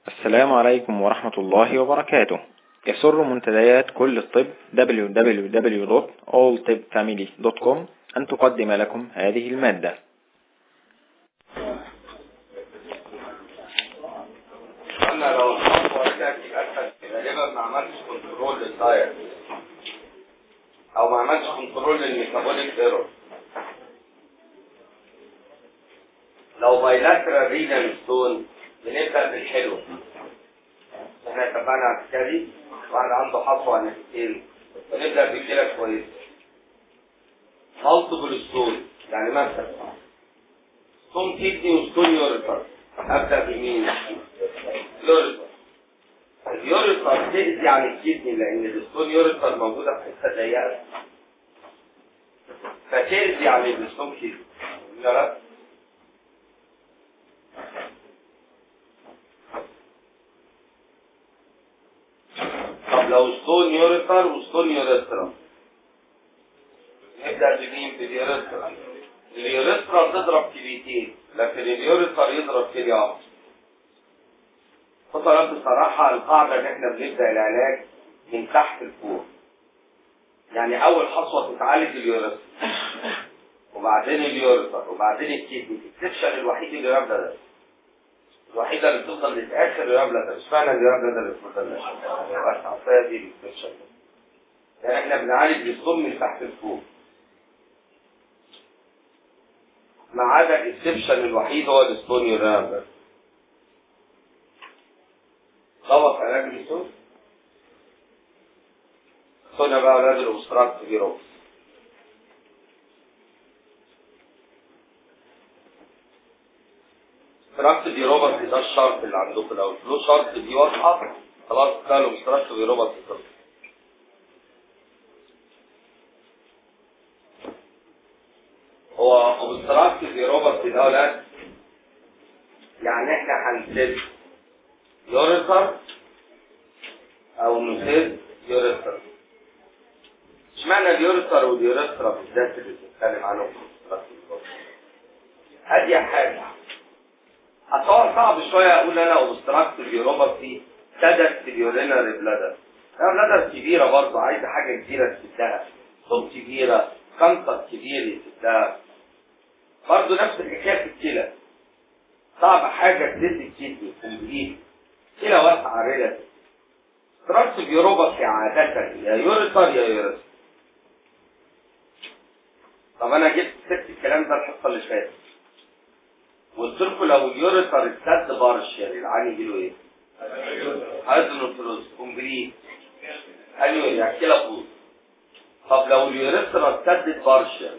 السلام عليكم ورحمة الله وبركاته يسر منتديات كل الطب www.alltibfamily.com أن تقدم لكم هذه المادة أنا لو الخطوة تأتي أسهل غالبا ما عملتش كنترول للدايت أو ما عملتش كنترول للميتابوليك ايرور لو بايلاترال ريجن ستون بنبدأ بالحلو احنا اتفقنا على الكاري واحد عنده حصوة نتيجتين بنبدأ بكده كويس مالتيبل ستون يعني مثلا ستون كيدني وستون يوريتر ابدأ بمين؟ يوريتر اليوريتر تأذي عن الكيدني لأن الستون يوريتر موجودة في حتة ضيقة فتأذي عن الستون كيدني لا طب لو ستون يوريتر وستون يوريترا نبدأ بمين باليوريترا اليوريترا تضرب كليتين لكن اليوريتر يضرب كلية واحدة فطبعا بصراحة القاعدة ان احنا بنبدأ العلاج من تحت لفوق يعني اول حصوة تتعالج اليوريتر وبعدين اليوريتر وبعدين الكيدني الاكسبشن الوحيد اللي يبدأ ده الوحيدة اللي بتوصل للآخر الرابلة ده اشمعنى الرابلة ده اللي بتوصل للآخر بس عصاية دي الاكسبشن يعني احنا بنعالج الصم من تحت لفوق ما عدا الاكسبشن الوحيد هو الستوني رابلة ضبط علاج الستون خدنا بقى اولاد الاوستراكت فيروس استراكت دي روبرت ده الشرط اللي عندكم لو له شرط دي واضحه خلاص قالوا استراكت دي روبرت خلص هو اوبستراكت دي روبرت ده ولاد يعني احنا هنسد يوريتر او نسد يوريتر اشمعنى اليوريتر واليوريترا بالذات اللي بنتكلم عنهم في الاوبستراكت دي روبرت هذه حاجه اصور صعب شوية اقول انا اوبستراكت اليوروباثي سدت اليورينري بلادر بلادر كبيرة برضه عايزة حاجة كبيرة تسدها صوت كبيرة كانسر كبير يسدها برضه نفس الحكاية في الكلى صعب حاجة تسد الكدني كومبليت كلى واسعة ريلاتيف استراكت اليوروباثي عادة يا يوريتر يا يوريتر طب انا جبت سبت الكلام ده الحصة اللي فاتت قلت لكم لو اليوريتر اتسد بارشل العين يجيله ايه؟ هيدروفلوس كومبليت ايوه يعني كده فوز طب لو اليوريتر اتسدت بارشل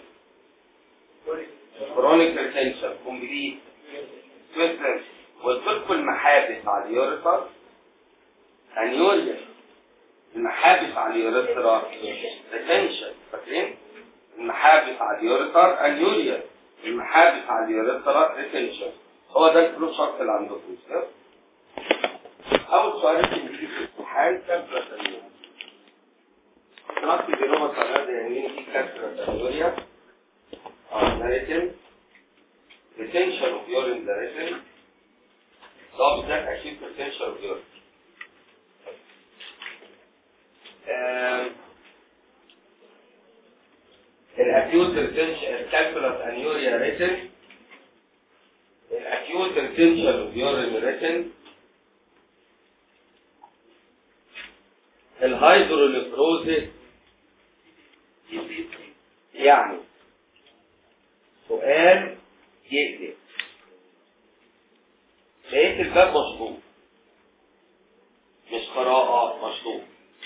كرونيك ريتنشن كومبليت سويسرنس قلت لكم المحابس على اليوريتر انيوريا المحابس على اليوريتر ريتنشن فاكرين؟ المحابس على اليوريتر انيوريا المحابس على اليوريترا ريتنشن هو ده الفلو شرط اللي عندكم اول سؤال اللي بيجي في الامتحان كسرة تنوريا دراسة جنوبة صغيرة يعني في كسرة تنوريا اه ده ريتن ريتنشن اوف يورين ده ريتن ده بالذات اكيد ريتنشن اوف يورين الاكيوت ريتنشن الكالكولاس انيوريا ريتن الاكيوت ريتنشن اوف يورين ريتن الهيدروليفروزيس يعني سؤال يقلق لقيت الباب مشطوب مش قراءة مشطوب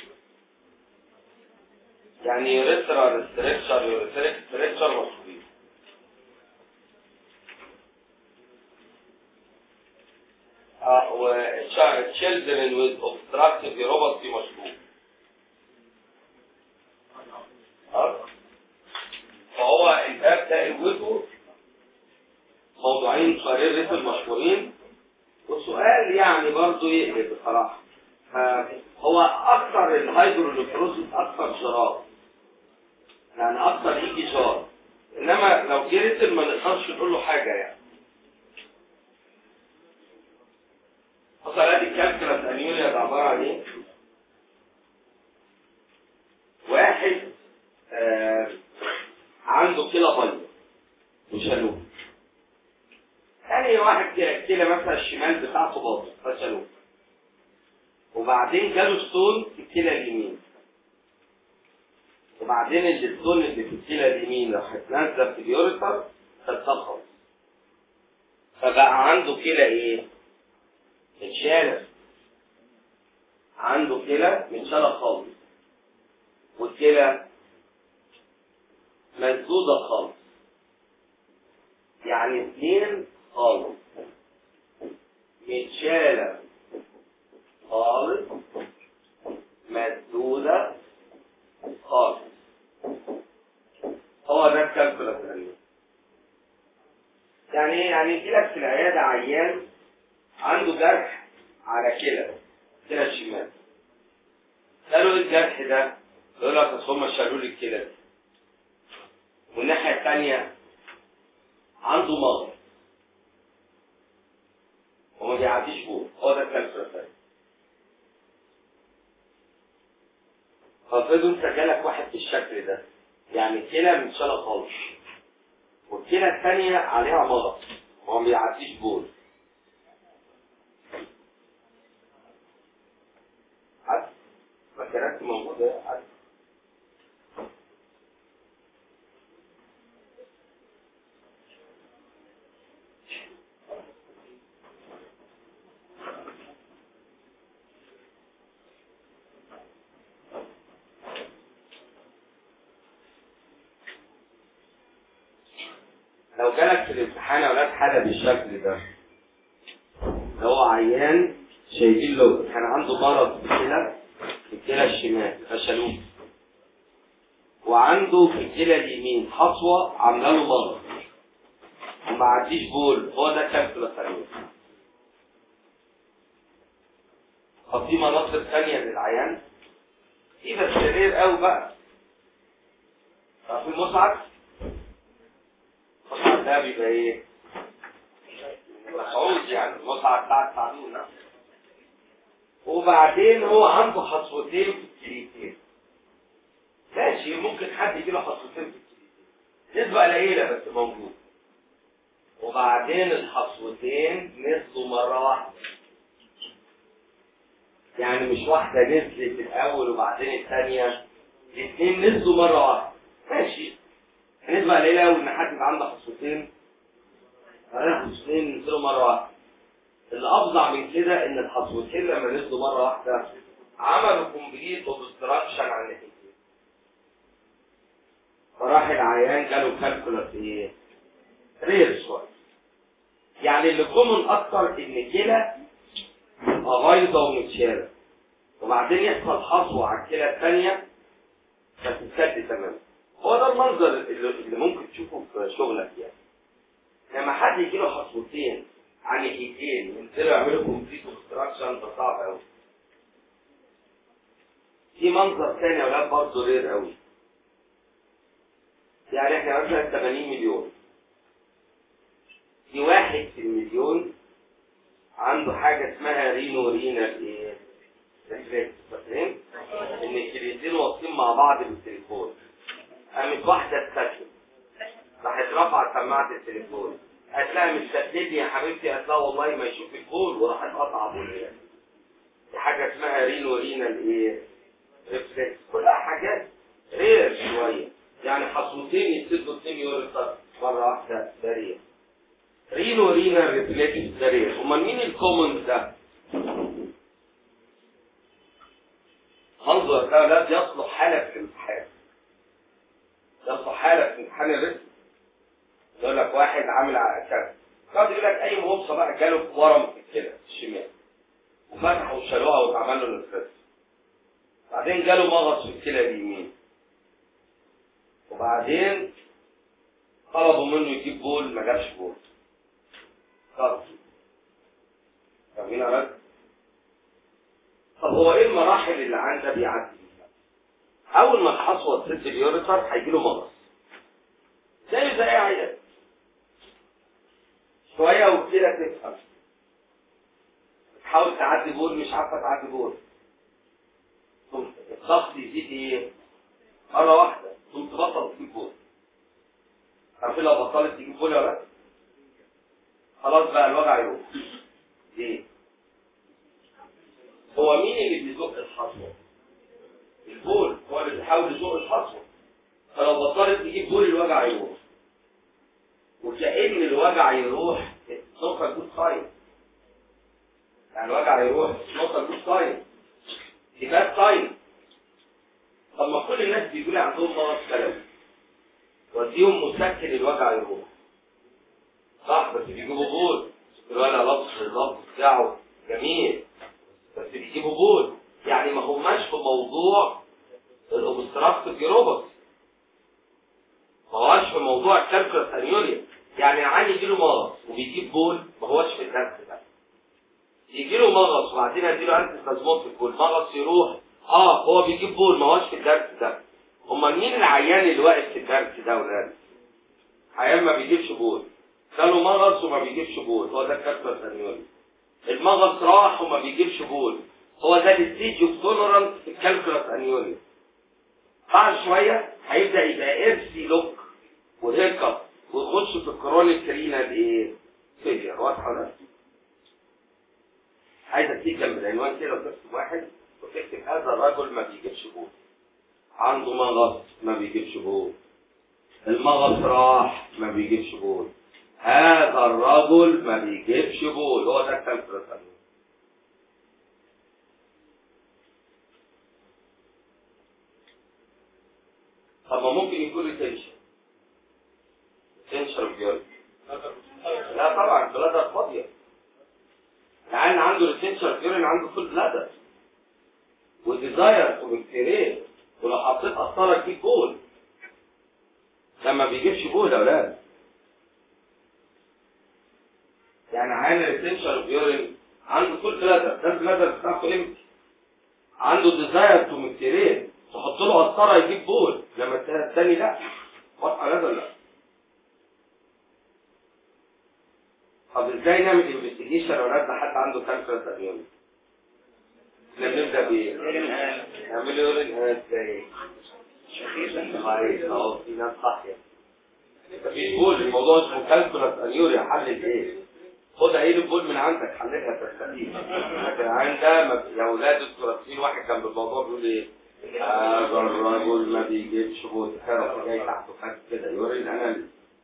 يعني يوريثرا ريستريكشر يوريثريك ستريكشر مشطوبين اه و children with obstructive neuropathy مشطوب اه فهو الباب ده قوته موضوعين صغيرين ريتم مشهورين والسؤال يعني برضه يقلب بصراحه هو اكثر الهيدروليفروسيس اكثر شراب يعني اكثر يجي شراب انما لو جه ريتم ما نقدرش نقول له حاجه يعني حصلات الكالكولاس انيوريا ده عباره عن ايه؟ واحد آه عنده كلى بيضاء وشالوه تاني واحد كده كده مثلا الشمال بتاعته باظت فشالوه وبعدين جاله ستون في الكلى اليمين وبعدين الستون اللي في الكلى اليمين راحت نازله في اليوريتر تتخلص فبقى عنده كلى ايه؟ اتشالت عنده كلى متشالة خالص والكلى مسدودة خالص يعني اثنين خالص متشالة خالص مسدودة خالص هو ده الكالكولاس العلمي يعني ايه يعني يجي لك في العيادة عيان عنده جرح على كلى كلى الشمال قالوا ايه الجرح ده؟ يقول لك اصل هم شالوا لي الكلى دي والناحية الثانية عنده مغص وما بيعديش فوق هو ده الكالسيوم الثاني فافرضوا انت جالك واحد بالشكل ده يعني كلى متشالة خالص والكلى الثانية عليها مغص وما بيعديش بول عد مكانات موجودة عد لو جالك في الامتحان يا ولاد حالة بالشكل ده اللي هو عيان شايفين له كان عنده مرض في الكلى في الكلى الشمال فشلوه وعنده في الكلى اليمين حصوة عاملة له مرض وما عديش بول هو ده كابسولة ثانية طب في مناطق ثانية للعيان في بس شرير قوي بقى طب في المصعد المصعد ده بيبقى ايه؟ صعود يعني المصعد بتاع الصعدون وبعدين هو عنده حصوتين في الكليتين ماشي ممكن حد يجيله حصوتين في الكليتين نسبة قليلة بس موجود وبعدين الحصوتين نزلوا مرة واحدة يعني مش واحدة نزلت الأول وبعدين الثانية الاثنين نزلوا مرة واحدة ماشي نسبة قليلة أوي إن حد يبقى عنده حصوتين بعدين حصوتين نزلوا مرة واحدة اللي افظع من كده ان الحصوتين لما نزلوا مره واحده عملوا كومبليت اوبستراكشن على الناحيتين فراح العيان جاله كالكولاس ايه؟ رير شويه يعني اللي كومن اكتر ان كلى تبقى غايضه ومتشاله وبعدين يحصل حصوه على الكلى الثانيه فتتسد تماما هو ده المنظر اللي, اللي ممكن تشوفه في شغلك يعني لما حد يجي له حصوتين عن ناحيتين ينزلوا يعملوا كومبليت اوبستراكشن ده صعب قوي في منظر تاني يا ولاد برضه رير قوي يعني احنا مثلا 80 مليون في واحد في المليون عنده حاجة اسمها رينو رينال ايه؟ ريفلكس فاكرين؟ ان الكليتين واصلين مع بعض بالتليفون قامت واحدة اتسكت راحت رفعت سماعة التليفون هتلاقي مستبدلني يا حبيبتي قالت لها والله ما يشوف الكول وراحت قطع بوليه دي حاجة اسمها رينو رينال ايه؟ ريفلكس كلها حاجات رير شوية يعني حصوتين يسدوا 2 يورو مرة واحدة سريع رينو رينال ريفلكس سريع امال مين الكومن ده؟ منظر ده لا يصلح حالة في الامتحان يصلح حالة في امتحان الرسم يقول لك واحد عامل على كذا يقعد يقول لك اي مبصه بقى جاله ورم في الكلى الشمال وفتحوا وشالوها واتعمل له الانفراس بعدين جاله مغص في الكلى اليمين وبعدين طلبوا منه يجيب بول ما جابش بول خلاص فاهمين يا رجل؟ طب هو ايه المراحل اللي عنده بيعدي فيها؟ اول ما الحصوه تسد اليوريتر هيجي له مغص زي زي عيال شوية وكده تفهم تحاول تعدي بول مش عارفه تعدي بول ثم الضغط يزيد ايه مره واحده ثم تبطل تجيب بول عارفين لو بطلت تجيب بول ولا لا خلاص بقى الوجع يروح ليه هو مين اللي بيزق الحصوه البول هو اللي بيحاول يزق الحصوه فلو بطلت تجيب بول الوجع يروح وكأن الوجع يروح نقطة جود ساين يعني الوجع يروح نقطة جود ساين دي باد ساين طب ما كل الناس بيقول لي عندهم مرض كلوي وديهم مسكن الوجع يروح صح بس بيجيبوا بول الولد لبس اللبس بتاعه جميل بس بيجيبوا بول يعني ما هماش في موضوع الاوبستراكتيف جيروبس ما هوش في موضوع الكالكولاس انيوريا يعني العيان يجي له مغص وبيجيب بول ما هوش في الدرس ده يجي له مغص وبعدين اديله انتي سازموتيك والمغص يروح اه هو بيجيب بول ما هوش في الدرس ده امال مين العيان اللي واقف في الدرس ده ولاد عيان ما بيجيبش بول جاله مغص وما بيجيبش بول هو ده الكالكولاس انيوريا المغص راح وما بيجيبش بول هو ده الستيج اوف تولرانس في الكالكولاس انيوريا بعد شويه هيبدا يبقى ارسي لوك وهيكب ويخش في الكرونيك كرينال ايه؟ فيلير واضحه ولا عايز اديك جنب العنوان كده وتكتب واحد وتكتب هذا الرجل ما بيجيبش بول عنده مغص ما بيجيبش بول المغص راح ما بيجيبش بول هذا الرجل ما بيجيبش بول هو ده الكالكولاس طب ما ممكن يكون ريتنشن ريتنشن بيوري لا طبعا البلادر فاضيه العيان عنده ريتنشن بيوري عنده فول بلادر وديزاير وبكتيريا ولو حطيت قسطره تجيب بول ده ما بيجيبش بول يا اولاد يعني عيان ريتنشن بيوري عنده فول بلادر ده البلادر بتاعته امتى عنده ديزاير تو مكتيريا تحط له قسطره يجيب بول لما الثاني لا واضحه هذا ولا لا طب ازاي نعمل انفستيجيشن لو لقينا حد عنده كانسر ثانيوي احنا بنبدا بايه؟ نعمل له يورين ازاي؟ كويس اهو في ناس صاحيه مفيش بول الموضوع اسمه كالكولاس انيوريا حلل ايه؟ خد عين البول من عندك حللها تستفيد لكن العين ده ما- يا اولاد الكراسين واحد كان بالموضوع بيقول ايه؟ هذا الرجل ما بيجيبش بول تخيل جاي تحته خد كده يورين اناليز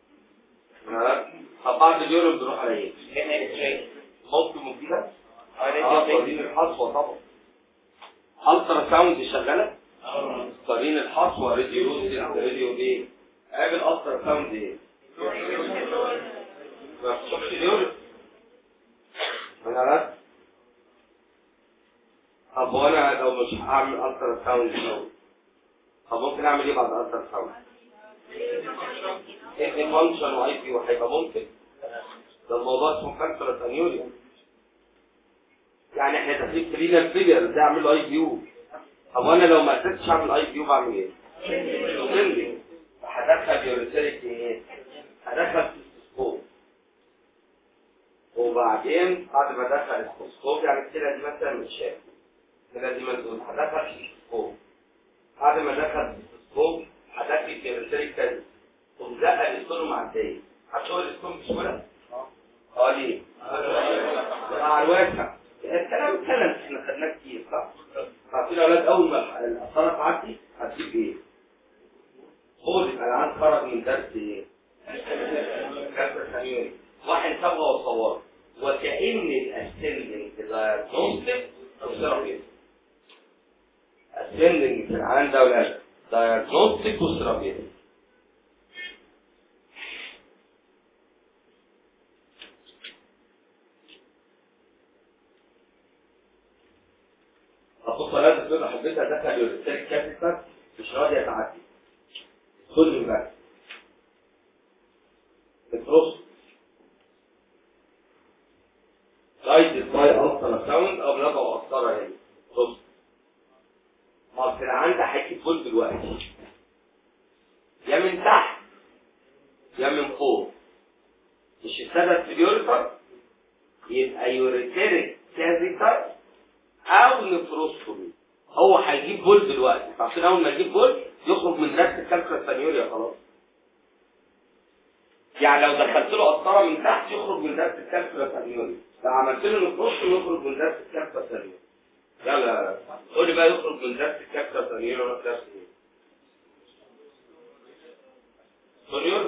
طب بعد اليورين بنروح على ايه؟ ممكن مفيدة؟ اه قرين الحصوة طبعا الترا ساوند شغالة؟ قرين الحصوة راديو روسي راديو ايه؟ قابل الترا ساوند ايه؟ ما بتشوفش اليورين انا عرفت طب وانا لو مش هعمل الترا ساوند الاول طب ممكن اعمل ايه بعد الترا ساوند؟ ايه فانكشن واي بي وهيبقى ممكن ده الموضوع اسمه كانسر انيوريا يعني احنا داخلين في رينال فيلير ده اعمل اي بي يو طب وانا لو ما قدرتش اعمل اي بي يو بعمل ايه؟ سندنج هدخل يوريتريك ايه؟ هدخل ستيسكوب وبعدين بعد ما ادخل ستيسكوب يعني الكلى دي مثلا متشافه الكلى دي مسدود هدخل ستيسكوب بعد ما ادخل ستيسكوب هدخل يوريتريك تاني ومزقق الاسطول معديه هتشوف الاسطول بسهوله؟ اه ليه؟ على الواسع الكلام الكلام احنا خدناه كتير صح؟ عارفين يا اولاد اول ما القطاره تعدي هتجيب ايه؟ هو يبقى العيان خرج من درس ايه؟ كسر ثانيوني واحد صبغه وصوره وكأن الاسندنج دايجنوستيك او ثيرابيوتيك اسندنج في العيان ده ولا دايجنوستيك وثيرابيوتيك أبص لازم تقول حبيتها دخل يوريتريك كابيتال مش راضية تعدي كل بقى بترص لايت باي الترا ساوند او بنضع قسطره هنا رص ما في العند هيجي فول دلوقتي يا من تحت يا من فوق مش السبب في اليوريتر يبقى يوريتريك كازيتر او نفروستومي هو هيجيب بول دلوقتي عشان اول ما يجيب بول يخرج من نفس الكالكولا سانيوريا خلاص يعني لو دخلت له قسطره من تحت يخرج من نفس الكالكولا سانيوريا لو عملت له نفروستومي يخرج من نفس الكالكولا سانيوريا يلا قول لي بقى يخرج من نفس الكالكولا سانيوريا ولا نفس ايه سونيور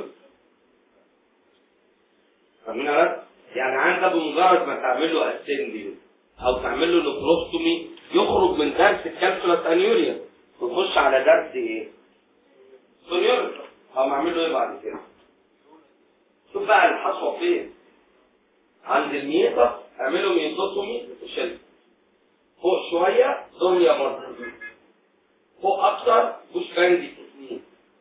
فاهمين يا يعني عندك بمجرد ما تعمل له اسندنج او تعمل له نفروستومي يخرج من درس الكالكولاس انيوريا ويخش على درس ايه؟ سونيور او اعمل له ايه بعد كده؟ شوف بقى الحصوه فين؟ عند الميتة اعمله ميتوتومي وشد فوق شوية دنيا مرة فوق اكتر بوش باندي تسنين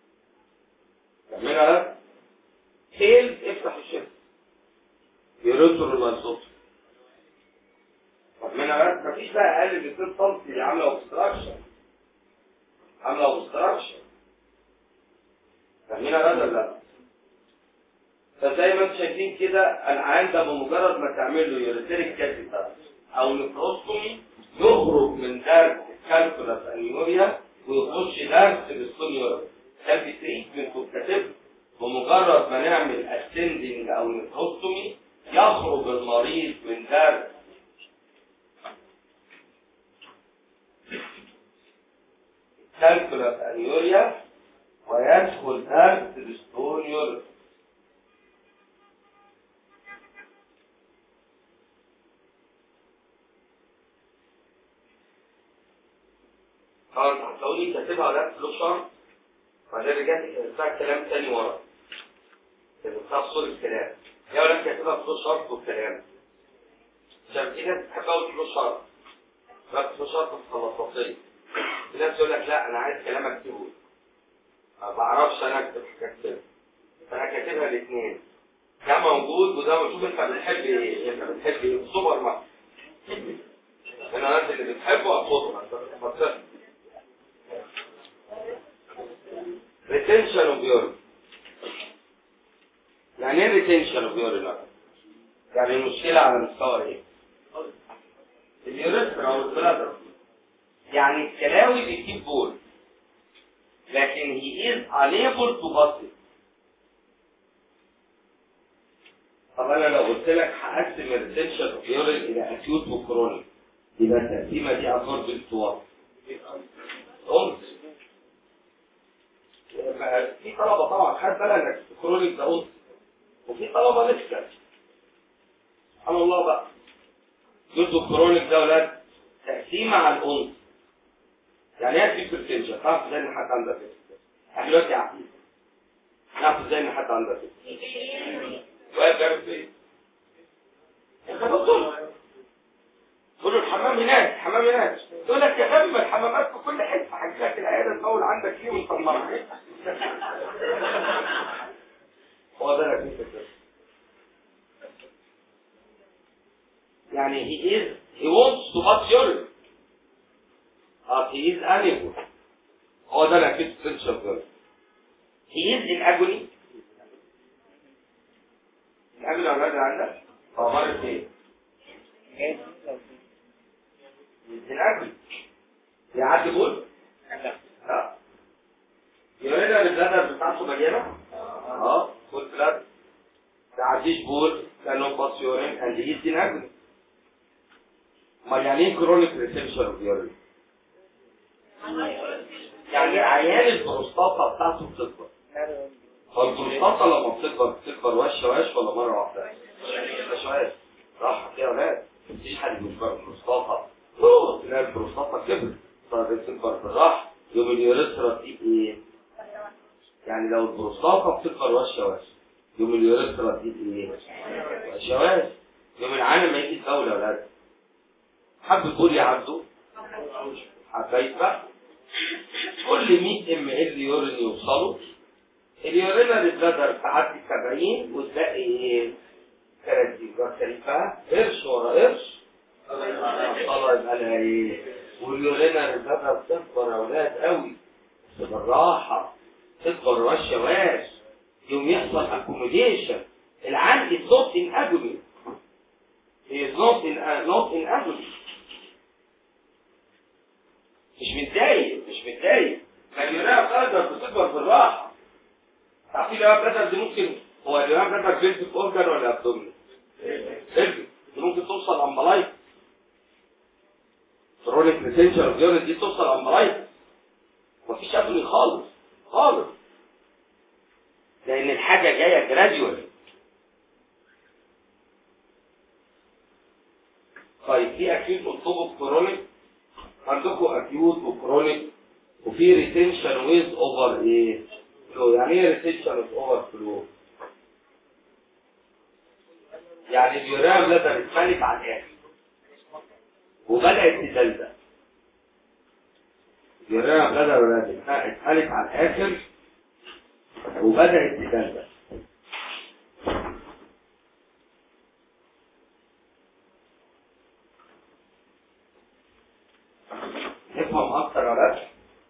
تعملها تيل افتح الشد يرسل المنصوص طب منها بس مفيش بقى اقل من 2 سم عامله اوبستراكشن عامله اوبستراكشن فاهمينها بقى ولا لا؟ فزي ما انتم شايفين كده العيان ده بمجرد ما تعمل له يوريتريك كاتيتر او نفروستومي يخرج من درس الكالكولاس انيوريا ويخش درس الاستونيورا ده في تريتمنت وكاتب بمجرد ما نعمل اسندنج او نفروستومي يخرج المريض من درس كالكولاس انيوريا ويدخل درس الاستونيورا طبعا انت هتقولي كاتبها ولا فلوس شهر وبعدين رجعت كتبتها كلام تاني ورا كتبتها صورة الكلام يا ولد كاتبها فلوس شهر والكلام عشان في ناس بتحب قوي فلوس شهر بس فلوس شهر خلاصاتية في ناس يقول لك لا انا عايز كلام اكتبه ما بعرفش انا اكتب كاتبه فانا كاتبها الاثنين ده موجود وده موجود انت بتحب ايه انت بتحب ايه سوبر ماركت انا الناس اللي بتحبه اخدهم انت بتفكر retention of urine يعني ايه retention of urine يعني المشكلة على مستوى ايه اليوريثرا او البلادر يعني الكلاوي بيجيب بول لكن he is unable to pass it طب انا لو قلت لك هقسم الريتنشن اوف يورين الى اكيوت وكرونيك يبقى التقسيمه دي اكوردنج تو وات؟ قمت في طلبه طبعا خد بالك انك كرونيك ده قمت وفي طلبه لسه سبحان الله بقى جزء كرونيك ده ولاد تقسيمه على القمت يعني ايه اكيوت ريتنشن؟ تعرف ازاي ان حد عنده كده؟ احنا دلوقتي عارفين نعرف ازاي ان حد عنده كده واقف جنب فين؟ يا دكتور قول له الحمام هناك الحمام هناك يقول لك يا فندم الحمامات في كل حته هتجيلك العياده الاول عندك فيه ونطمرك هو ده لك كده يعني he is he wants to pass urine but he is unable هو ده لك potential he is in agony قبل الاولاد اللي عندك هو مرض ايه؟ الأكل يعدي بول؟ لا يبقى هنا البلادر بتاعته مليانة؟ اه فول بلاد تعديش بول لأنه باس يورين اند هيز ان أكل امال يعني ايه كرونيك ريتنشن اوف يورين؟ يعني عيان البروستاتا بتاعته بتكبر فالبروستاتا لما بتكبر بتكبر وش وش ولا مرة واحدة؟ وش وش راحة يا ولاد مفيش حد بيكبر البروستاتا تلاقي البروستاتا كبر فبتكبر بالراحة يوم اليوريثرا دي ايه؟ يعني لو البروستاتا بتكبر وش وش يوم اليوريثرا دي ايه؟ وش وش يوم العالم ما يجي الدولة يا ولاد حب البول يعدوا حبايت بقى كل 100 ام ال يورين يوصلوا اليورينال بلادر تعدي 70 وتلاقي ايه؟ 30 وتلاقيها قرش ورا قرش الله يبقى لها ايه؟ واليورينال البلادر بتكبر يا ولاد قوي بس بالراحة تكبر وش واش يوم يحصل اكوميديشن العند الصوت انأجمي is not in uh, not in agony مش متضايق مش متضايق فاليوريا بلادر بتكبر بالراحه تعرفين اليوريا بلادر دي ممكن هو اليوريا بلادر بيلفيك اورجان ولا ابدومين؟ بيلفيك دي ممكن توصل امبلايت كرونيك ريتنشن اوف يورين دي توصل امبلايت مفيش ابني خالص خالص لان الحاجه جايه جراديوال طيب في اكيوت مطلوب كرونيك عندكم اكيوت وكرونيك وفي ريتنشن ويز اوفر ايه فلو يعني ايه ريتنشن ويز اوفر فلو يعني اليوريا بلادر اتملت على الاخر وبدات تدلدل اليوريا بلادر ولاد اتملت على الاخر وبدات تدلدل نفهم اكتر ولا لا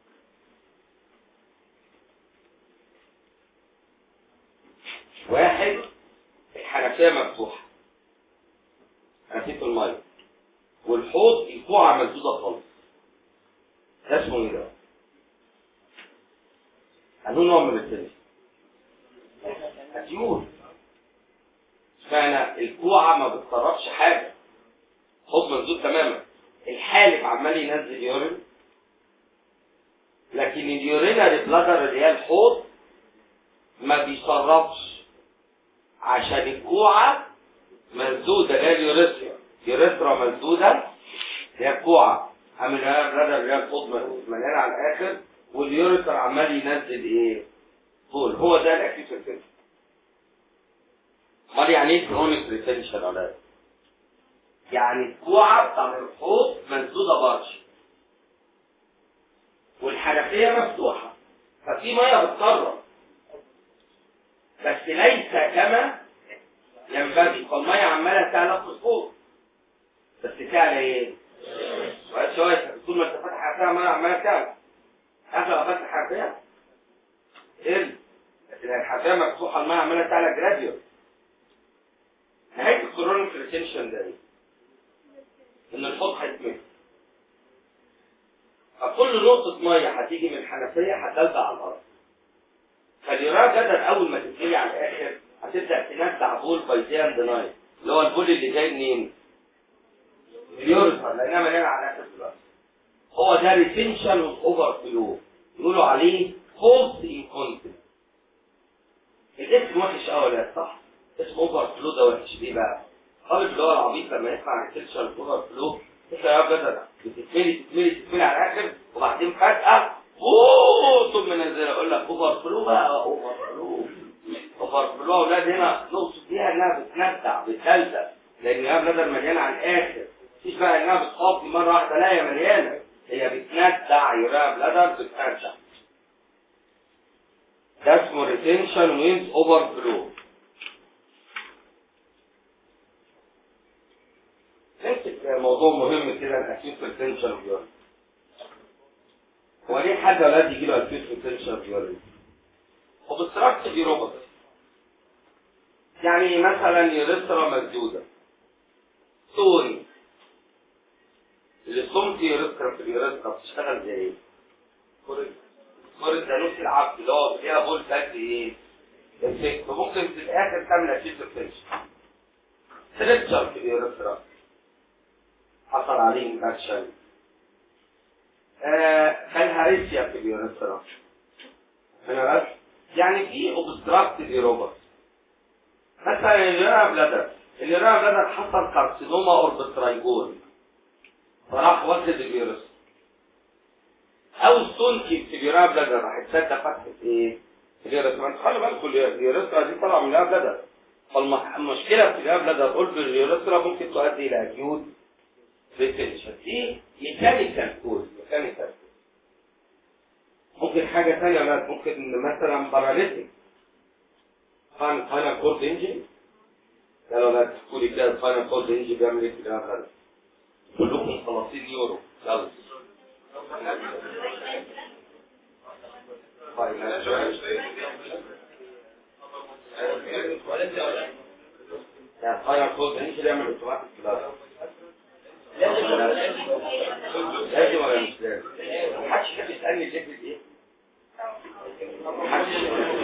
واحد الحنفيه مفتوحه حنفيه الميه والحوض الكوعه مسدوده خالص ده اسمه ايه ده؟ انه نوع من التنس اكيوت اشمعنى الكوعه ما بتطرفش حاجه حوض مسدود تماما الحالب عمال ينزل يورين لكن اليورينري بلادر اللي هي الحوض ما بيصرفش عشان الكوعة مسدودة اللي هي اليوريثرا اليوريثرا مسدودة اللي هي الكوعة عامل لها بلادر اللي هي الحوض مليانة على الآخر واليوريثرا عمال ينزل إيه؟ طول هو ده الأكيوت ريتنشن امال يعني ايه كرونيك ريتنشن ولا ايه؟ يعني الكوعة بتاع الحوض مسدودة برش والحنفية مفتوحة ففي مية بتطرب بس ليس كما ينبغي فالمية عمالة تعلى في الفوق بس تعلى ايه؟ شوية شوية طول ما انت فاتح حنفية مية عمالة تعلى قبل ما فتح حنفية قل لكن الحنفية مفتوحة المية عمالة تعلى جراديوال نهاية الكرونيك ريتنشن ده ايه؟ ان الحوض هيتملي فكل نقطة مية هتيجي من الحنفية هتلزق على الأرض فاليوريا جدر أول ما تتملي على الآخر هتبدأ تنزع بول بايزيان ديناي اللي هو البول اللي جاي منين؟ اليوريثر لأنها مليانة على الآخر دلوقتي هو ده ريتنشن اوفر فلو يقولوا عليه فولس انكونتنت الاسم وحش قوي ولا صح؟ اسم اوفر فلو ده وحش ليه بقى؟ الطالب اللي هو العبيط لما يسمع ريتنشن اوفر فلو تطلع يا بدل بتتملي تتملي تتملي على الاخر وبعدين فجأة اوه ثم منزله اقول لك اوفر فلو بقى اوفر فلو اوفر فلو اولاد هنا نقصد بيها انها بتنبع بتلزق لان هي بلادر مليانه على الاخر مفيش بقى انها بتصفي مره واحده لا هي مليانه هي بتندع يوريا بلادر بتندع ده اسمه ريتنشن وينز اوفر فلو نمسك موضوع مهم كده الاكيوت ريتنشن فيوري هو ليه حد ولاد يجي له اكيوت ريتنشن فيوري وبالتراكت دي روبوت يعني مثلا يوريثرا مسدوده ستوري الصمت يوريثرا في اليوريثرا بتشتغل زي ايه؟ كرة دانوس العبد اللي هو فيها بول تاك ايه؟ افكت وممكن في الاخر تعمل اكيوت ريتنشن ستريتشر في اليوريثرا حصل عليه انفكشن كالهاريسيا في اليوريثرا هنا بس يعني في اوبستراكتيف ايروبس مثلا اليوريا بلادر اليوريا بلادر حصل كارسينوما اوربترايجون فراح واخد اليوريثرا او ستونكي في اليوريا بلادر راح تصدق فتحه ايه؟ اليوريثرا انت خلي بالكم اليوريثرا دي طالعه من اليوريا بلادر فالمشكله في اليوريا بلادر قلب اليوريثرا ممكن تؤدي الى اكيوت ريتنشن دي ميكانيكال كوز ميكانيكال ممكن حاجة ثانية لا ممكن مثلا باراليتيك فان فاينل كورد انجري قالوا لا تقولي كده فاينل كورد انجري بيعمل ايه في الهبل كلكم خلاصين يورو يلا يعني فاينل كود مش يعمل اوتوماتيك بلاد لازم ولا لازم ولا مش لازم محدش كان يسالني الجبل ايه محدش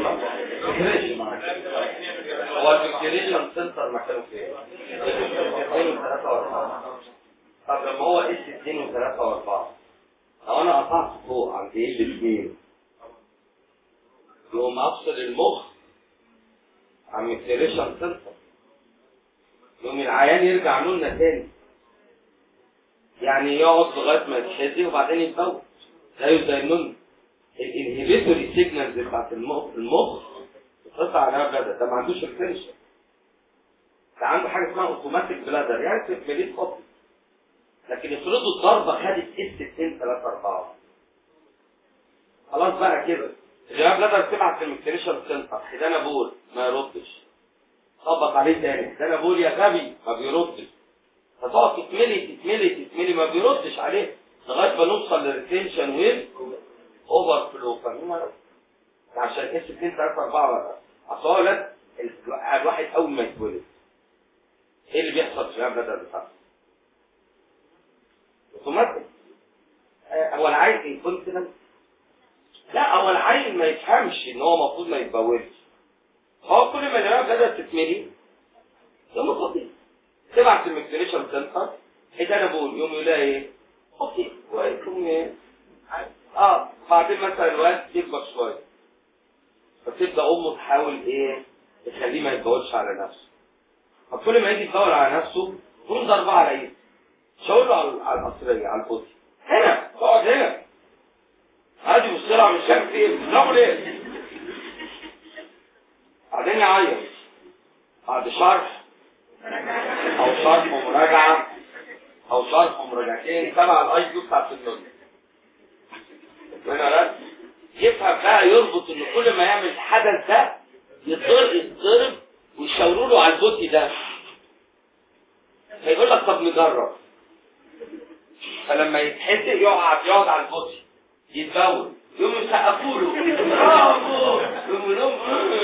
هو الفكريشن سنتر مكانه فين؟ اثنين وثلاثة واربعة طب لما هو اس اثنين وثلاثة واربعة لو انا قطعت فوق عند ايه الاثنين يقوم افصل المخ عن الفكريشن سنتر يقوم العيان يرجع لنا تاني يعني يقعد لغايه ما يتحزي وبعدين يتفوت زيه زي النون الانهبيتوري سيجنالز بتاعت المخ المخ بتقطع عليها بلادر ده ما عندوش ريتنشن ده عنده حاجه اسمها اوتوماتيك بلادر يعني في مليت خط لكن افرضوا الضربه خدت اس 2 3 4 خلاص بقى كده الجواب بلادر بتبعت للمكتريشن سنتر حدانا بول ما يردش خبط عليه تاني حدانا بول يا غبي ما بيردش فتقعد تتملي تتملي تتملي ما بيردش عليه لغايه ما نوصل للريتنشن ويف اوفر فلو فاهمين عشان اس 2 3 4 بقى اصل هو ولاد الواحد اول ما يتولد ايه اللي بيحصل في الجواب بلادر بتاعته؟ اوتوماتيك هو العيل انكونتيننت لا هو العيل ما يفهمش ان هو المفروض ما يتبولش هو كل ما الجواب بدات تتملي يوم فاضي تبعت المكتريشن سنتر حيث انا بقول يوم يلاقي ايه اوكي كويس ايه اه بعدين مثلا الواد يكبر شويه فتبدا امه تحاول ايه تخليه ما يتبولش على نفسه فكل ما يجي يتبول على نفسه تقوم ضربه على ايده شاور له على القصريه على البوتي هنا اقعد هنا عادي بسرعه مش عارف ايه بتضربه ليه بعدين يعيط بعد شرح او شرح ومراجعه او شرح ومراجعتين تبع الاي كيو بتاعت الدنيا هنا لا يفهم بقى يربط ان كل ما يعمل الحدث ده يضرب يتضرب ويشاوروا له على البوتي ده فيقول لك طب نجرب فلما يتحسق يقعد يقعد على البوتي يتبول يقوم يسقفوا له برافو يقوم لهم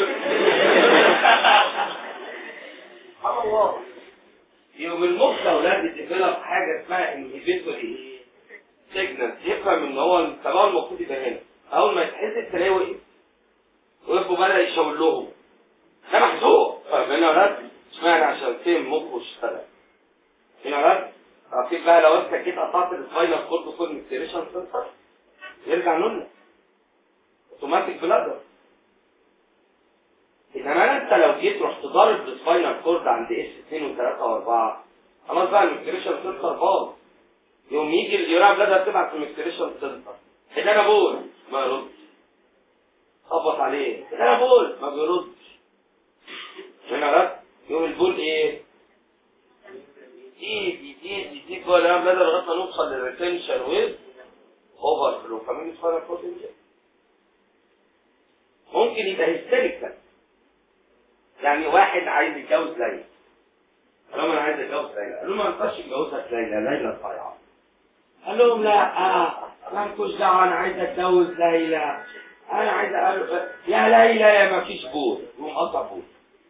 سبحان الله يوم المخ يا اولاد يديفلوب حاجه اسمها انهبيتوري سيجنال يفهم ان هو التبول المفروض يبقى هنا اول ما يتحسب تلاقيه وقف وقفوا بدا يشاور لهم ده محزوق فاهمين يا اولاد اشمعنى عشان فهم مخه اشتغل هنا يا اولاد عارفين بقى لو انت جيت قطعت الفاينل كورد كل ميكتريشن سنتر يرجع لنا اوتوماتيك بلادر انما انت لو جيت رحت ضارب بالسباينال كورد عند اس 2 و3 و4 خلاص بقى الميكتريشن سنتر باظ يوم يجي اليورا بلادر تبعت في الميكتريشن سنتر كده انا بقول ما يردش خبط عليه كده انا بقول ما بيردش هنا بقى يوم البول ايه يزيد يزيد يزيد جوه اليورا بلادر لغايه ما نوصل للريتنشن ويز اوفر فلو كمان السباينال كورد ممكن يبقى هيستيريكال يعني واحد عايز يتجوز ليلى قال لهم انا عايز اتجوز ليلى قالوا له ما ينفعش تتجوزها ليلى ليلى صايعه قال لهم لا آه مالكوش دعوه انا عايز اتجوز ليلى انا عايز أقل... يا ليلى يا ما فيش بول يقوم قطع بول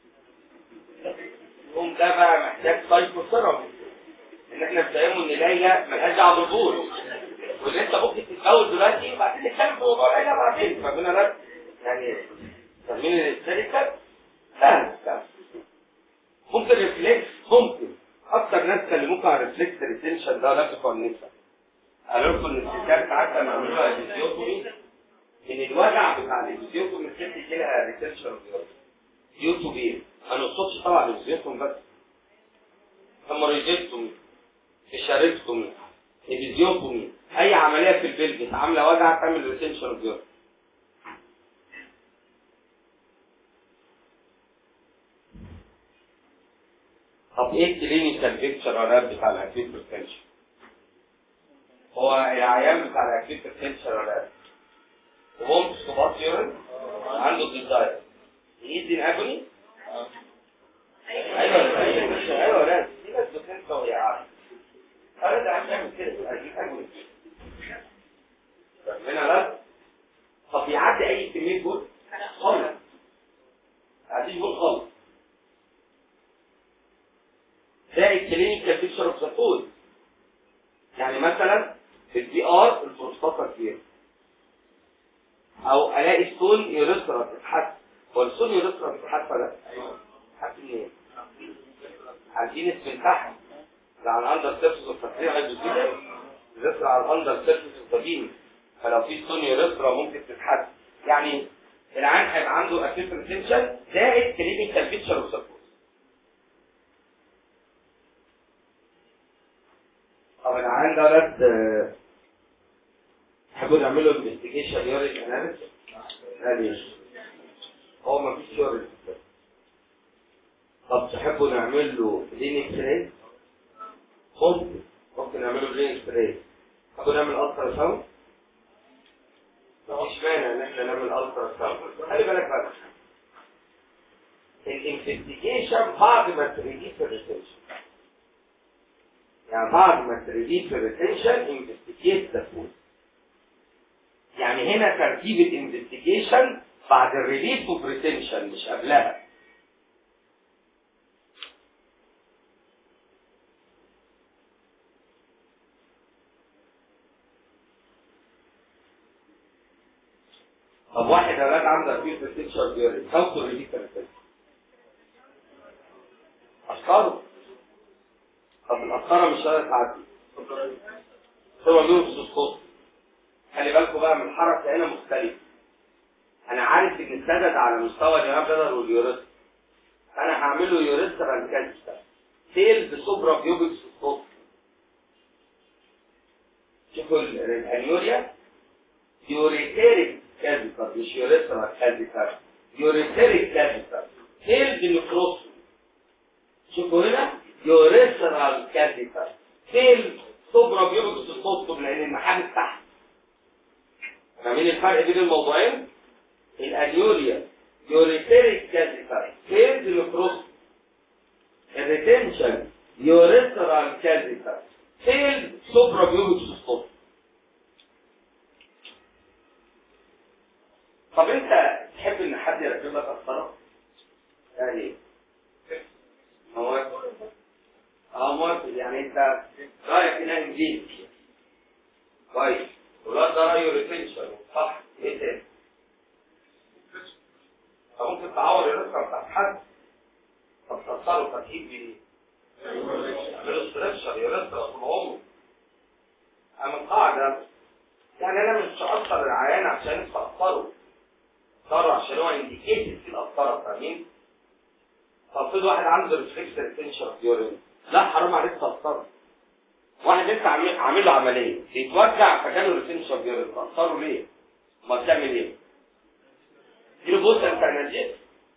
يقوم ده بقى محتاج سايكو ثيرابي ان احنا نفهمه ان ليلى ملهاش دعوه بالبول وان انت ممكن تتجوز دلوقتي وبعدين نتكلم في موضوع ليلى بعدين فاهمين لا يعني فاهمين الشركه سهل سهل ممكن ريفلكس ممكن اكتر ناس كلموك عن ريفلكس ريتنشن ده ولا بتوع النساء قالوا لكم ان الستات ساعات لما عملوها فيزيوتومي ان الوجع بتاع الفيزيوتومي الست يجي لها ريتنشن فيزيوتومي انا ما اقصدش طبعا الفيزيوتومي بس هيموريجيكتومي فيشاريكتومي فيزيوتومي اي عمليه في البلفس عامله وجع تعمل ريتنشن فيزيوتومي طب ايه الكلينيكال بيكتشر اولاد بتاع الاكيوت هيبرتنشن هو العيان بتاع الاكيوت هيبرتنشن اولاد وهم صباط يورين عنده ديزاير يدي الاجوني ايوه ايوه ايوه اولاد في ناس بتنسى وهي قاعده انا ده عشان يعمل كده اديك اجوني فاهمين اولاد طب يعدي اي كميه جول خالص هتيجي جول خالص زائد كلينيكال بيكتشر اوف ذا فود يعني مثلا في البي ار البروستاتا كبيره او الاقي ستون يوريثرا بتتحس هو الستون يوريثرا بتتحس ولا لا؟ ايوه بتتحس منين؟ عارفين اسم تحت على الاندر سيرفيس اوف ذا هيدروجين يوريثرا على الاندر سيرفيس اوف ذا فلو في ستون يوريثرا ممكن تتحس يعني العين هيبقى عنده اكيوت ريتنشن زائد كلينيكال بيكتشر اوف ذا طب العيان ده ولد آه، تحبوا تعملوا انفستيجيشن يوريك اناليسيس؟ لا ليش؟ هو مفيش يوريك طب تحبوا نعمل له كلينيك راي؟ ممكن ممكن نعمله كلينيك راي تحبوا نعمل الترا ساوند؟ مفيش مانع ان احنا نعمل الترا ساوند خلي بالك بقى الانفستيجيشن بعد ما تريديه في الريسيرش يعني بعد ما تريديه في الريتنشن انفستيجيت ذا فود يعني هنا ترتيب الانفستيجيشن بعد الريليس اوف ريتنشن مش قبلها طب واحد اولاد عنده اكيوت ريتنشن بيوري هاو تو ريليس ريتنشن اشكره طب القسطره مش قادره تعدي هو بيقول في الصوت خلي بالكم بقى من الحركه هنا مختلفه انا عارف ان السدد على مستوى الجناب بدر واليوريثرا انا هعمل له يوريثرا كانسر سيل بسوبرا بيوبكس الصوت شوفوا الانيوريا يوريتيريك كانسر مش يوريثرا كانسر يوريتيريك كانسر سيل بنكروس شوفوا هنا يوريثرال كانسر سيل سوبرا بيوبكس الصوت لان المحابس تحت فاهمين الفرق بين الموضوعين الانيوريا يوريتيريك كانسر سيلز نكروس الريتنشن يوريثرال كانسر سيلز سوبرا بيوبكس الصوت طب انت تحب ان حد يركب لك قسطره يعني هو اه موافق يعني انت رايك هنا انجيل كويس والواد ده رايه ريتنشن صح ايه تاني فممكن تعور الرسم بتاعت حد طب تأثره تركيب بايه؟ بالاستركشر يرسل طول عمره اما القاعدة يعني انا مش هأثر العيان عشان استأثره أثره عشان هو انديكيتد في الأثرة فاهمين؟ طب خد واحد عنده ريفلكس ريتنشن يورين لا حرام عليك تأثره واحد لسه عامل عامل له عمليه بيتوجع فجاله ريتنشن يورين تأثره ليه؟ ما بتعمل ايه؟ اديله بوست انت انرجيت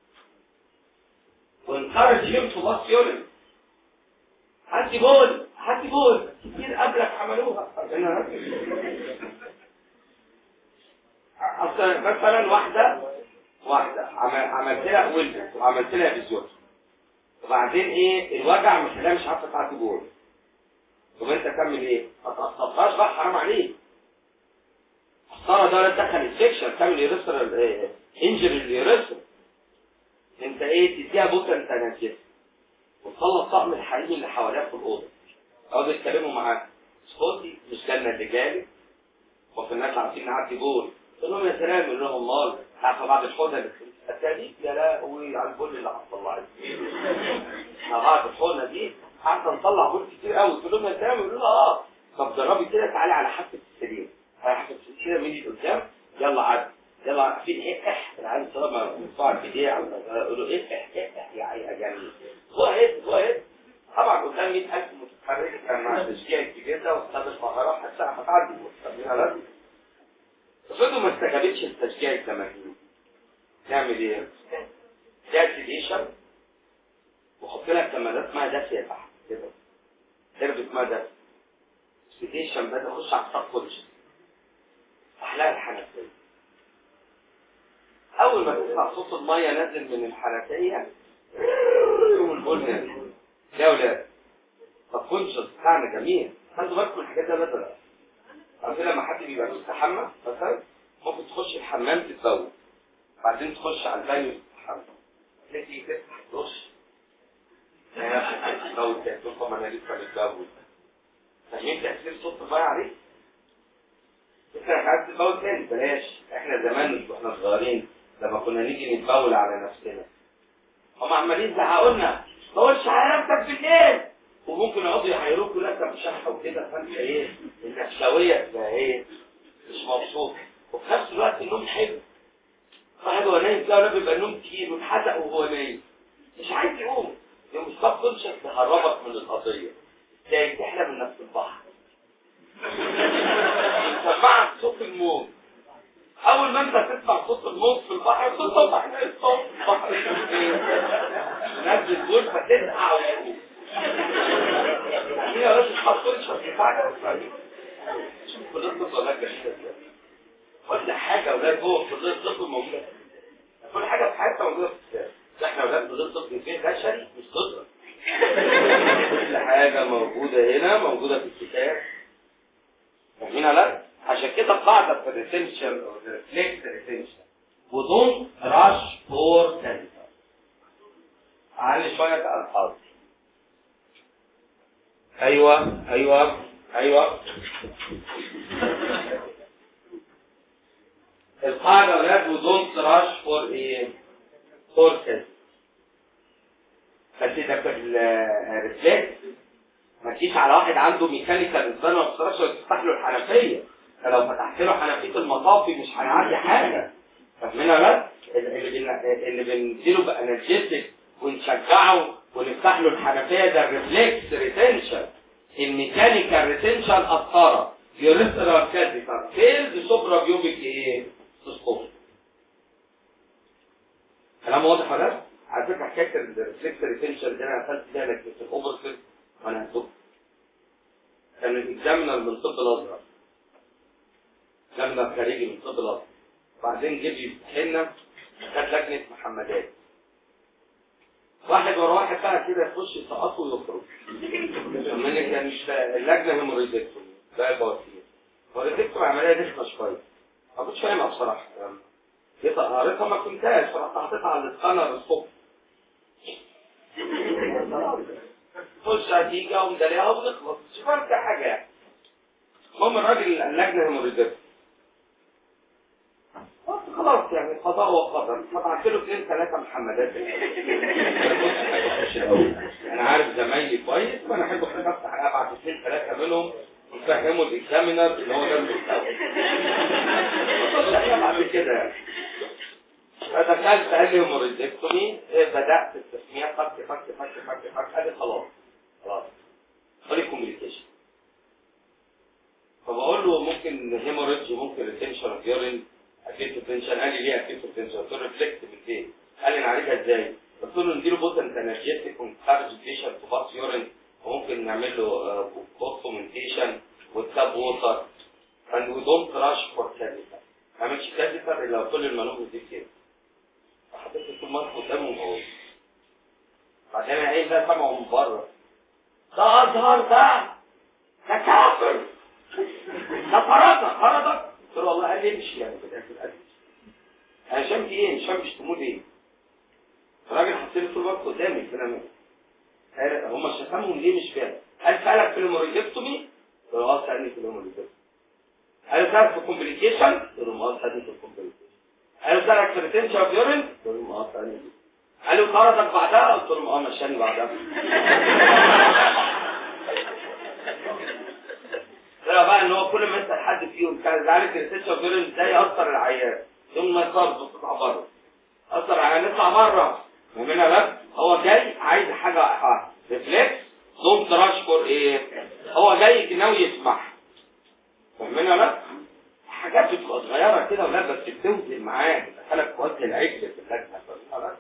وانكرج هيم تو باس يورين هاتي بول هاتي بول كتير قبلك عملوها اصلا مثلا واحده واحده عمل عملت لها ولدت وعملت لها فيزيوت وبعدين ايه الوجع مخليها مش عارفه تعدي بول طب انت كمل ايه؟ ما تقطعش بقى حرام عليك الصارة ده تدخل انفكشن تعمل يرسر انجري اليوريثرا انت ايه تديها بوتا انت ناسيها وتخلص طقم الحريم اللي حواليها في الاوضه يقعدوا يتكلموا معاك صوتي مش جالنا اللي جالي وفي الناس عارفين نعدي جول قلت لهم يا سلام يقول لهم مال عارفه بعد الحوضه اللي التاني يا لهوي على البول اللي حصل عليه بعد الحوضه دي قعدنا نطلع بول كتير قوي قلت لهم يا سلام يقولوا لنا اه طب جربي كده تعالي على حافه السرير على حافه السرير مين قدام يلا عدي يلا في ايه اح العيال طالما مرفوع الايديه يقولوا ايه اح اح يا جميل هو ايه هو ايه طبعا قدام 100000 متحرك كان مع تشجيع كبير ده واستخدم مهارات حتى هتعدي مستخدمها لازم افرضوا ما استجابتش التشجيع الجماهيري تعمل ايه؟ تعمل سيديشن وحط لها كمادات اسمها دافيه تحت كده تربط اسمها دافيه سيديشن بقى تخش على السبكونشن احلاها الحنفيه اول ما تسمع صوت الميه نازل من الحنفيه يقوم البول نازل يا ولاد السبكونشس بتاعنا جميل خدوا بالكم الحاجات دي مثلا عارفين لما حد بيبقى مستحمى مثلا ممكن تخش الحمام تتزوج بعدين تخش على البانيو تستحمى تلاقي تفتح الدش تتجوز تقول انا لسه متجوز فاهمين تاثير صوت الميه عليك؟ انت مش عايز تتجوز تاني بلاش احنا زمان واحنا صغيرين لما كنا نيجي نتبول على نفسنا هم عمالين يزعقوا لنا ما تقولش على نفسك بالليل وممكن يقعدوا يحيروكوا لك بشحه وكده فانت ايه النفسويه تبقى ايه مش مبسوط وفي نفس الوقت النوم حلو واحد هو نايم كده ولا بيبقى النوم تقيل واتحزق وهو نايم مش عايز يقوم يوم الصف كونشس تهربك من القضيه تلاقي تحلم انك في البحر سمعك صوت الموج اول ما انت تسمع صوت الموج في البحر صوت احنا الصوت في البحر نزل دول فتزقع وتقوم هي لازم تحط كونشس بتاعك شوف بنطلب ولا كده كل حاجه اولاد جوه في ظل الطفل موجوده كل حاجه في حياتنا موجوده في الكتاب احنا اولاد في ظل الطفل فين بشري مش طفل كل حاجه موجوده هنا موجوده في الكتاب فاهمين لا عشان كده قاعده في الريتنشن او الريفلكس ريتنشن ودون راش فور سنتر علي شويه على الحاضر ايوه ايوه ايوه القاعدة أولاد ودون تراش فور إيه؟ فور سيل بس ده في الريفلكس ما تجيش على واحد عنده ميكانيكال انسان ما بتصرفش وتفتح له الحنفية فلو فتحت له حنفية المطافي مش هيعدي حاجة فاهمين ولا اللي بن... اللي بنديله بانرجيتك ونشجعه ونفتح له الحنفية ده الريفلكس ريتنشن الميكانيكال ريتنشن أثارة يوريثرال كاتيتر فيلز سوبرا بيوبيك ايه؟ تسقط كلام واضح ولا على فكره حكايه الريفلكس ريتنشن دي انا قفلت فيها لك في الاوفر فيل وانا هتوب كان الاكزامنر من طب الازهر اكزامنر خارجي من طب الازهر بعدين جه بيمتحنا كانت لجنه محمدات واحد ورا واحد بقى كده يخش يسقطه ويخرج من كان مش اللجنه هيموريدكتومي ده بواسير هيموريدكتومي عمليه رخمه شويه ما كنتش فاهمها بصراحة قريتها ما كنتهاش رحت حطيتها على الاسكانر الصبح خش هتيجة ومدليها وبنخلص مش فاهم فيها حاجة يعني المهم الراجل اللجنة هيموريدكت قلت خلاص يعني قضاء وقدر فبعت له اثنين ثلاثة محمدات انا عارف زمايلي كويس وانا احب افتح ابعت اثنين ثلاثة منهم يفهموا الاكزامينر اللي هو ده المستوى بعد كده يعني فدخلت قال لي هيموريدكتومي بدات التسميه فك فك فك فك فك قال لي خلاص خلاص قال كوميونيكيشن فبقول له ممكن هيموريدج ممكن ريتنشن اوف يورين اكيد ريتنشن قال لي ليه اكيد ريتنشن قلت له ريفلكت بالفين قال لي نعالجها ازاي قلت له نديله بوتنت انرجيتيك ونخرج بيشنت في باص يورين وممكن نعمل له كومنتيشن والتاب ووتر and we don't rush for catheter ما عملش كاثيتر الا كل المنوب دي كده حطيت الكمار قدامه جوه بعدين انا ايه ده سامعه من بره ده ازهر ده ده كافر ده فرضك فرضك قلت له والله قال لي امشي يعني في الاخر قال لي انا شمت ايه مش فاهم بيشتموه ليه الراجل حط لي طول الوقت قدامي كده هم شتمهم ليه مش فاهم هل سالك في الموريدكتومي قلت له اه سالني في الموريدكتومي هل سالك في الكومبليكيشن قلت له اه سالني في الكومبليكيشن هل سالك في ريتنشن اوف يورين قلت له اه سالني قال له طردك بعدها قلت له اه مشاني بعدها طلع بقى ان هو كل ما يسال حد فيهم كان عارف الريتنشن اوف يورين ازاي ياثر العيان يوم ما يصاب تطلع بره اثر العيان يطلع بره ومنها بس هو جاي عايز حاجه ريفلكس دون تراش فور ايه هو جاي ناوي يسمح فاهمين ولا حاجات بتبقى صغيره كده ولا بس بتوزن معاك تدخلك في وجه العجل في اللجنه فاهمين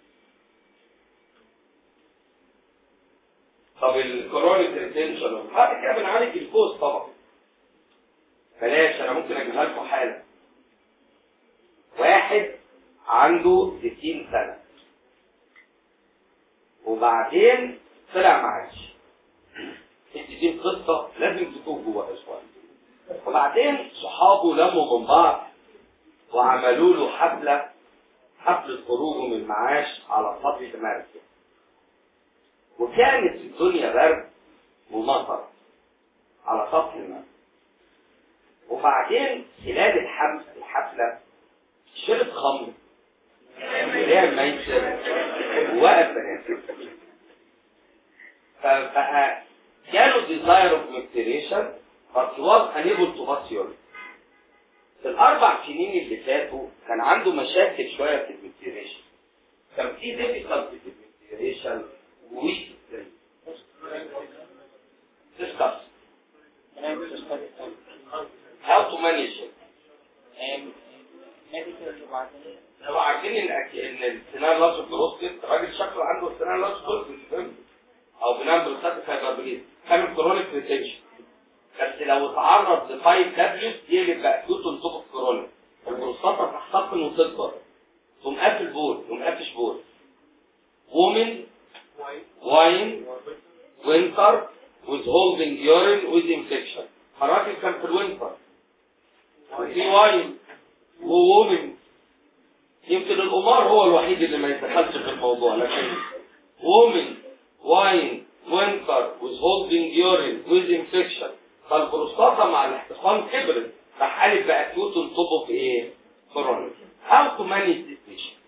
طب الكرونيك ريتنشن بعد كده بنعالج الكوز طبعا بلاش انا ممكن اجيبها لكم حاله واحد عنده 60 سنه وبعدين طلع معاش دي قصه لازم تكون جواها شويه وبعدين صحابه لموا من بعض وعملوا له حفله حفله خروجه من المعاش على سطح مركب وكانت الدنيا برد ومطر على سطح الماء وبعدين خلال الحفل الحفلة شرب خمر ولعب ميسر ووقف بنات فبقى جاله desire of masturbation but he was unable to masturbate في الأربع سنين اللي فاتوا كان عنده مشاكل شوية في الماستيريشن كان في difficulty في الماستيريشن وويك discuss how to manage it لو عارفين ان ان السنان لاش بروستيت راجل شكله عنده السنان لاش بروستيت او بنام بروستات هايبربليز كان كرونيك ريتنشن بس لو اتعرض ل 5 دبليو يقلب بقى كيوتون توب كرونيك البروستاتا تحتقن وتكبر تقوم قافل بول تقوم قافش بول وومن واين وينتر with holding urine with infection الراجل كان في الوينتر وفي واين وومن يمكن القمار هو الوحيد اللي ما يتدخلش في الموضوع لكن وومن واين وينتر with holding urine with infection فالبروستاتا مع الاحتقان كبرت راح قالب بقى كيوتون توب في ايه؟ كورونا how to manage this patient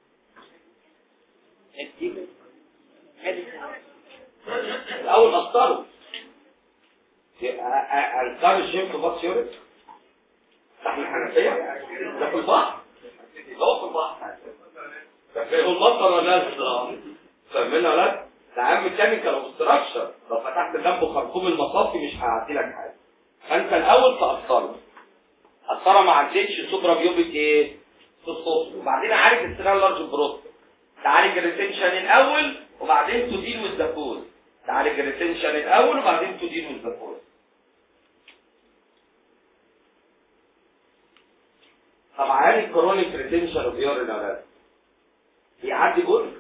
الاول اختاره انكار الشيف في بطس يوريك تحت الحنفيه ده في البحر ده في البحر في المطر ولا لا فاهمين ولا لا ده عام ميكانيكال اوبستراكشر لو فتحت جنبه خرطوم المصافي مش هيعدي لك حاجه فانت الاول تاثره اثره ما عدتش سوبرا بيوبيك ايه تسقط وبعدين عالج السنان لارج بروست تعالج الريتنشن الاول وبعدين تدير وذ ذا كوز تعالج الريتنشن الاول وبعدين تدير وذ ذا كوز طب عالج كرونيك ريتنشن اوف يورين ولا يعدي جزء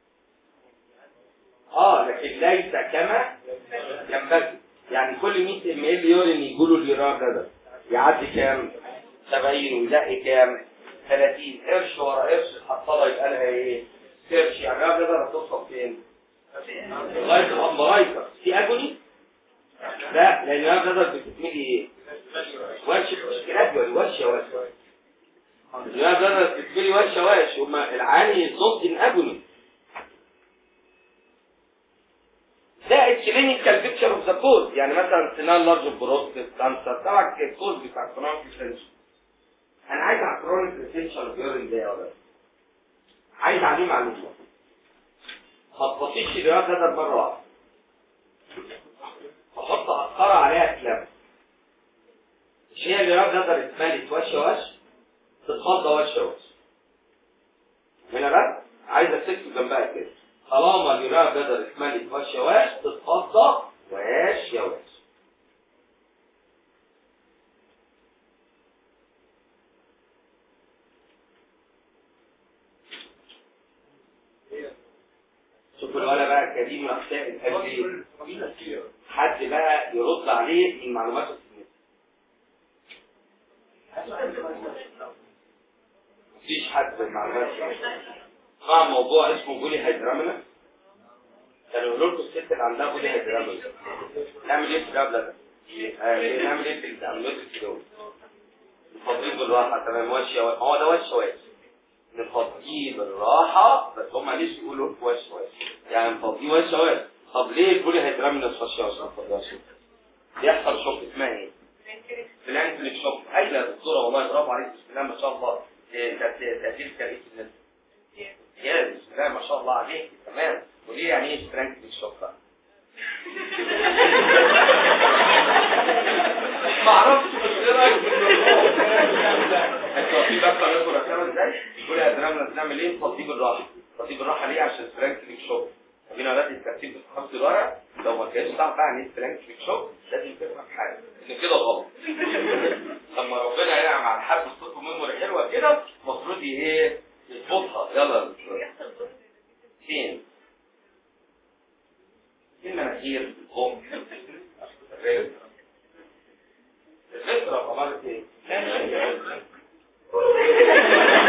اه لكن ليس كما ينبغي يعني كل 100 ام ال يورين يقولوا اليورار ده يعدي كام 70 ويلاقي كام 30 قرش ورا قرش الحصاله يبقى لها ايه قرش يعني الراب ده هتوصل فين لغايه الامبرايكر في اجوني لا لان الراب ده بتتملي ايه وش مش جراديوال وش يا وش الراب ده بتتملي وش وش هما العالي ضد الاجوني ده الكلينيكال بيكتشر اوف ذا كوز يعني مثلا سنان لارج بروستات كانسر طبعا الكوز بتاع كرونيك ريتنشن انا عايز على كرونيك ريتنشن اوف يورين ده يا ولد عايز عليه معلومه ما تبصيش الرياض ده مره واحده احط قطره عليها كلام مش هي الرياض ده اتملت وش وش تتفضى وش وش هنا بقى عايز اكتب جنبها كده طالما اليوراب بدل اتملت وش وش تتفضى وش يا وش شوفوا الولا بقى كريم وحساب الحب حد بقى يرد عليه من معلوماته السنية مفيش حد من معلوماته مع موضوع اسمه بولي هيدرامنا كانوا يقولوا لكم الست اللي عندها بولي هيدرامنا نعمل ايه في الرابلة ده؟ آه، نعمل ايه في العمليات الكيلو؟ نفضيه بالراحة تمام وش هو ده وش وش نفضيه بالراحة بس هم ليش يقولوا وش وش يعني نفضيه وش وش طب ليه البولي هيدرامنا وش وش نفضيه وش بيحصل شوك اسمها ايه؟ بلانكليك شوك ايوه يا دكتوره والله برافو عليك بسم الله ما شاء الله إيه، تأثير كريم الناس يا بسم الله ما شاء الله عليك تمام وليه يعني ايه فرانك بالشوك بقى ما اعرفش بس ايه رايك في الموضوع انتوا في بقى لكم رساله ازاي يقول يا درام نعمل ايه تطيب الراحه تطيب الراحه ليه عشان فرانك شوك هنا دلوقتي الترتيب في خمس الورق لو ما كانش تعرف بقى يعني ايه فرانك شوك لازم تفهم حاجه ان كده غلط لما ربنا ينعم على حد صوته ميموري حلوه كده المفروض ايه يظبطها يلا فين فين مناخير الام الرزق الفطرة عملت ايه؟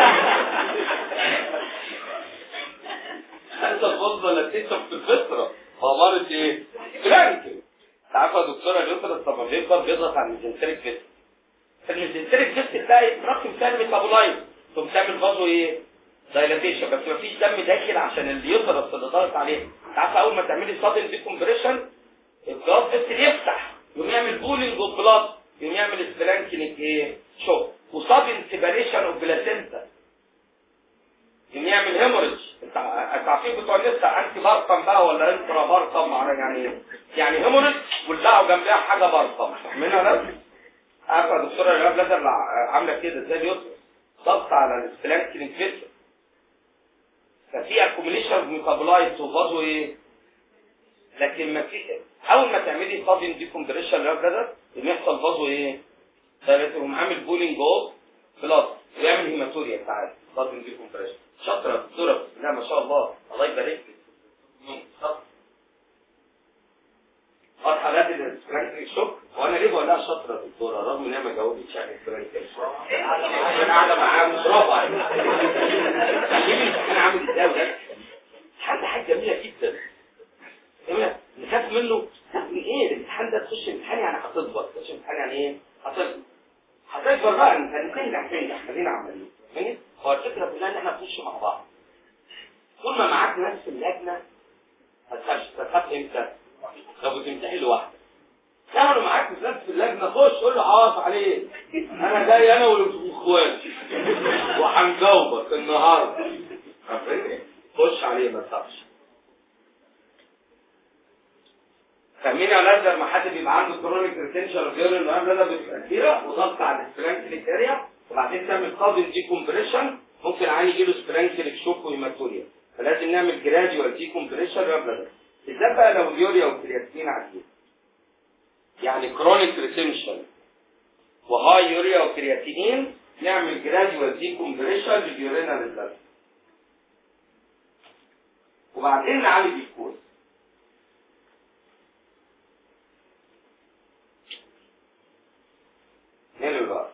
انت تفضل ولا تكتب في الفطرة ظهرت ايه؟ سبلانكينج تعرف يا دكتوره اليوترس لما بيكبر بيضغط على الميزنتريك فيست الميزنتريك فيست تلاقي تراكم تعمل ميتابولايت ثم تعمل برضه ايه؟ دايلاتيشن بس مفيش دم داخل عشان اليوترس اللي ضغط عليه تعرف اول ما تعملي سادن ديكمبريشن الجلاد فيست يفتح يقوم يعمل بولينج اوف بلاد يقوم يعمل سبلانكينج ايه؟ شوك وسادن سيبريشن اوف بلاسينتا يقوم يعمل هيموريدج انت انت عارفين بتوع النساء انتي بارتم بقى ولا انترا بارتم يعني ايه؟ يعني هيموريدج ولقوا جنبها حاجه بارتم فاهمينها ولا عارفه يا دكتوره الرياض لازم عامله كده زي اليوتر ضغط على السبلانكينج فيست ففي اكوميليشن ميتابولايتس وفازو ايه لكن ما في اول ما تعملي فازين ديكومبريشن لو كده يحصل فازو ايه ده يقوم عامل بولينج اوف بلاد ويعمل هيماتوريا ساعات فازين ديكومبريشن شاطره دكتوره لا ما شاء الله الله يبارك لك شاطره واضحه غادي السبرانكينج شوك وانا ليه بقول لها شاطره يا دكتوره رغم ان هي ما جاوبتش على السبرانكينج شوك انا قاعده معاها مش برافو عليك انا عامل ازاي وده حاجه حاجه جميله جدا جميله نخاف منه من ايه الامتحان ده تخش امتحان يعني هتكبر تخش امتحان يعني ايه هتكبر هتكبر بقى انت هتنجح تنجح خلينا عمالين فاهم هو الفكره كلها ان احنا نخش مع بعض طول ما معاك ناس في اللجنه ما تخافش تخاف امتى لو بتمتحن لوحدك تعملوا معاك في ناس في اللجنه خش قول له عواف عليه انا جاي انا واخواتي وهنجاوبك النهارده خش عليه ما تخافش فاهمين يا ولاد لما حد بيبقى عنده كرونيك ريتنشن اوف يورين النهارده ده بتبقى كتيره وضغط على السبرانكليك اريا وبعدين تعمل قابل دي كومبريشن ممكن عادي يجي له سبرانكليك شوك وهيماتوريا فلازم نعمل جراديوال دي كومبريشن يا ولاد بالذات بقى لو اليوريا والكرياتين عاليين يعني كرونيك ريتنشن وهاي يوريا وكرياتينين نعمل جراديوال دي كومبريشن لليورينا ريزلت وبعدين نعالج الكوز نعمل بقى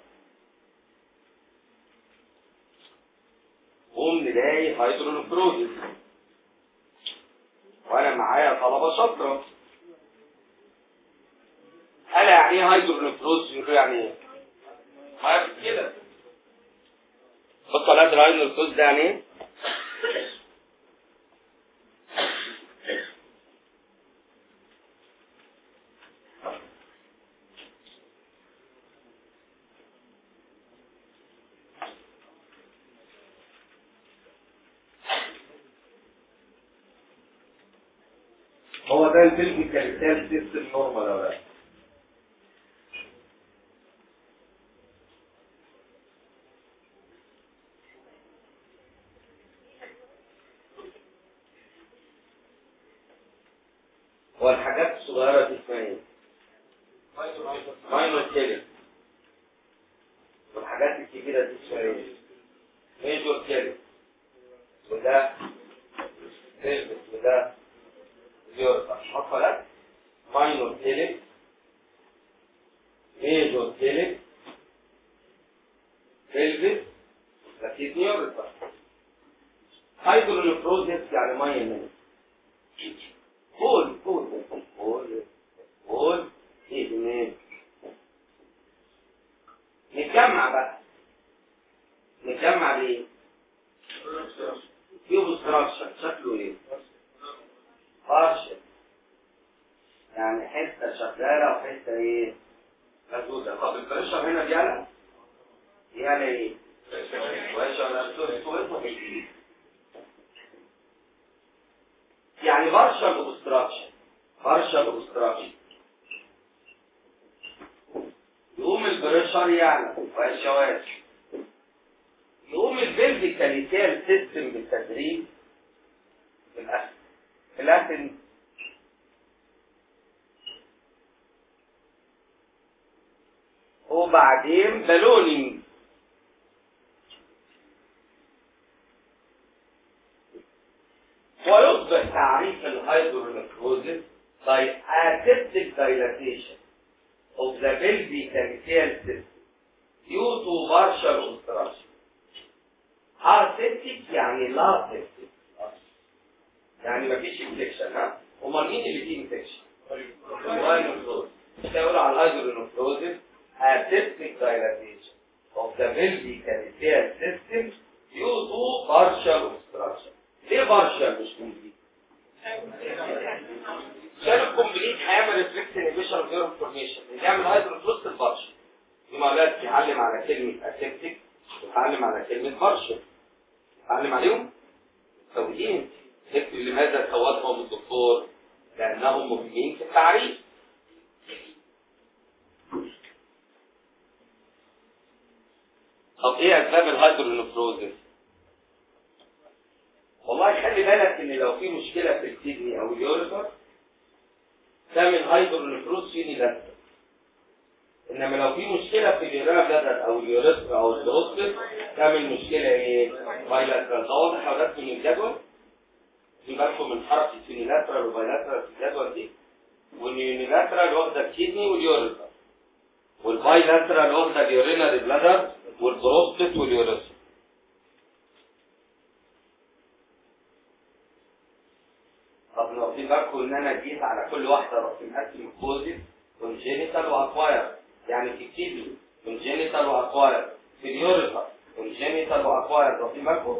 قوم نلاقي هيدرونفروزيس وانا معايا طلبه شاطره قال يعني ايه هيدرونفروز يقولوا يعني ايه ما كده بص على الهيدرونفروز ده يعني ايه هو ده الفيلم كالتال سيستم نورمال ولا لا هو الحاجات الصغيرة دي اسمها ايه؟ ماينور كيلر والحاجات الكبيرة دي اسمها ايه؟ ميجور كيلر وده فيلبس وده زيورتا حط لك ماينور كيلر ميجور كيلر فيلبس لكن يورتا هيدرونفروزيس يعني ميه منه قول قول قول قول ايه منين نتجمع بقى نتجمع ليه يوب ستراكشر شكله ايه بارشل يعني حته شغاله وحته ايه مسدوده طب البريشر هنا بيعلى بيعلى ايه يعني بارشل اوبستراكشن بارشل اوبستراكشن يقوم البريشر يعلى والشواذ يقوم الفيلفيكاليتيال سيستم بالتدريج بالاسم لكن وبعدين بالونينج ويصبح تعريف الهيدرونيكروزيس by aseptic dilatation of the pelvic system due to partial obstruction. Aseptic يعني لا septic يعني مفيش انفكشن ها امال مين اللي فيه انفكشن؟ الهايدرونفروز يقولوا على الهايدرونفروزس aseptic dilatation of the pelvic system due to partial obstruction ليه partial مش complete؟ عشان الكومبليت هيعمل ريفلكس انيبيشن اوف نيورون فورميشن اللي يعمل هايدروفلوس البارشل يبقى اولاد تتعلم على كلمه اسيبتيك وتتعلم على كلمه بارشل تتعلم عليهم متزودين اكتب لماذا سوتهم الدكتور لانهم مهمين في التعريف طب ايه اسباب الهايدرونفروزس والله خلي بالك ان لو في مشكله في الكدني او اليوريثر تعمل هايدرونفروز يونيلاترال انما لو في مشكله في اليورينا بلادر او اليوريثر او الدروستر تعمل مشكله ايه بايلاترال ده واضح يا ولاد من الجدول في بالكم من حركه يونيلاترال وبايلاترال في الجدول دي وان يونيلاترال واخده الكدني واليوريثر والبايلاترال واخده اليورينال بلادر والبروستات واليوريثر طب لو واخدين بالكم ان انا جيت على كل واحده رحت مقسم الكوزيس كونجينيتال واكواير يعني في الكيدني كونجينيتال واكواير في اليوريثر كونجينيتال واكواير واخدين بالكم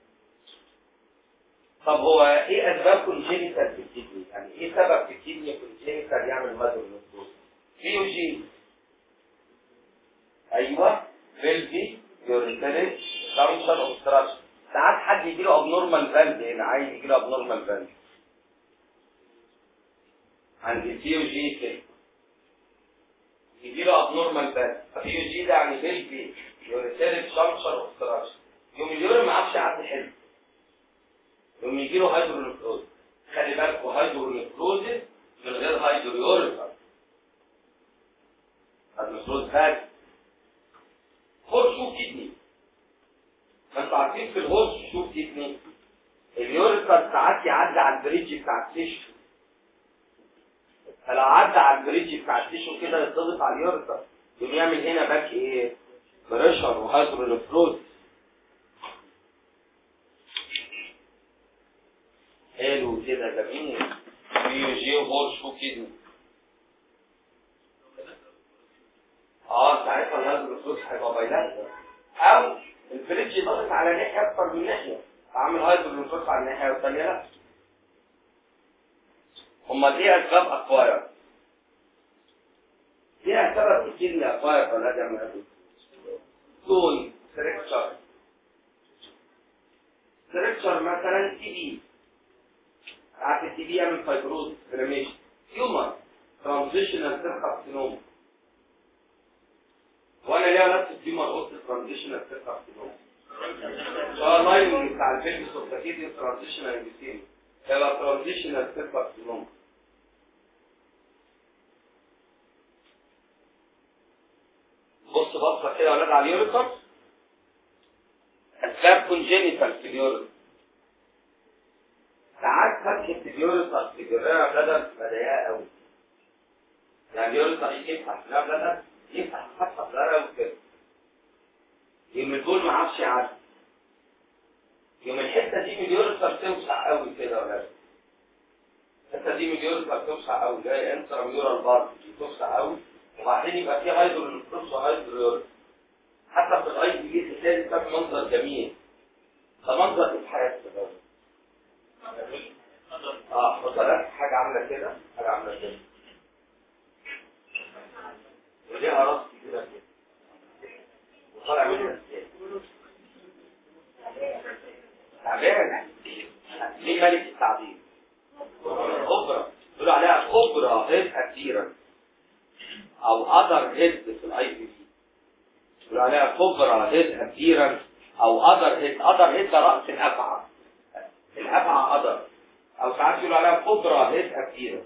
طب هو ايه اسباب كونجينيتال في الكيدني يعني ايه سبب في الكيدني كونجينيتال يعمل مادرونوسكوز بيوجي ايوه فيلفي يوريتريك كاونسر اوبستراكشن ساعات حد يجي له ابنورمال فالف هنا عايز يجي له ابنورمال فالف عند البي او جي كده يجي له ابنورمال فالف البي او جي ده يعني فيلفي يوريتريك كاونسر اوبستراكشن يوم اليورين ما عرفش يعدي حلو يوم يجي له هايدرونفروز خلي بالكوا هايدرونفروز من غير هايدريوريثر هايدرونفروز هاي هورس شوف كدني ما انتوا عارفين في الهورس شوف كدني اليوريثر ساعات يعدي على البريدج بتاع التيشو فلو عدى على البريدج بتاع التيشو كده يتضغط على اليوريثر يقوم يعمل هنا باك ايه بريشر وهايدرونفروز حلو كده جميل بيو جي وهورس شوف كدني اه ساعتها الهايدروفلوكس هيبقى بايلاترال او البريدج ضغط على ناحيه اكتر من ناحيه فعامل هايدروفلوكس على الناحيه والثانيه لا امال ايه اسباب اكواير؟ ايه سبب كتير لاكواير ولا ده من تون ستريكشر ستريكشر مثلا تي بي عارف التي بي يعمل فايبروز انفلاميشن هيومر ترانزيشنال سيل كارسينوما وانا ليا نفس التيمر قلت ترانزيشنال سيل كارسينوما اه لاين بتاع الفيلم سوبتاكيدي ترانزيشنال انجستيم يبقى ترانزيشنال سيل كارسينوما بص بصه كده يا ولاد على اليوريثر اسباب كونجينيتال في اليوريثر ساعات فتحه اليوريثر في جريرة بلدن تبقى ضيقه قوي يعني اليوريثر يجي يفتح في بلدن يفتح فتحه صغيره قوي كده يوم البول ما عرفش يعدي يوم الحته دي من اليوريثر توسع قوي كده يا ولاد الحته دي من اليوريثر توسع قوي زي انترا ميورال بارت توسع قوي وبعدين يبقى في هايدرونفروس وهايدرو حتى في الاي دي جي تلاقي ده منظر جميل ده منظر الحياه كده اه مثلا حاجه عامله كده حاجه عامله كده وليها راس كده كده وطالع منها تعبان ليه ملك التعبير خبرة يقولوا عليها خبرة هيبقى كثيرا او اذر هيد في الاي بي سي يقولوا عليها خبرة هيبقى كثيرا او اذر هيد اذر هيد ده راس الافعى الافعى اذر او ساعات يقولوا عليها خبرة هيبقى كثيرا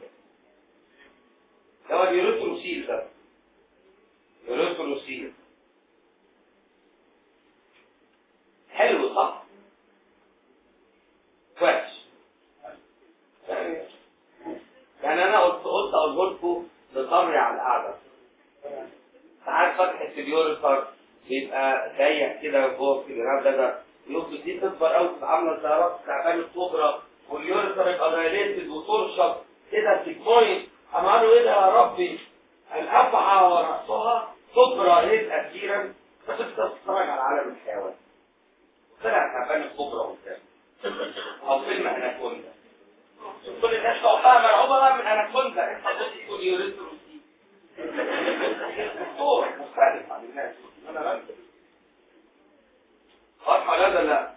ده هو اليوروتروسيل ده يوروتروسيل حلو صح كويس يعني انا قلت قلت اقول لكم نطري على القعده ساعات فتحه اليوريثر بيبقى ضيق كده جوه في الجراب ده ده يقصد دي تكبر قوي تبقى عامله زي راس تعبان الكبرى واليوريثر يبقى دايليتد وترشق ايه ده سيكوين اما قالوا ايه ده يا ربي الافعى وراسها كبرى ايه اخيرا فتبدا تتفرج على عالم الحيوان طلع تعبان الكبرى قدام او فيلم اناكوندا كل الناس توقعها مرعوبه بقى من اناكوندا انت بص تقول يوريثروسي دكتور مختلف عن الناس انا بنسى واضحه لا لا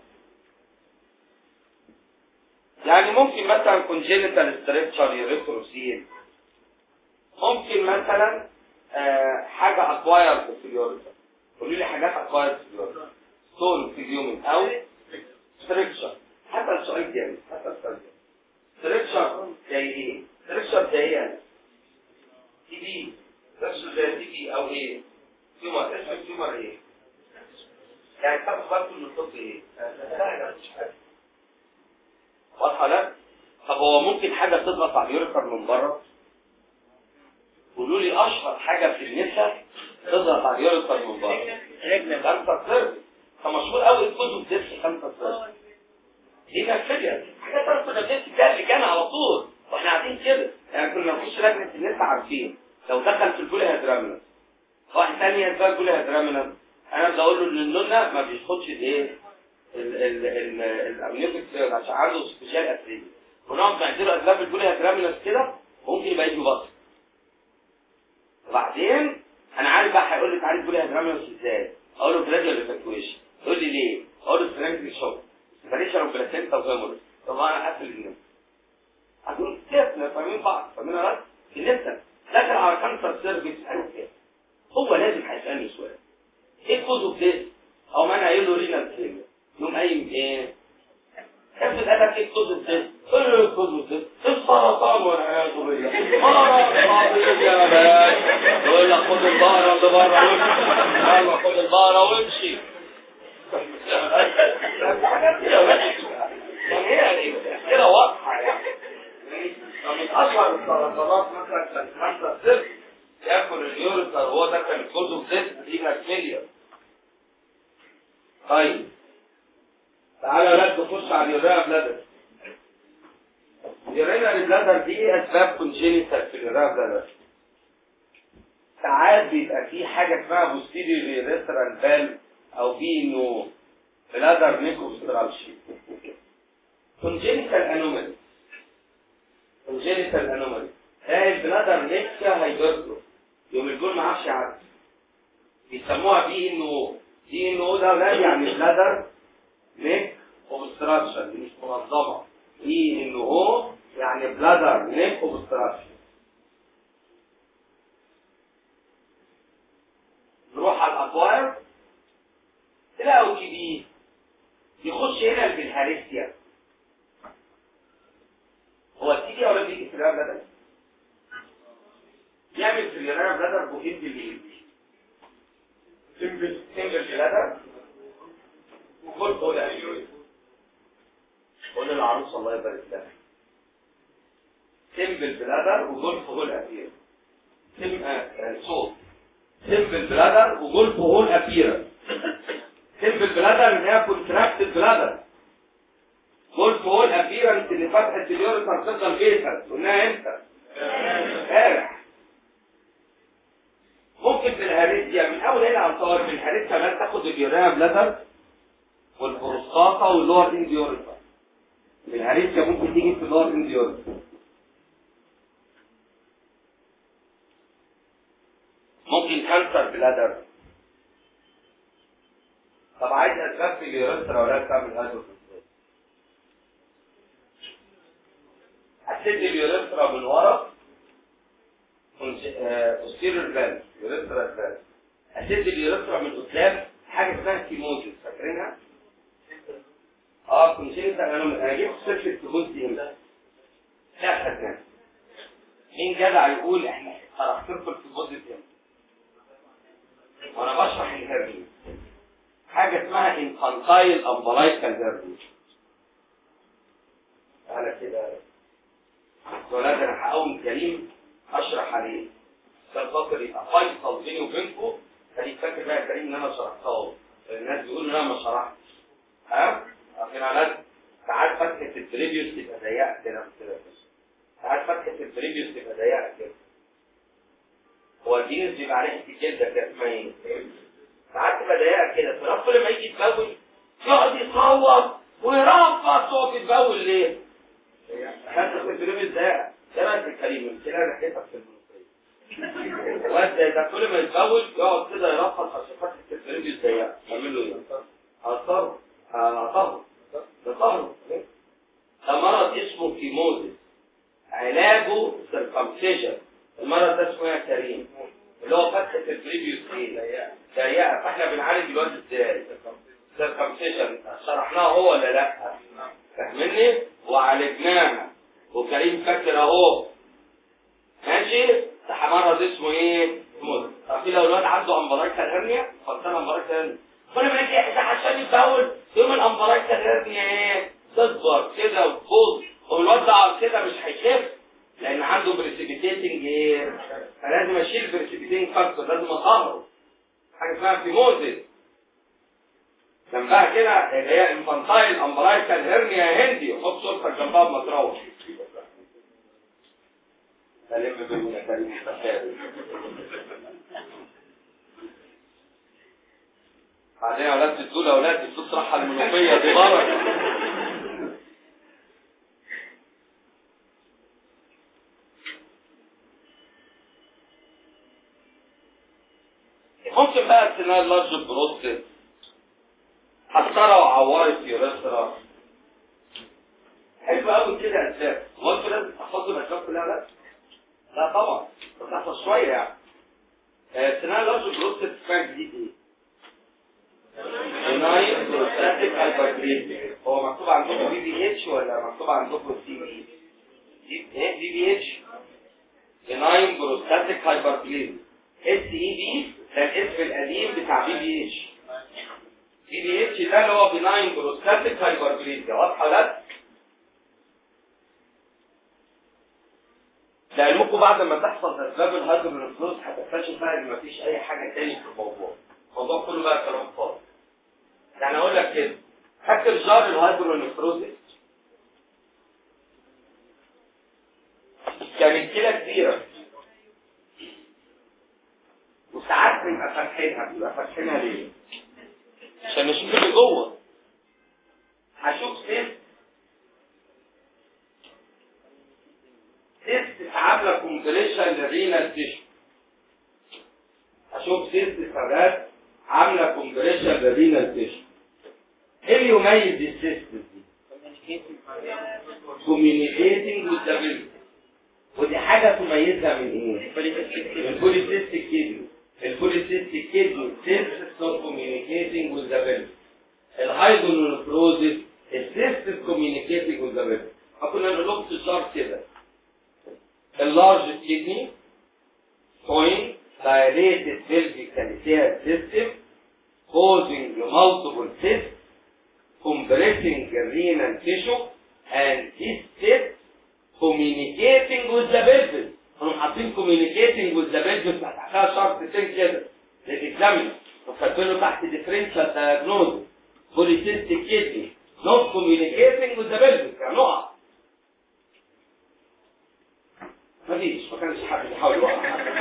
يعني ممكن مثلا congenital structure يوريثروسين ممكن مثلا آه حاجة acquired في اليوريثر قولوا لي حاجات acquired في اليوريثر ستون في اليومن او structure حتى السؤال جامد حتى السؤال جامد structure زي ايه؟ structure زي ايه؟ تي بي structure زي تي بي او ايه؟ تيومر اسم التيومر ايه؟ يعني تاخد بالكم من الطب ايه؟ لا لا مش حاجة واضحة لا؟ طب هو ممكن حاجة تضغط على اليوريثر من بره؟ قولوا لي اشهر حاجة في النساء تضغط على اليوريثر من بره رجل خمسة سر فمشهور قوي الكتب ديسك خمسة سر دي كانت فيليا حاجات انا كنا بنمسك ده اللي كان على طول واحنا قاعدين كده يعني كنا نخش لجنة النساء عارفين لو دخل في البولي هيدرامنا واحد تاني يدخل البولي هيدرامنا انا بدي اقول له ان النونة ما بياخدش الايه الامنيوتيك سيرد عشان عنده سبيشال اتريد ونقعد نعدله اسباب البولي هيدرامنا كده ممكن يبقى يجي بطل وبعدين انا عارف بقى هيقول لي تعالى تقول لي هتعمل ازاي اقول له جراديوال ايفاكويشن يقول لي ليه اقول له سيراميك شوك سيبريشن اوف بلاسينتا وهيموريج طب انا قافل النمو هتقول كيف فاهمين بعض فاهمين ولا لسه داخل على كانسر سيرفيس انا كيف هو لازم هيسالني سؤال ايه الكوز اوف ذيس او ما انا قايل له رينال فيلير يوم قايم ايه افرض قال لك ايه الكوز اوف ذيس قول له الكوز اوف ذيس السرطان والعياذ بالله مرض يا باشا يقول لك خد البقرة اللي بره وامشي يلا خد البقرة وامشي حاجات كده يعني هي كده واضحة يعني من أشهر السرطانات مثلا كان خمسة صفر ياكل اليوريثر وهو ده كان كله زفت دي ماكسيليا طيب تعالى لا نخش على اليوريا بلادر اليورينري بلادر دي اسباب كونجينيتال في اليوريا بلادر ساعات بيبقى في حاجه اسمها بوستيريور ريسترال فالف او في انه بلادر نيكوسترالشي كونجينيتال انومالي كونجينيتال انومالي ده البلادر نيكسا هيبرتو يوم الجول ما عرفش يعدي بيسموها بي ان او بي ان او ده لا يعني بلادر نيك اوبستراكشن دي مش منظمه بي ان او يعني بلادر نيك اوبستراكشن نروح على الاكواير تلاقوا تي بي يخش هنا بالهاريسيا هو التي بي ولا بيجي في الرابلة يعمل في اليوريا بلادر بوهيد بالليل سمبل سمبل بلادر وكل قول قول العروس الله يبارك لها سمبل بلادر وجولف هول ابير سم آه يعني صوت سمبل بلادر وجولف هول ابير سمبل بلادر ان هي كونتراكتد بلادر جولف هول ابيرنس اللي فتحه اليوريثر تفضل بيتر قلناها امتى؟ امبارح ممكن في الهاريسيا من اول هنا على الصور في الهاريسيا ما تاخد اليوريا بلادر والبروستاتا واللور انديوريثر في الهاريسيا ممكن تيجي في اللور انديوريثر ممكن كانسر بلادر طب عايز اسباب في اليوريثرا ولا تعمل هذا هتسد اليوريثرا من ورا posterior valve يوريثرا valve هتسد اليوريثرا من قدام حاجه اسمها كيموزيس فاكرينها؟ اه كونجنتال انا انا جبت سيرش الكيموز دي امتى؟ لا خدناها مين جدع يقول احنا شرحت لكم الكيموز دي امتى؟ وانا بشرح الهرمين حاجه اسمها انفانتايل امبلايكال هرمين تعالى كده ولاد انا هقوم كريم اشرح عليه عشان خاطر يبقى فيصل بيني وبينكم خليك فاكر بقى يا كريم ان انا شرحتها الناس بيقولوا ان انا ما شرحتش ها؟ عشان على ساعات فتحه البريفيوس تبقى ضيقه كده كده ساعات فتحة البريبيوس تبقى ضيقة كده هو البينس بيبقى عليه حتة جلدة كده اسمها ايه؟ ساعات تبقى ضيقة كده فالراجل كل ما يجي يتبول يقعد يصوت ويرفض صوت يتبول ليه؟ فتحة البريبيوس ضيقة ايه رايك في الكريم؟ قلت لها انا كيفك في المنوفية وانت ده كل ما يتبول يقعد كده يرفض عشان فتحة البريبيوس ضيقة تعمل له ايه؟ هتصرف هتصرف تصرف ده مرض اسمه كيموزيس علاجه سيركمسيشن المرض ده اسمه ايه يا كريم اللي هو فتحة البريبيوس ايه ضيقة فاحنا بنعالج الواد ازاي سيركمسيشن شرحناها هو ولا لا فاهمني وعالجناها وكريم فاكر اهو ماشي ده مرض اسمه ايه كيموزيس طب في لو الواد عنده امبرايكال هرنيا فصار امبرايكال هرنيا كل ما يجي يحزق عشان يتبول يوم الامبرايكال هرنيا ايه تكبر كده وتبوظ والواد ده كده مش هيخف لان عنده بريسيبيتيتنج ايه فلازم اشيل بريسيبيتيتنج فاكتور لازم اطهره حاجه اسمها فيموزيس جنبها كده اللي هي انفانتايل امبرايكال هرنيا هندي وحط صورتك جنبها بما تروح سلم بينا كريم بعدين يا اولاد بتقول يا اولاد بتقول صراحه المنوفيه دي بركه ممكن بقى تنال لارج بروستات حسرة وعوارض يوريثرا حلو قوي كده اسباب هو انتوا لازم تحفظوا الاسباب كلها لا لا طبعا بس احفظ شويه يعني آه، تنال لارج بروستات اسمها جديد ايه؟ بناين بروستاتيك هايبربليزيا هو مكتوب عندكم بي بي اتش ولا مكتوب عندكم سي بي ايه بي بي اتش بناين بروستاتيك هايبربليزيا اس اي بي ده الاسم القديم بتاع بي بي اتش بي بي اتش ده اللي هو بناين بروستاتيك هايبربليزيا واضحه ولا لعلمكم بعد ما تحصل اسباب الهايدرونفلوز هتكتشف بقى ان مفيش اي حاجه تاني في الموضوع الموضوع كله بقى كلام فاضي يعني اقول لك كده فاكر جار الهايدرونفروزيس كانت كده كبيره وساعات بنبقى فاتحينها بنبقى فاتحينها ليه؟ عشان نشوف اللي جوه هشوف سيست سيست عامله كومبريشن للرينال تيشو هشوف سيست فجات عامله كومبريشن للرينال تيشو ايه اللي يميز السيست دي؟ كوميونيكيتنج والدابيلتي ودي حاجه تميزها من ايه؟ من البوليسيستيك كيدني البوليسيستيك كيدني سيست نوت كوميونيكيتنج والدابيلتي الهايدرونفروزيس السيست كوميونيكيتنج والدابيلتي كنا نقول لكم تشار كده اللارج كيدني point dilated pelvic calicea system causing multiple cysts compressing the renal tissue and this cyst communicating with the pelvis هم حاطين communicating with the pelvis تحتها شرطتين كده للاكزامينر وكاتبينه تحت differential diagnosis polycystic kidney not communicating with the pelvis يعني نقع مفيش ما كانش حد بيحاول يوقع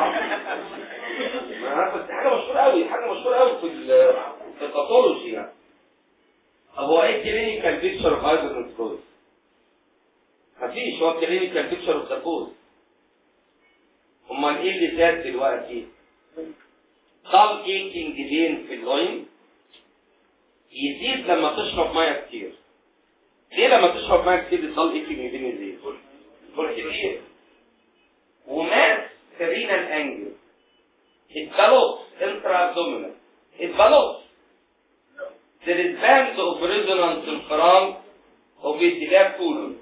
ما بس حاجه مشهوره قوي حاجه مشهوره قوي في ال- في الباثولوجي يعني طب هو ايه الكلينيكال بيكتشر اوف هايدروكلوز مفيش هو الكلينيكال بيكتشر اوف ذا كوز امال ايه اللي زاد دلوقتي ضل ايكينج بين في اللوين يزيد لما تشرب ميه كتير ليه لما تشرب ميه كتير الضل ايكينج بين يزيد كل كتير وماس سرينا الانجل البالوت انترا ابدومينال البالوت there is band of resonance in front of اتجاه كولون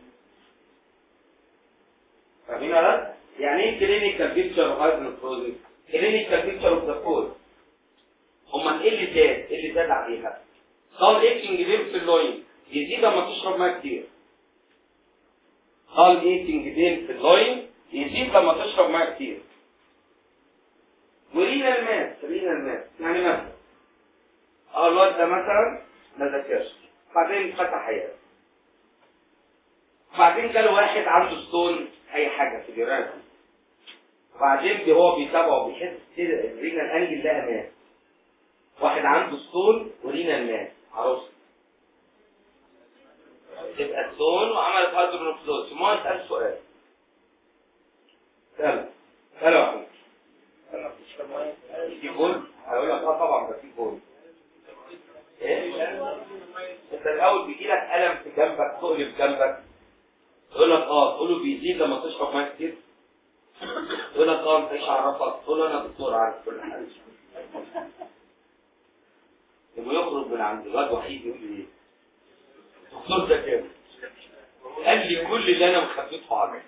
فاهمين ولا لا؟ يعني ايه كلينيكال بيكتشر اوف هايدروفروزيس؟ كلينيكال بيكتشر اوف ذا كوز امال ايه اللي زاد؟ ايه اللي زاد عليها؟ قال ايكينج بين في اللوين يزيد لما تشرب ميه كتير قال ايكينج بين في اللوين يزيد لما تشرب ميه كتير ورينا الماس رينا الماس يعني مثلا اه الواد ده مثلا ما ذاكرش بعدين فتح عيال بعدين جاله واحد عنده ستون اي حاجه في اليورين وبعدين هو بيتابعه بيحس كده الرينال انجل لها ماس واحد عنده ستون ورينال ماس عروسه تبقى ستون وعملت هيدرونوفلوس ما اسال سؤال سلام سلام في جول هقول لك اه طبعا ده في جول ايه انت الاول بيجي لك الم في جنبك تقلب جنبك يقول لك اه تقول له بيزيد لما تشرب ميه كتير يقول لك اه انت ايش عرفك تقول له انا دكتور عارف كل حاجه يبقى يخرج من عند الواد وحيد يقول لي ايه الدكتور ده كام قال لي كل اللي انا مخبيته عنك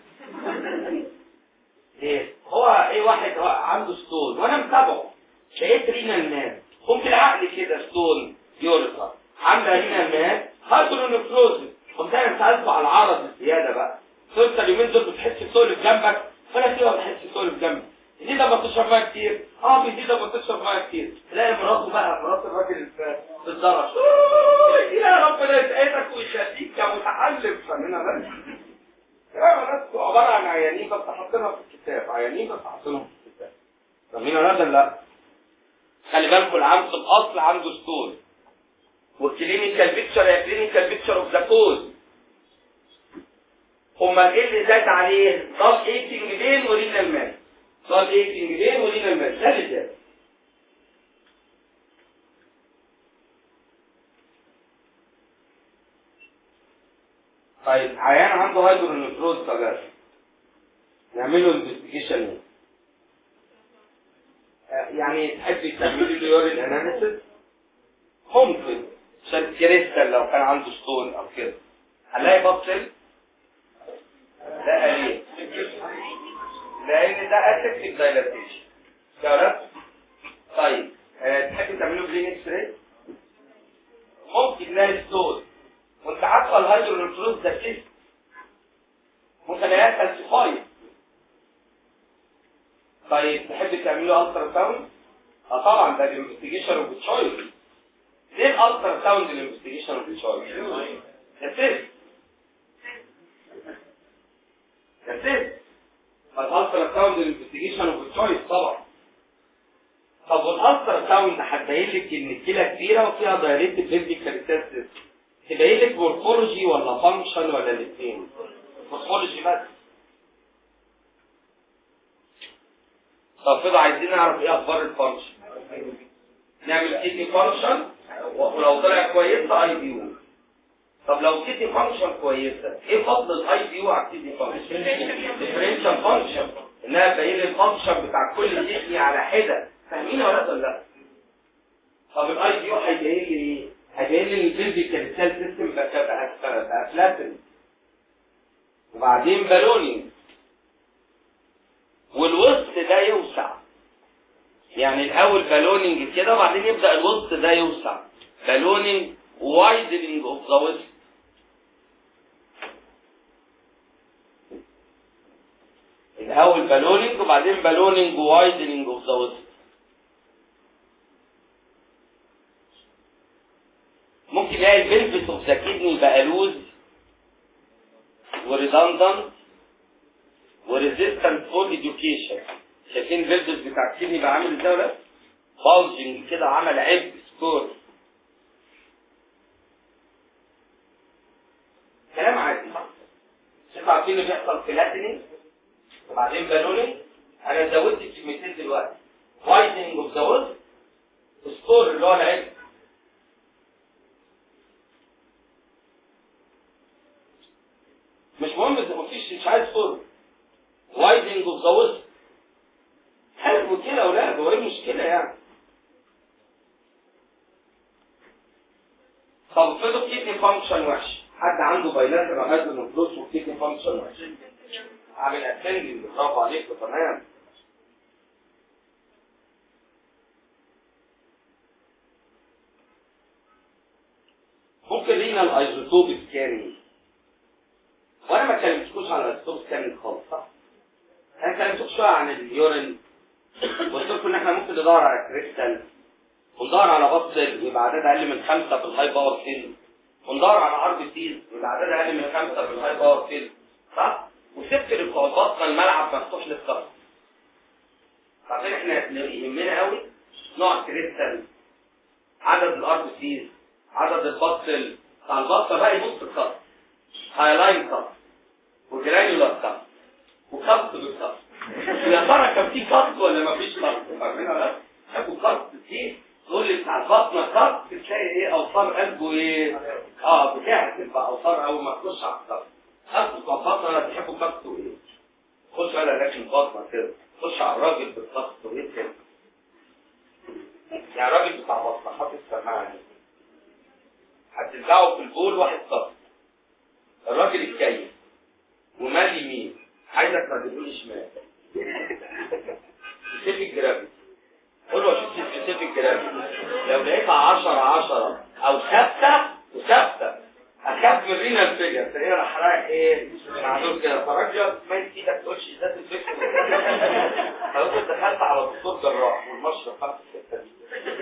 ايه هو ايه واحد عنده ستون وانا متابعه لقيت رينا الناس قمت العقل كده ستون يورثر عامله رينا الناس هيدرونفروزس قمت انا سالته على العرض الزياده بقى قلت اليومين دول بتحس بتقلب جنبك فانا كده بحس بتقلب جنبي يزيد لما تشرب ميه كتير اه بيزيد لما تشرب ميه كتير تلاقي مراته بقى مرات الراجل في الدرج يا ربنا يسعدك ويخليك يا متعلم فمنها بس ناس عباره عن عيانين بس حاطينها في الكتاب عيانين بس حاطينهم في الكتاب فاهمين ولا لا خلي بالكم العام في الاصل عنده ستون والكلينيكال بيكتشر يا كلينيكال بيكتشر اوف ذا كوز امال ايه اللي زاد عليه ضل ايتنج بين ورينا المال ضل ايتنج بين ورينا المال ده اللي زاد طيب عيان عنده هايدرونيفروز طبعا نعمله انفستيجيشن يعني تحب تعملي له يورين اناليسيس ممكن عشان كريستال لو كان عنده ستون او كده هنلاقي بطل لا ليه لان ده اسيبتيك دايلاتيشن تعرف طيب أه تحب تعمله بلين اكس راي ممكن تلاقي ستون وانت عارفه الهيدرونيفروز ده كيس ممكن الاقيها كالسيفايد طيب تحب تعمل له الترا ساوند اه طبعا ده الانفستيجيشن اوف تشويس ليه الالترا ساوند الانفستيجيشن اوف تشويس ده تيست ده تيست فالالترا ساوند الانفستيجيشن اوف تشويس طبعا طب والالترا ساوند هتبين لك ان الكلى كبيره وفيها دايركت بيلديك كاريتاسيس تبين لك مورفولوجي ولا فانكشن ولا الاثنين مورفولوجي بس طب كده عايزين نعرف ايه اخبار الفانكشن نعمل كيدني فانكشن ولو طلع كويسه اي بي يو طب لو كيدني فانكشن كويسه ايه فضل الاي بي يو على الكيدني فانكشن ديفرنشال فانكشن انها تبين الفانكشن بتاع كل كيدني على حده فاهمين ولا لا طب الاي بي يو هيبين لي ايه هيبين لي الفيزيكال سيل سيستم بقى بقى فلاتن وبعدين بالونينج والوسط ده يوسع يعني الاول بالونينج كده وبعدين يبدا الوسط ده يوسع بالونينج وايدنينج اوف ذا وسط الاول بالونينج وبعدين بالونينج وايدنينج اوف ذا وسط ممكن يلاقي البلفس اوف ذا كيدني بقى لوز وريدندنت وريزيستنت فور اديوكيشن شايفين الفيلدس بتاع الكدني بقى عامل ازاي ولا بالجنج كده عمل عبء سكور كلام عادي شوفوا عارفين اللي بيحصل في لاتيني وبعدين بالوني انا زودت الكلمتين دلوقتي وايدنج اوف ذا وورد سكور اللي هو العبء مش مهم مفيش مش عايز سكور وايدنج اوف ذا وسط حلو كده يا اولاد هو ايه المشكله يعني طب افرضوا كيدني فانكشن وحش حد عنده بايلاترال هايدرونفلوس وكيدني فانكشن وحش عامل اتندنج برافو عليك تمام ممكن لينا الايزوتوب سكاننج وانا ما كلمتكوش على الايزوتوب سكاننج خالص صح؟ انا كلمتكم شويه عن اليورين قلت لكم ان احنا ممكن ندور على كريستال وندور على بطل يبقى عدد اقل من خمسه في الهاي باور فيل وندور على ار بي سيز يبقى عدد اقل من خمسه في الهاي باور فيل صح؟ وسبت لبتوع البطنه الملعب مفتوح للكسر بعدين احنا يهمنا قوي نوع الكريستال عدد الار سيز عدد البطل بتاع البطه بقى يبص الكسر هايلاين كسر وجرانيولار كسر وكسر بالكسر يا ترى كان في كسر ولا ما فيش كسر فاهمين ولا لا؟ تاخد كسر دي تقول لي بتاع البطنه كسر تلاقي ايه اوتار قلبه ايه اه بتعزل بقى اوتار اول ما تخش على الكسر اخد بتاع البطنه بتحبوا كسر ايه خش على لكن البطنه كده خش على الراجل بالكسر ايه كده يعني الراجل بتاع بطنه حاطط السماعه دي هتلزقه في البول واحد كسر الراجل الكيف ومال يمين عايزك ما تقولي شمال سبيسيفيك جرافيتي قول له شوف سبيسيفيك جرافيتي لو لقيتها 10 10 او ثابته وثابته اخاف من رينا فيجر تلاقيه راح رايح ايه معدول كده فرجل ما انت ايدك تقولش ذات الفكر خلاص انت دخلت على دكتور جراح والمشرف خدت الحته دي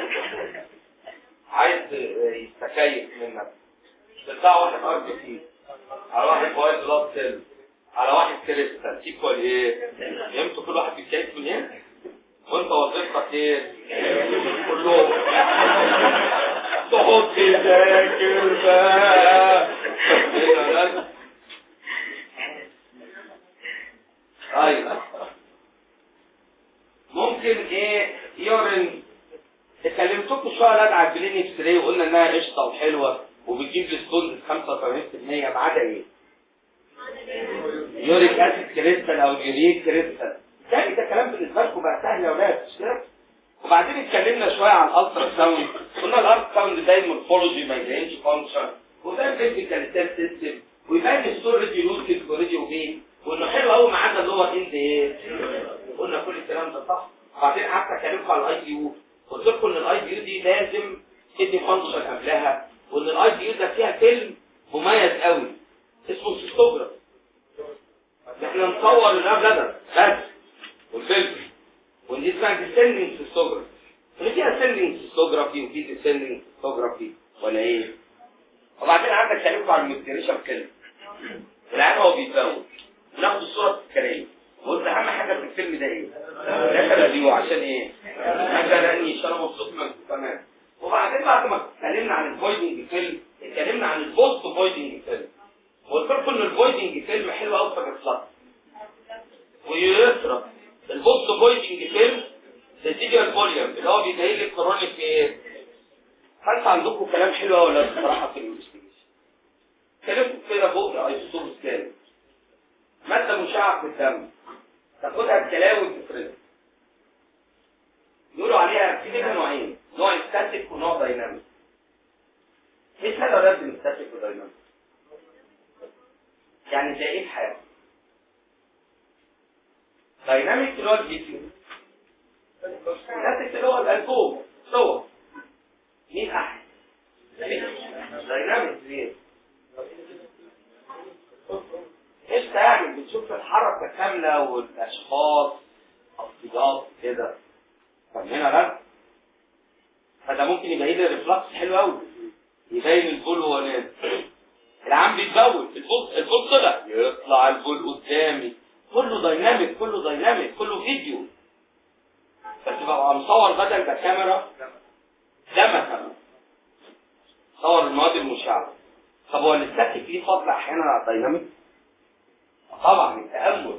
عايز يستكيف منك تدفع واحد ار بي سي على واحد وايت بلاد سيل على واحد كريستال تيكوال ايه فهمتوا كل واحد بيتكيف من ايه وانت وظيفتك ايه كلهم تقعد تذاكر بقى ايوه ممكن ايه يورين اتكلمتكم شويه على على البلين اكس راي وقلنا انها قشطه وحلوه وبتجيب الستونز 85% ما عدا ايه؟ يوريك اسيد كريستال او يوريك كريستال تاني ده كلام بالنسبه لكم بقى سهل يا اولاد مش كده؟ وبعدين اتكلمنا شويه عن الالترا ساوند قلنا الالترا ساوند ده مورفولوجي ما يبينش فانكشن وده فيزيكال سيستم ويبين الستورج يوتيك وريديو بين وانه حلو قوي ما عدا اللي هو اند ايه؟ قلنا كل الكلام ده صح وبعدين قعدت اكلمكم على الاي دي يو قلت لكم ان الاي دي يو دي لازم تدي فانكشن قبلها وان الاي دي يو ده فيها فيلم مميز قوي اسمه سيستوجراف احنا نصور الاب بس والفيلم ودي اسمها ديسندنج سيستوجرافي اللي فيها سندنج سيستوجرافي وفي ديسندنج سيستوجرافي ولا ايه؟ وبعدين عندك كلمكم على الميستريشن كده العين هو بيتزود ناخد الصوره السكريه وقلت اهم حاجه في الفيلم ده ايه؟ دخل الفيو عشان ايه؟ عشان اني عشان مبسوط من تمام وبعدين بعد ما اتكلمنا عن الفويدنج فيلم اتكلمنا عن البوست فويدنج فيلم وقلت لكم ان الفويدنج فيلم حلو قوي في الرفلكس ويسرى البوست فويدنج فيلم ريسيديال فوليوم اللي هو بيبين لك كرونيك ايه؟ حتى عندكم كلام حلو قوي ولا بصراحه في الانفستيجيشن كلامكم كده فوق الايزوتوب سكان ماده مشعه في الدم تاخدها الكلاوي وتفرزها يقولوا عليها في منها نوعين نوع ستاتيك ونوع دايناميك ايه الفرق ده بين ستاتيك ودايناميك يعني زي ايه في حياتك دايناميك اللي هو الفيديو ستاتيك اللي هو الالبوم صور مين احسن دايناميك ليه ايش تعمل بتشوف الحركه كامله والاشخاص الصياغات كده فاهمين لا فده ممكن يبين لي ريفلكس حلو قوي يبين البول وهو نازل العام بيتبول البول البول طلع يطلع البول قدامي كله دايناميك كله دايناميك كله فيديو بس ببقى مصور بدل ده كاميرا ده مثلا صور المواد المشعه طب هو الاستاتيك ليه فضل احيانا على الدايناميك طبعا التامل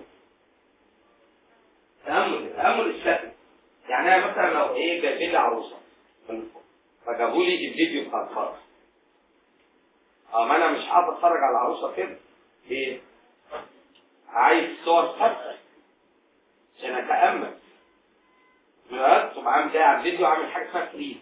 التامل التامل الشكل يعني انا مثلا لو ايه جايبين لي عروسه فجابوا لي الفيديو بتاع الفرح اه ما انا مش قاعد اتفرج على العروسه كده ليه؟ عايز صور ثابته عشان اتامل بجد ومعاه جاي على الفيديو عامل حاجه اسمها فريز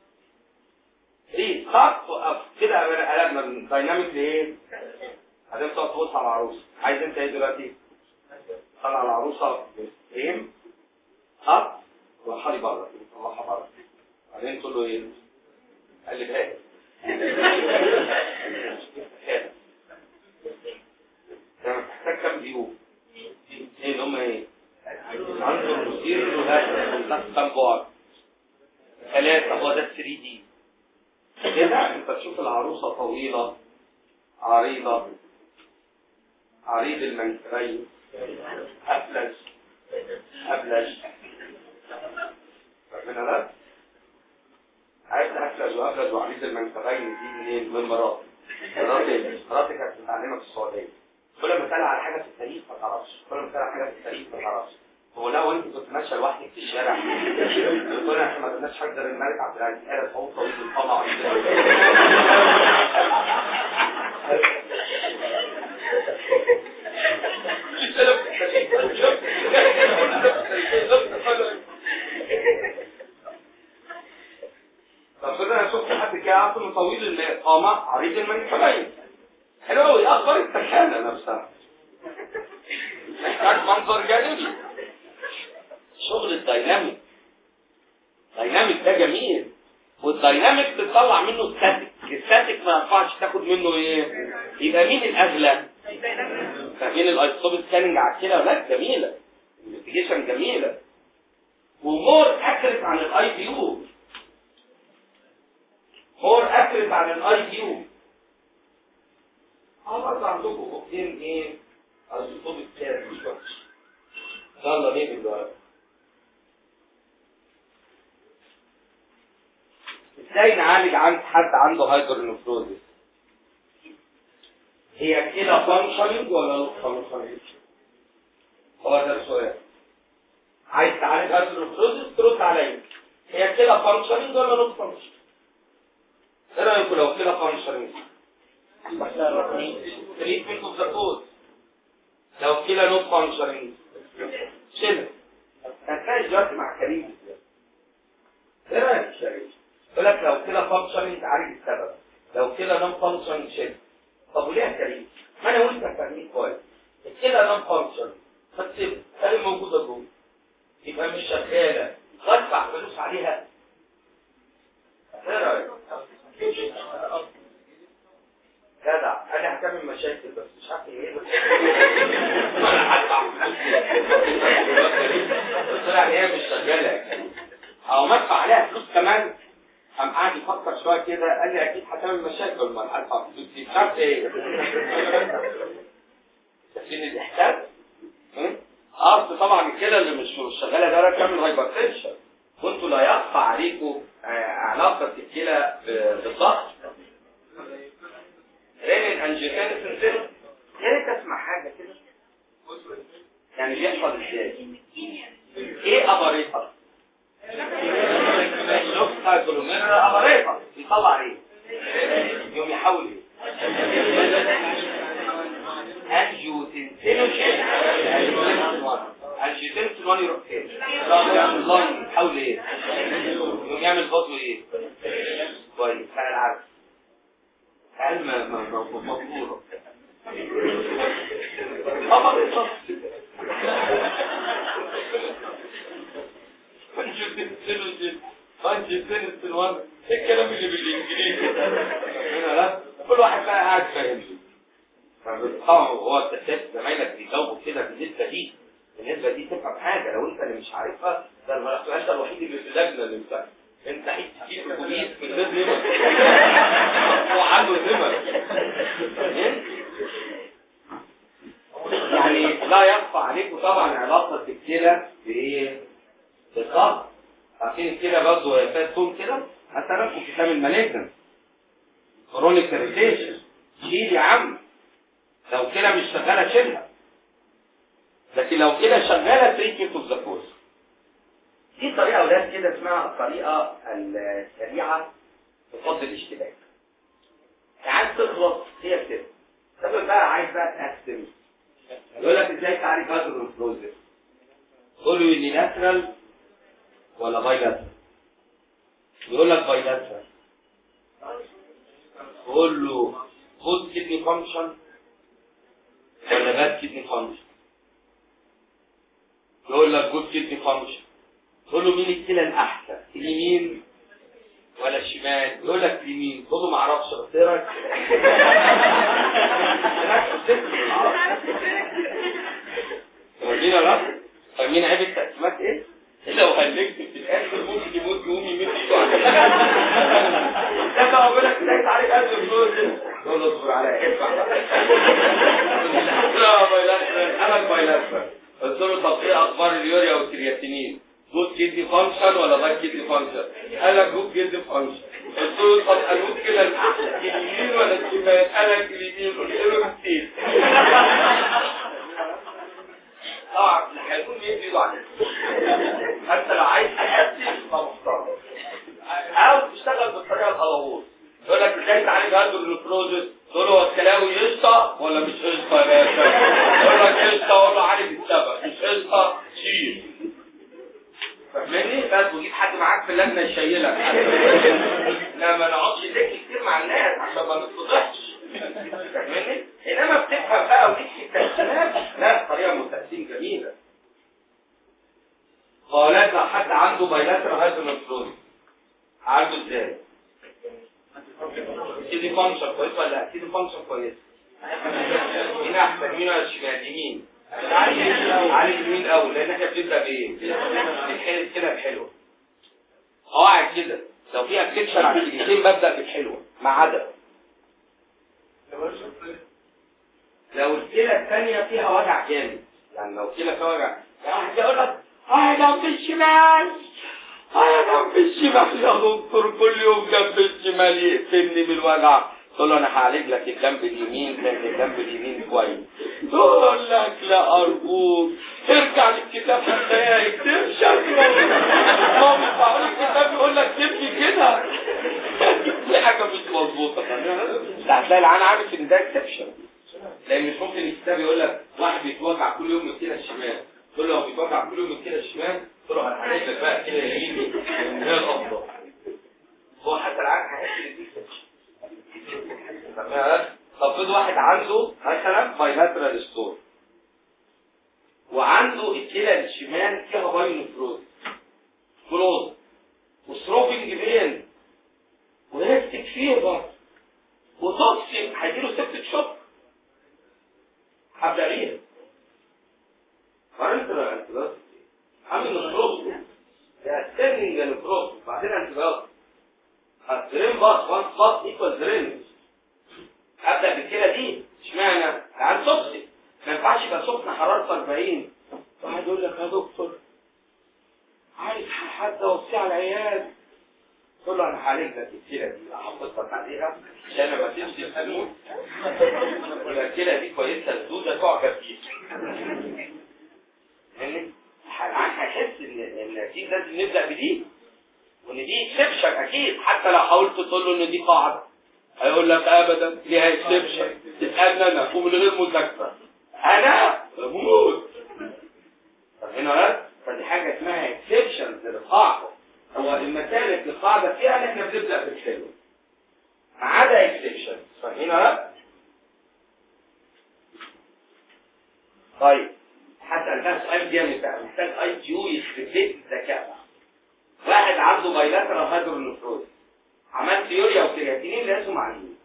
فريز خط وقف كده قلبنا من دايناميك لايه؟ هتبدا تبص على العروسه عايز انت ايه دلوقتي؟ طلع العروسه ايه؟ خط وحالي بره طلعها بره بعدين تقول له ايه؟ قلبها لي محتاج كام فيو؟ ايه اللي هم ايه؟ عنده مثير وهذا كام بعد؟ ثلاثة هو ده 3 دي كده انت تشوف العروسة طويلة عريضة عريض المنكبين أفلج أفلج فاهمين ولا عايز أفلج وأفلج وعريض المنكبين دي منين؟ من مراتي مراتي مراتي كانت متعلمة في السعودية كل ما تسأل على حاجة في التاريخ ما تعرفش كل ما تسأل على حاجة في التاريخ ما تعرفش هو لو انت كنت ماشيه لوحدك في الشارع قلت احنا ما قلناش حاجه غير الملك عبد العزيز قال هو طويل الطمع طب انا شفت حد كده عارف انه طويل القامه عريض المنكبين حلو قوي اخبار التخانه نفسها محتاج منظر جانبي شغل الديناميك الديناميك ده جميل والديناميك بتطلع منه ستاتيك الستاتيك ما ينفعش تاخد منه ايه يبقى مين الاغلى فاهمين الايسوب سكاننج على كده ولا جميله انفستيجيشن جميله ومور اكرت عن الاي بي يو مور اكرت عن الاي بي يو اه برضه عندكم فوقين ايه الايسوب سكاننج مش وحش يلا نيجي دلوقتي ازاي نعالج عند حد عنده هايبر نفروزيس هي كده فانكشننج ولا نوت فانكشننج هو ده السؤال عايز تعالج هايبر نفروزيس ترد عليا هي كده فانكشننج ولا نوت فانكشننج ايه رايكم لو كده فانكشننج تريتمنت اوف ذا كوز لو كده نوت فانكشننج شبه هتلاقي دلوقتي مع كريم ايه رايك يا شريف يقول لك لو كده فانكشن تعالج السبب لو كده نون فانكشن شبه طب وليه يا كريم ما انا وانت فاهمين كويس كده نون فانكشن بس هل موجوده جوه يبقى مش شغاله وادفع فلوس عليها ايه رايك جدع انا هكمل مشاكل بس مش عارف ايه انا هدفع فلوس طلع هي مش شغاله او مدفع عليها فلوس كمان قام قاعد يفكر شويه كده قال لي اكيد هتعمل مشاكل ما انا هدفع فلوس دي مش عارف ايه تسليم الاحساس اه طبعا الكلى اللي مش مش شغاله ده بتعمل هايبرتنشن وانتوا لا يخفى عليكم علاقه الكلى بالضغط رينين انجيوتنسن سيرم يا ريت اسمع حاجه كده يعني بيحصل ازاي ايه اباريتر لوكتا جلوميرا اباريتر يطلع ايه يوم يحول ايه انجيوتنسن انجيوتنسن 1 يروح فين يعمل الله يحول ايه يوم يعمل بطل ايه كويس انا عارف علم مطلوبة طبعا الصف ايه الكلام اللي بالانجليزي لا كل واحد بقى قاعد فاهم طبعا هو التساب زمايلك بيجاوبوا كده بالنسبه دي النسبه دي تفهم حاجه لو انت اللي مش عارفها ده انت الوحيد اللي في اللجنه اللي انت انت حيث تجيب بوليس من غير نمر هو عنده نمر يعني لا يخفى عليكم طبعا علاقة الكلى بايه؟ بالضغط عارفين الكلى برضه هي فيها تون كده هتعرفوا في كتاب المالجنس كرونيك ريتيشن شيل يا عم لو كده مش شغاله شيلها لكن لو كده شغاله تريتمنت اوف ذا كورس في طريقة أولاد كده اسمها الطريقة السريعة في فض الاشتباك. عايز تخلص هي كده. طب بقى عايز بقى تقسم. يقول لك ازاي تعرف هذا الانفلوزر؟ تقول له اني لاترال ولا باي لاترال؟ يقول لك باي لاترال. تقول له جود كدني فانكشن ولا باد كدني فانكشن؟ يقول لك جود كدني فانكشن. تقول له مين الكلى الاحسن اليمين ولا الشمال يقول لك اليمين برضه ما اعرفش بس ايه رايك فاهمين ولا فاهمين عيب التقسيمات ايه لو هلكت في الاخر ممكن يموت يقوم يمد ايده ده لا بقول لك دايت عليك قد الفلوس تقول له اصبر عليا ادفع لا بايلاترال انا بايلاترال قلت له طب ايه اخبار اليوريا والكرياتينين جود كيدني فانكشن ولا باد كيدني فانكشن قال لك جود كيدني فانكشن قلت له طب المشكله الاحسن اليمين ولا الشمال قال لك اليمين قلت له كتير طبعا هيكون مين بيدو عليك انت لو عايز تحسن يبقى محترم او تشتغل بالطريقه الغلط يقول لك ازاي تعالج هاندو النفروزس تقول له هو الكلاوي قشطه ولا مش قشطه يا باشا يقول لك قشطه اقول له عالج السبب مش قشطه شيل فاهمني بس وجيب حد معاك في اللجنه يشيلك لا ما نقعدش نحكي كتير مع الناس عشان ما نتفضحش فاهمني انما بتفهم بقى وليك التقسيمات لا طريقه مستقسيم جميله قالت لو حد عنده بايلاترال هايدرونفلوز عارفه ازاي سيدي فانكشن كويس ولا لا سيدي فانكشن كويس مين احسن مين ولا الشمال يمين علي اليمين الاول لان احنا بنبدا بايه بالحلو كده الحلوه قواعد كده لو في اكسبشن على الكلمتين ببدا بالحلوه ما عدا لو الكلى الثانيه فيها وجع جامد يعني لو الكلى فيها وجع يعني يقول لك اه جنب الشمال اه جنب الشمال يا دكتور كل يوم جنب الشمال يقتلني بالوجع تقول له انا هعالج لك الجنب اليمين لان الجنب اليمين كويس تقول لك لا ارجوك ارجع للكتاب هتلاقيها يكتب شكله هو مش معقول الكتاب يقول لك تبني كده دي حاجه مش مظبوطه لا هتلاقي العيان عارف ان ده اكسبشن لان مش ممكن الكتاب يقول لك واحد بيتوجع كل يوم من كده الشمال تقول له هو بيتوجع كل يوم من كده الشمال تقول له هنعالج لك بقى كده يلاقيني هي الافضل هو حتى العيان هيحس ان دي طب خد واحد عنده مثلا بايلاترال ستور وعنده الكلى الشمال فيها بايونفروز كلوز وستروبنج بين وهيكتك فيبر وتوكسين هيجيله سبتك شوك هبدأ بيها فانترا انتباه عامل نفروز ده ستيرنينج نفروز بعدين انتباه الدرين باس وان باس ايكوال درين ابدا بالكلى دي اشمعنى عن توكسيك ما ينفعش يبقى سخن حرارته 40 واحد يقول لك يا دكتور عايز حد اوصيه على العيال تقول له انا هعالج لك الكلى دي احطك عليها عشان لما تمشي تموت الكلى دي كويسه الدوده تعجب بيها يعني هيحس ان ان اكيد لازم نبدا بدي وان دي اكسبشن اكيد حتى لو حاولت تقول له ان دي قاعده هيقول لك ابدا ليها اكسبشن تسالني انا ومن غير مذاكره انا بموت طب هنا بقى فدي حاجه اسمها اكسبشن للقاعده هو المسالك القاعده فيها ان احنا بنبدا بالحلو ما عدا اكسبشن فهنا بقى طيب هسال بقى سؤال جامد بقى محتاج اي كيو يخرب بيت الذكاء واحد عنده بايلاترال هايدرونفروز عملت يوريا وكرياتينين لازم عليه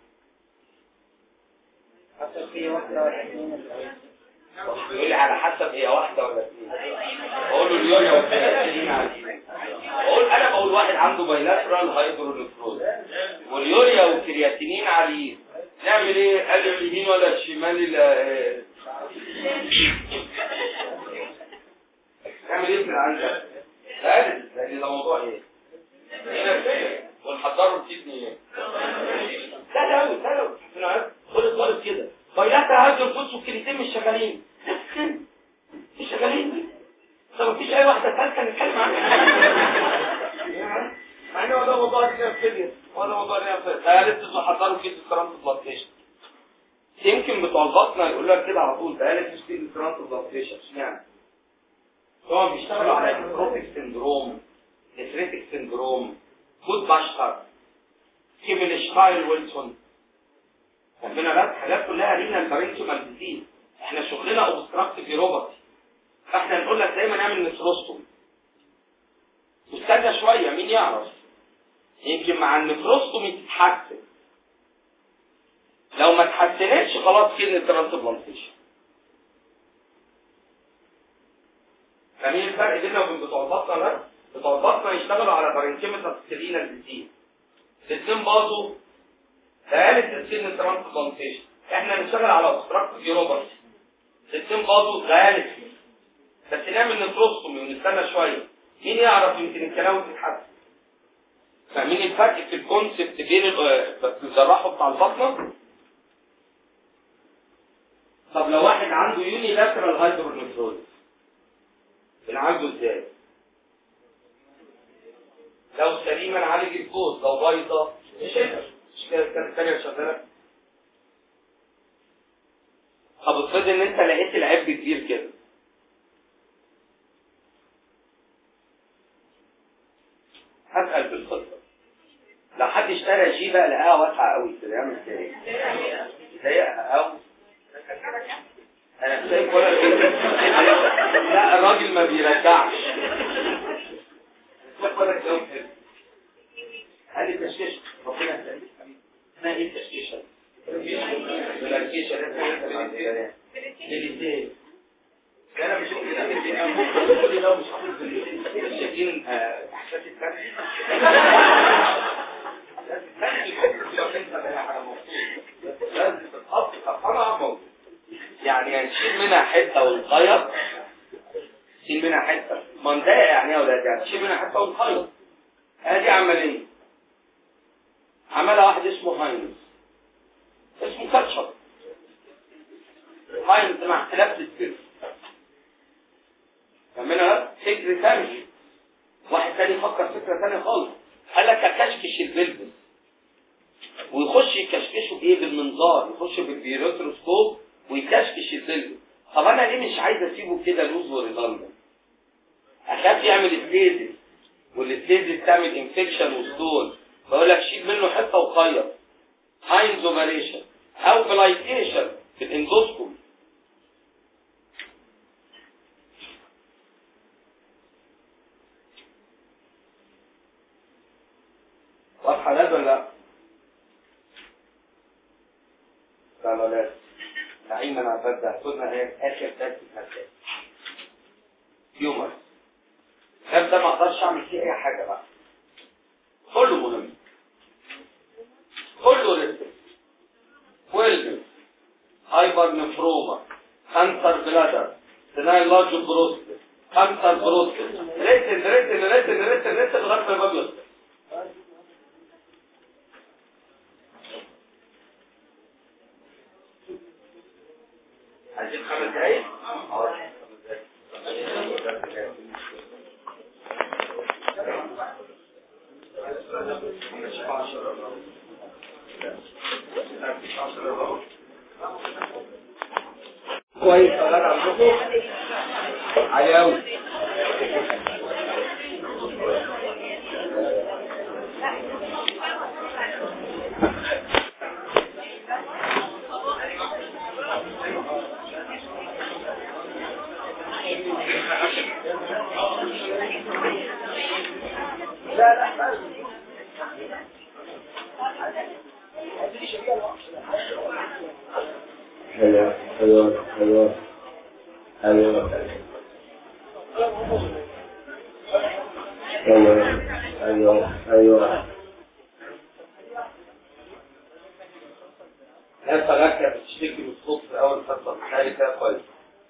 حسب هي واحدة ولا اثنين يقول لي على حسب هي واحدة ولا اثنين اقول له اليوريا والكرياتينين عليه اقول انا بقول واحد عنده بايلاترال هايدرونفروز واليوريا والكرياتينين عليه نعمل ايه قال لي اليمين ولا الشمال لا نعمل ايه في العندك ثالث لان ده موضوع ايه ونحضره الكدني ايه لا لا لا لا خد خالص كده بايلاترال هايدرونفروز والكرياتين مش شغالين مش شغالين طب مفيش اي واحده ثالثه نتكلم عنها مع ان هو ده موضوع كده في الفيديو هو ده موضوع كده في ده لسه محضره كيس ترانسبلانتيشن يمكن بتوع البطنه يقول لك كده على طول ده لسه كيس ترانسبلانتيشن اشمعنى طبعا بيشتغلوا على الكروتيك سندروم نفريتك سندروم جود باشتر كيفلشتايل ويلسون ربنا بس حاجات كلها لينا البارنتومال ديزيز احنا شغلنا اوبستراكتيف نيوروباثي فاحنا نقول لك دايما نعمل نفروستوم واستنى شويه مين يعرف يمكن مع النفروستومي تتحسن لو ما اتحسنتش خلاص كده الترانسبلانتيشن فاهمين الفرق بيننا وبين بتوع البطنه ده؟ بتوع البطنه يشتغلوا على بارنكيمتال سيلينا ديزيز الاثنين باظوا غالب السن ترانسبلانتيشن احنا بنشتغل على اوبستراكتيف يوروباثي الاثنين باظوا غالب بس نعمل نترصهم ونستنى شويه مين يعرف يمكن الكلاوي تتحسن فاهمين الفرق في الكونسبت بين الجراحه بتاع البطنه طب لو واحد عنده يوني لاترال هايدرونيفروز بنعالجه ازاي؟ لو سليمه نعالج الجوز لو بايظه نشيلها مش كده كانت الثانيه شغاله طب افرض ان انت لقيت العيب كبير كده هسأل بالخطة لو حد اشترى جي بقى لقاها واسعة قوي كده يعمل ازاي؟ ضيقها قوي انا شايف ولا لا الراجل ما بيرجعش ولا الجو كده هل التشكيش ربنا يهديك اسمها ايه التشكيشه؟ التشكيشه ده الاثنين انا مش كده مش شايفين احساس الثاني لازم تتحط فرحانه موجود يعني هنشيل منها حته ونخيط نشيل منها حته ما نضايق يعني يا ولاد يعني تشيل منها حته ونخيط ادي عمليه عملها واحد اسمه هاينز اسمه كاتشب هاينز مع اختلاف السر عملها فكر ثاني واحد تاني فكر فكره ثانيه خالص قال لك اكشكش البلبس ويخش يكشكشه بايه بالمنظار يخش بالبيروتروسكوب ويكشكش البلبس طب انا ليه مش عايز اسيبه كده لوز وريدندنت اخاف يعمل ستيزس والستيزس تعمل انفكشن وستول بقول لك شيل منه حته وخيط هاينز اوبريشن او بلايتيشن في الاندوسكوب واضحه ده ولا لا؟ لا لا لا نعيم انا بدأ كنا هي اخر درس المادة هيومر الكتاب ده ما اقدرش اعمل فيه اي حاجه بقى كله مهم كله ريسك ويلنس هايبر نفروما كانسر بلادر سناي لارج بروست كانسر بروست ريتن ريتن ريتن ريتن ريتن لغايه ما الباب يصل عايزين خمس دقايق؟ اه كويس شغال عندكم عالي قوي لا لا ايوه ايوه ايوه ايوه ايوه ايوه ايوه ناس طلعت كانت بتشتكي من الصوت في اول فتره بتهيألي كده كويس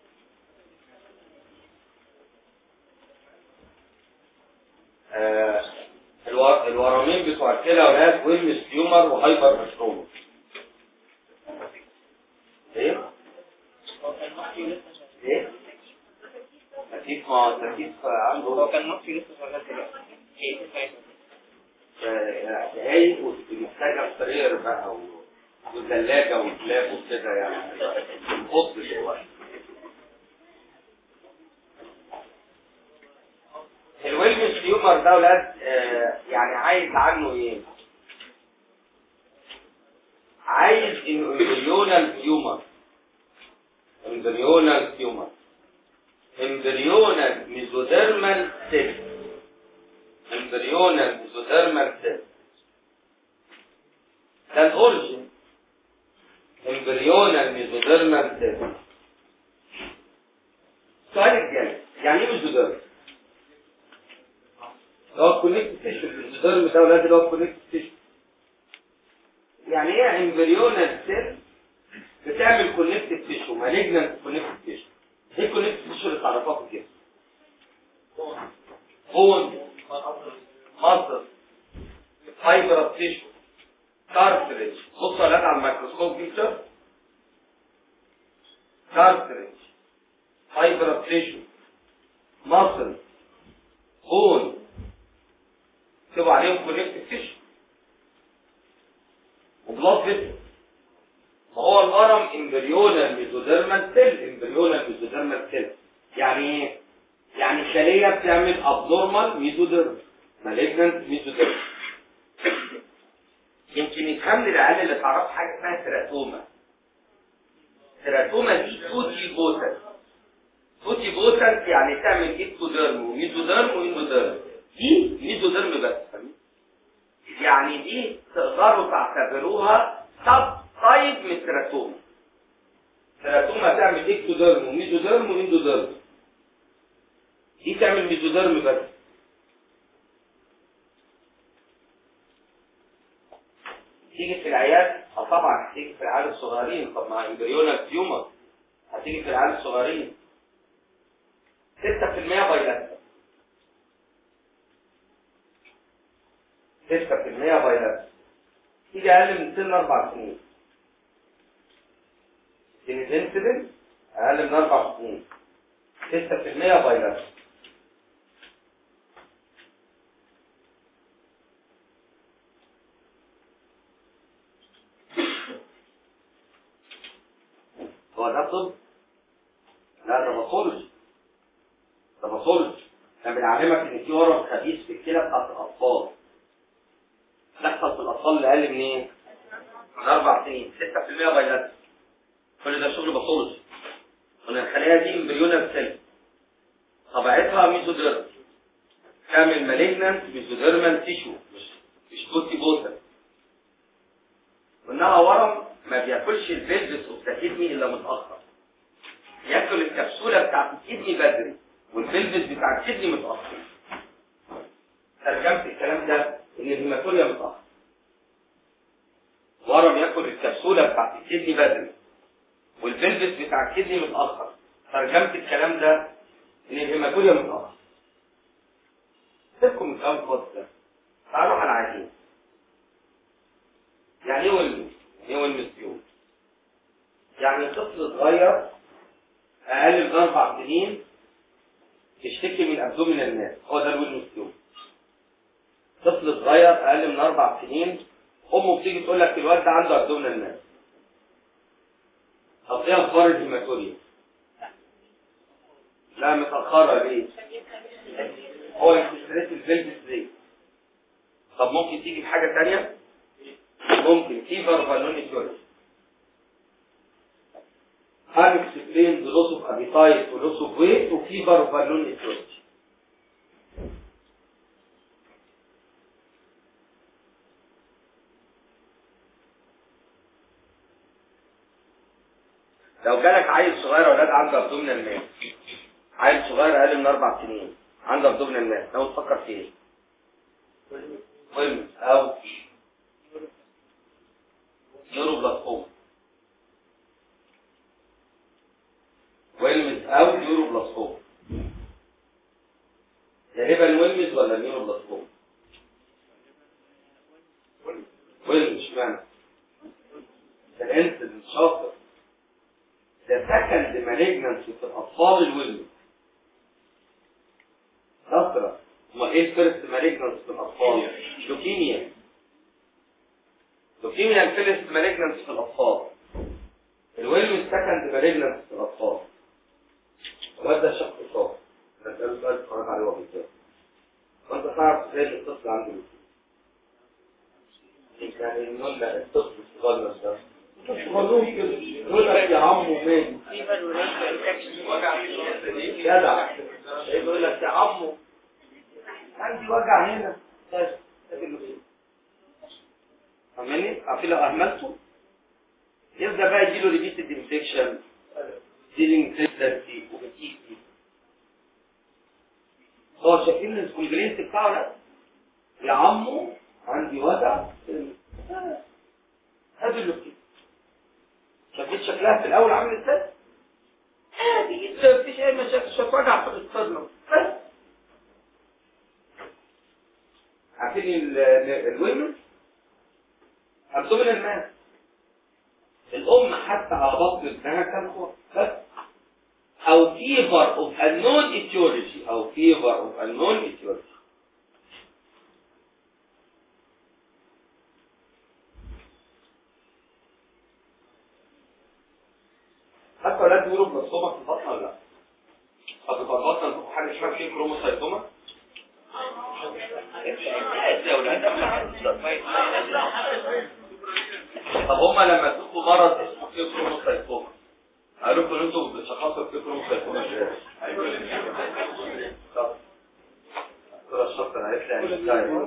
آه، الور- الورامين بتوع الكلى ولاد ويلمس تيومر وهايبر مشروم ايه؟ ايه؟ تكييف ما تكييف عنده هو كان نصي لسه شغال دلوقتي ايه دقايق ومحتاجة فرير بقى و- وثلاجة وكلاب وكده يعني بص دلوقتي الويلمس تيومر ده ولاد آه، يعني عايز عنه ايه؟ عايز امبريونال تيومر امبريونال تيومر امبريونال ميزوديرمال سيل امبريونال ميزوديرمال سيل ده الاوريجن امبريونال ميزوديرمال سيل السؤال الجاي يعني ايه ميزوديرم؟ اللي هو الكونكت تيشو الميزوديرم ده ولاد اللي هو الكونكت تيشو يعني ايه امبريونال سيل بتعمل كونكتيف تيشو مالجنانت كونكتيف تيشو ايه الكونكتيف تيشو اللي تعرفوها في الجسم بون مصدر فايبر تيشو كارتريج بصوا يا ولاد على الميكروسكوب بيكتشر كارتريج فايبر تيشو مصل بون اكتبوا عليهم كونكتيف تيشو وبلاد فيسل فهو الهرم امبريونال ميزوديرمال سيل امبريونال ميزوديرمال سيل يعني ايه؟ يعني خليه بتعمل ابنورمال ميزوديرم مالجنانت ميزوديرم يمكن يفهم لي العيال اللي تعرف حاجه اسمها تيراتوما التيراتوما دي توتي بوتنت توتي بوتنت يعني تعمل اكتوديرم وميزوديرم واندوديرم دي ميزوديرم بس فاهمين؟ يعني دي تقدروا تعتبروها سب تايب من التيراتوما التيراتوما تعمل اكتوديرم وميزوديرم واندوديرم دي تعمل ميزوديرم بس تيجي في العيال اه طبعا هتيجي في العيال الصغيرين طب مع امبريونال تيومر هتيجي في العيال الصغيرين 6% بايلات 6% بايلات تيجي اقل من سن اربع سنين الانسيدنت اقل من اربع سنين 6% بايلات هو ده طب لا ده باثولوجي ده باثولوجي احنا بنعلمك ان في ورم خبيث في الكلى بتاعت الاطفال تحصل في الاطفال اللي اقل من ايه؟ من اربع سنين 6% بايلات كل ده شغل باثولوجي ان الخلايا دي امبريونال سيل طبيعتها ميزوديرم كامل مالجنانت ميزوديرمال تيشو مش مش كوتي بوتل وانها ورم ما بياكلش الفيلفس اوف ذا كدني الا متاخر ياكل الكبسوله بتاعت الكدني بدري والفيلفس بتاع الكدني متاخر ترجمت الكلام ده ان الهيماتوريا متاخر ورم ياكل الكبسوله بتاعت الكدني بدري والفيلفس بتاع الكدني متاخر ترجمت الكلام ده ان الهيماتوريا متاخر سيبكم من الكلام الفاضي ده تعالوا على العاديين يعني ايه ولمس؟ ايه ولمس يوم؟ يعني طفل صغير اقل من اربع سنين يشتكي من ابدومينال ماس هو ده الولمس يوم طفل صغير اقل من اربع سنين امه بتيجي تقول لك الواد ده عنده ابدومينال ماس طب ايه اخبار الهيماتوريا؟ لا متاخره ليه؟ هو اكسسريت الفيلفس ليه؟ طب ممكن تيجي بحاجه ثانيه؟ ممكن فيفر بالونيكيولوجي unexplained loss of appetite و loss of weight و fever بالونيكيولوجي لو جالك عيل صغير اولاد عنده ابدومينال ماس عيل صغير اقل من اربع سنين عنده ابدومينال ماس لو تفكر في ايه؟ ويلمس او نيوروبلاستوما ويلمز او نيوروبلاستوما غالبا ويلمز ولا نيوروبلاستوما ويلمز اشمعنى الانسد شاطر ده سكند مالجنانس في الاطفال الويلمز شاطرة امال ايه الفيرست مالجنانس في الاطفال لوكيميا لوكيميا الفيرست مالجنانس في الاطفال الويلمز سكند مالجنانس في الاطفال الواد ده شخص شاطر ده سأله سؤال اتفرج عليه وهو بيتكلم وانت تعرف ازاي ان الطفل عنده لوكيميا يعني نقول لك الطفل الصغير ده صغيرون كده يقول لك يا عمو مالي فيفر وريسك انفكشن جدع يقول لك يا عمو عندي وجع هنا بس فاهماني؟ عارفين لو اهملته يبدا بقى يجيله ريبيتد انفكشن سيلينج سيسترتي وبتيجي هو شايفين الكونجرينت بتاعه ده يا عمو عندي وجع بس ادي اللوكيميا شايفين شكلها في الاول عامل ازاي عادي جدا مفيش اي مشاكل شويه وجع في الصدمه بس عارفين ال- ال- الويمن عندهم الماء الام حتى على بطن ابنها كان خور بس او فيفر اوف unknown etiology او فيفر اوف unknown etiology حتى اولاد بيقولوا بنصومه في البطن ولا لا؟ طب بتبقى البطن انتوا حد اسمها فيه كروموسايتوما؟ طب هما لما تدخلوا مرض اسمه فيه كروموسايتوما قالوا لكم ان انتوا بتشخصوا فيه كروموسايتوما ازاي؟ طب الدكتوره الشاطره قالت لي انزايم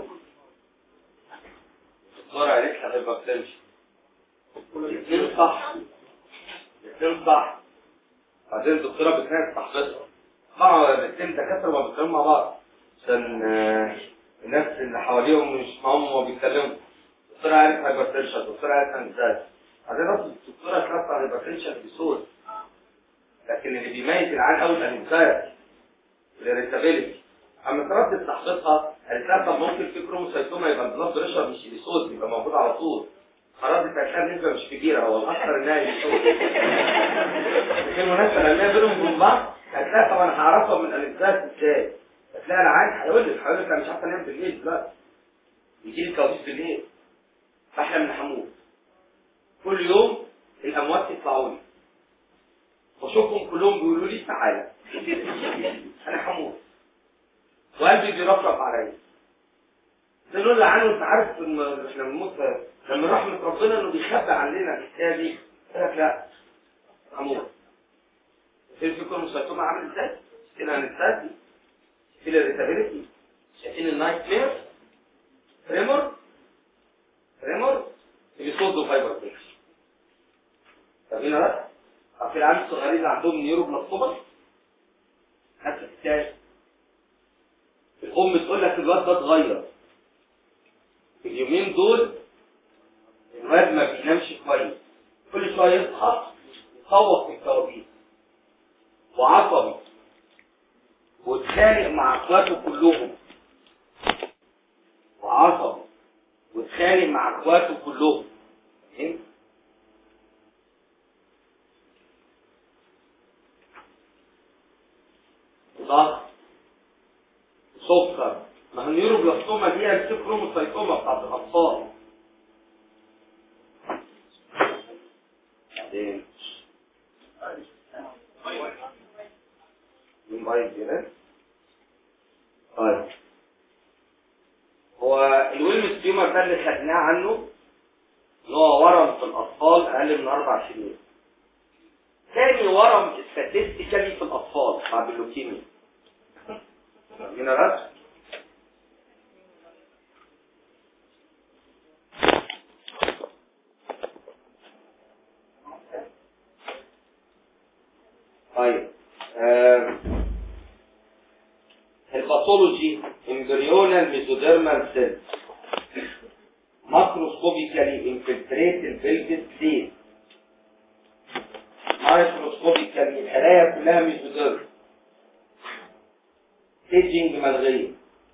الدكتوره قالت لي هايبرتنشن الاثنين صح الاثنين صح بعدين الدكتوره بتنام تحفظها طبعا الاثنين دكاتره ما بيتكلموا مع بعض عشان آه، الناس اللي حواليهم مش معاهم وما بيتكلموا الدكتوره قالت هايبرتنشن الدكتوره قالت انزايم بعدين رد الدكتوره كانت هايبرتنشن في صوت لكن اللي بيميز العيان قوي الانزايم الاريتابيلتي اما تردد تحقيقها قالت لها طب ممكن في كروموسايتوما يبقى البلاد بريشر مش اليسود يبقى موجود على طول خرجت هتلاقي نسبه مش كبيره هو الاكثر انها اليسود في المناسبه لما بينهم وبين بعض هتلاقي طب انا هعرفها من الانزايم ازاي هتلاقي العيان هيقول لك هيقول لك انا مش عارف انام بالليل دلوقتي يجي لي كوابيس بالليل بحلم من حمود كل يوم الاموات يطلعوا لي واشوفهم كلهم بيقولوا لي تعالى انا حمود وقلبي بيرفرف عليا تقول له عنه انت عارف ان احنا بنموت لما رحمة ربنا انه بيخبي عننا الحكايه دي قال لك لا حمود شايفين فيكم مسيطومة عامل ازاي؟ شايفين الانستاتي شايفين الريتابيلتي شايفين النايت مير تريمور تريمور بيصدوا فايبر بيكس طب هنا بقى طب في العيال الصغيرين اللي عندهم نيورو بلاستوما نفس الحكايه الام تقول لك الواد ده اتغير اليومين دول الواد ما بينامش كويس كل شويه يصحى يصوت في الكوابيس وعصبي واتخانق مع اخواته كلهم وعصبي واتخانق مع اخواته كلهم فهمت؟ ضغط سكر ما هي النيوروبلاستوما دي هي الكروموسايتوما بتاعت الاطفال بعدين الموبايل كده طيب هو الويلمس تيومر ده اللي خدناه عنه ان هو ورم في الاطفال اقل من اربع سنين تاني ورم استاتستيكالي في الاطفال بعد اللوكيميا هنا بس طيب آم، الباثولوجي امبريونال ميزوديرمال سيل ماكروسكوبيكالي انفلتريت البلفيس سيل مايكروسكوبيكالي الخلايا كلها ميزوديرم ستيجنج ملغيه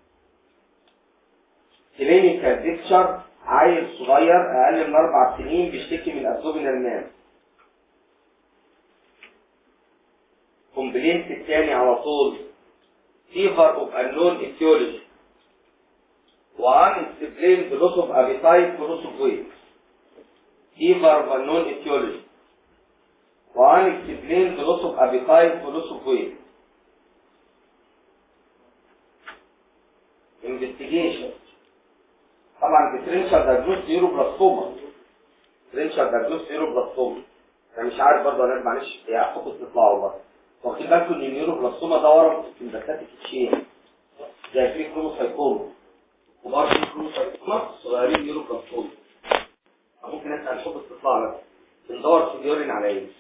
كلينيكال بيكتشر عيل صغير اقل من اربع سنين بيشتكي من ابدومينال مان كومبلينت الثاني على طول فيفر اوف انون ايتيولوجي وان اكسبلين لوس اوف ابيتايت ولوس اوف ويت فيفر اوف انون ايتيولوجي وان اكسبلين لوس اوف ابيتايت ولوس اوف ويت investigation طبعا differential diagnosis نيوروبلاستوما differential diagnosis نيوروبلاستوما انا مش عارف برضه انا معلش هي حقوق تطلعوا بره واخد بالكم ان النيوروبلاستوما ده ورم في البكاتيك تشين زي في كروموسايتوما وبرضه في كروموسايتوما صغيرين نيوروبلاستوما ممكن اسال حقوق تطلع لك بندور في اليورين على ايه؟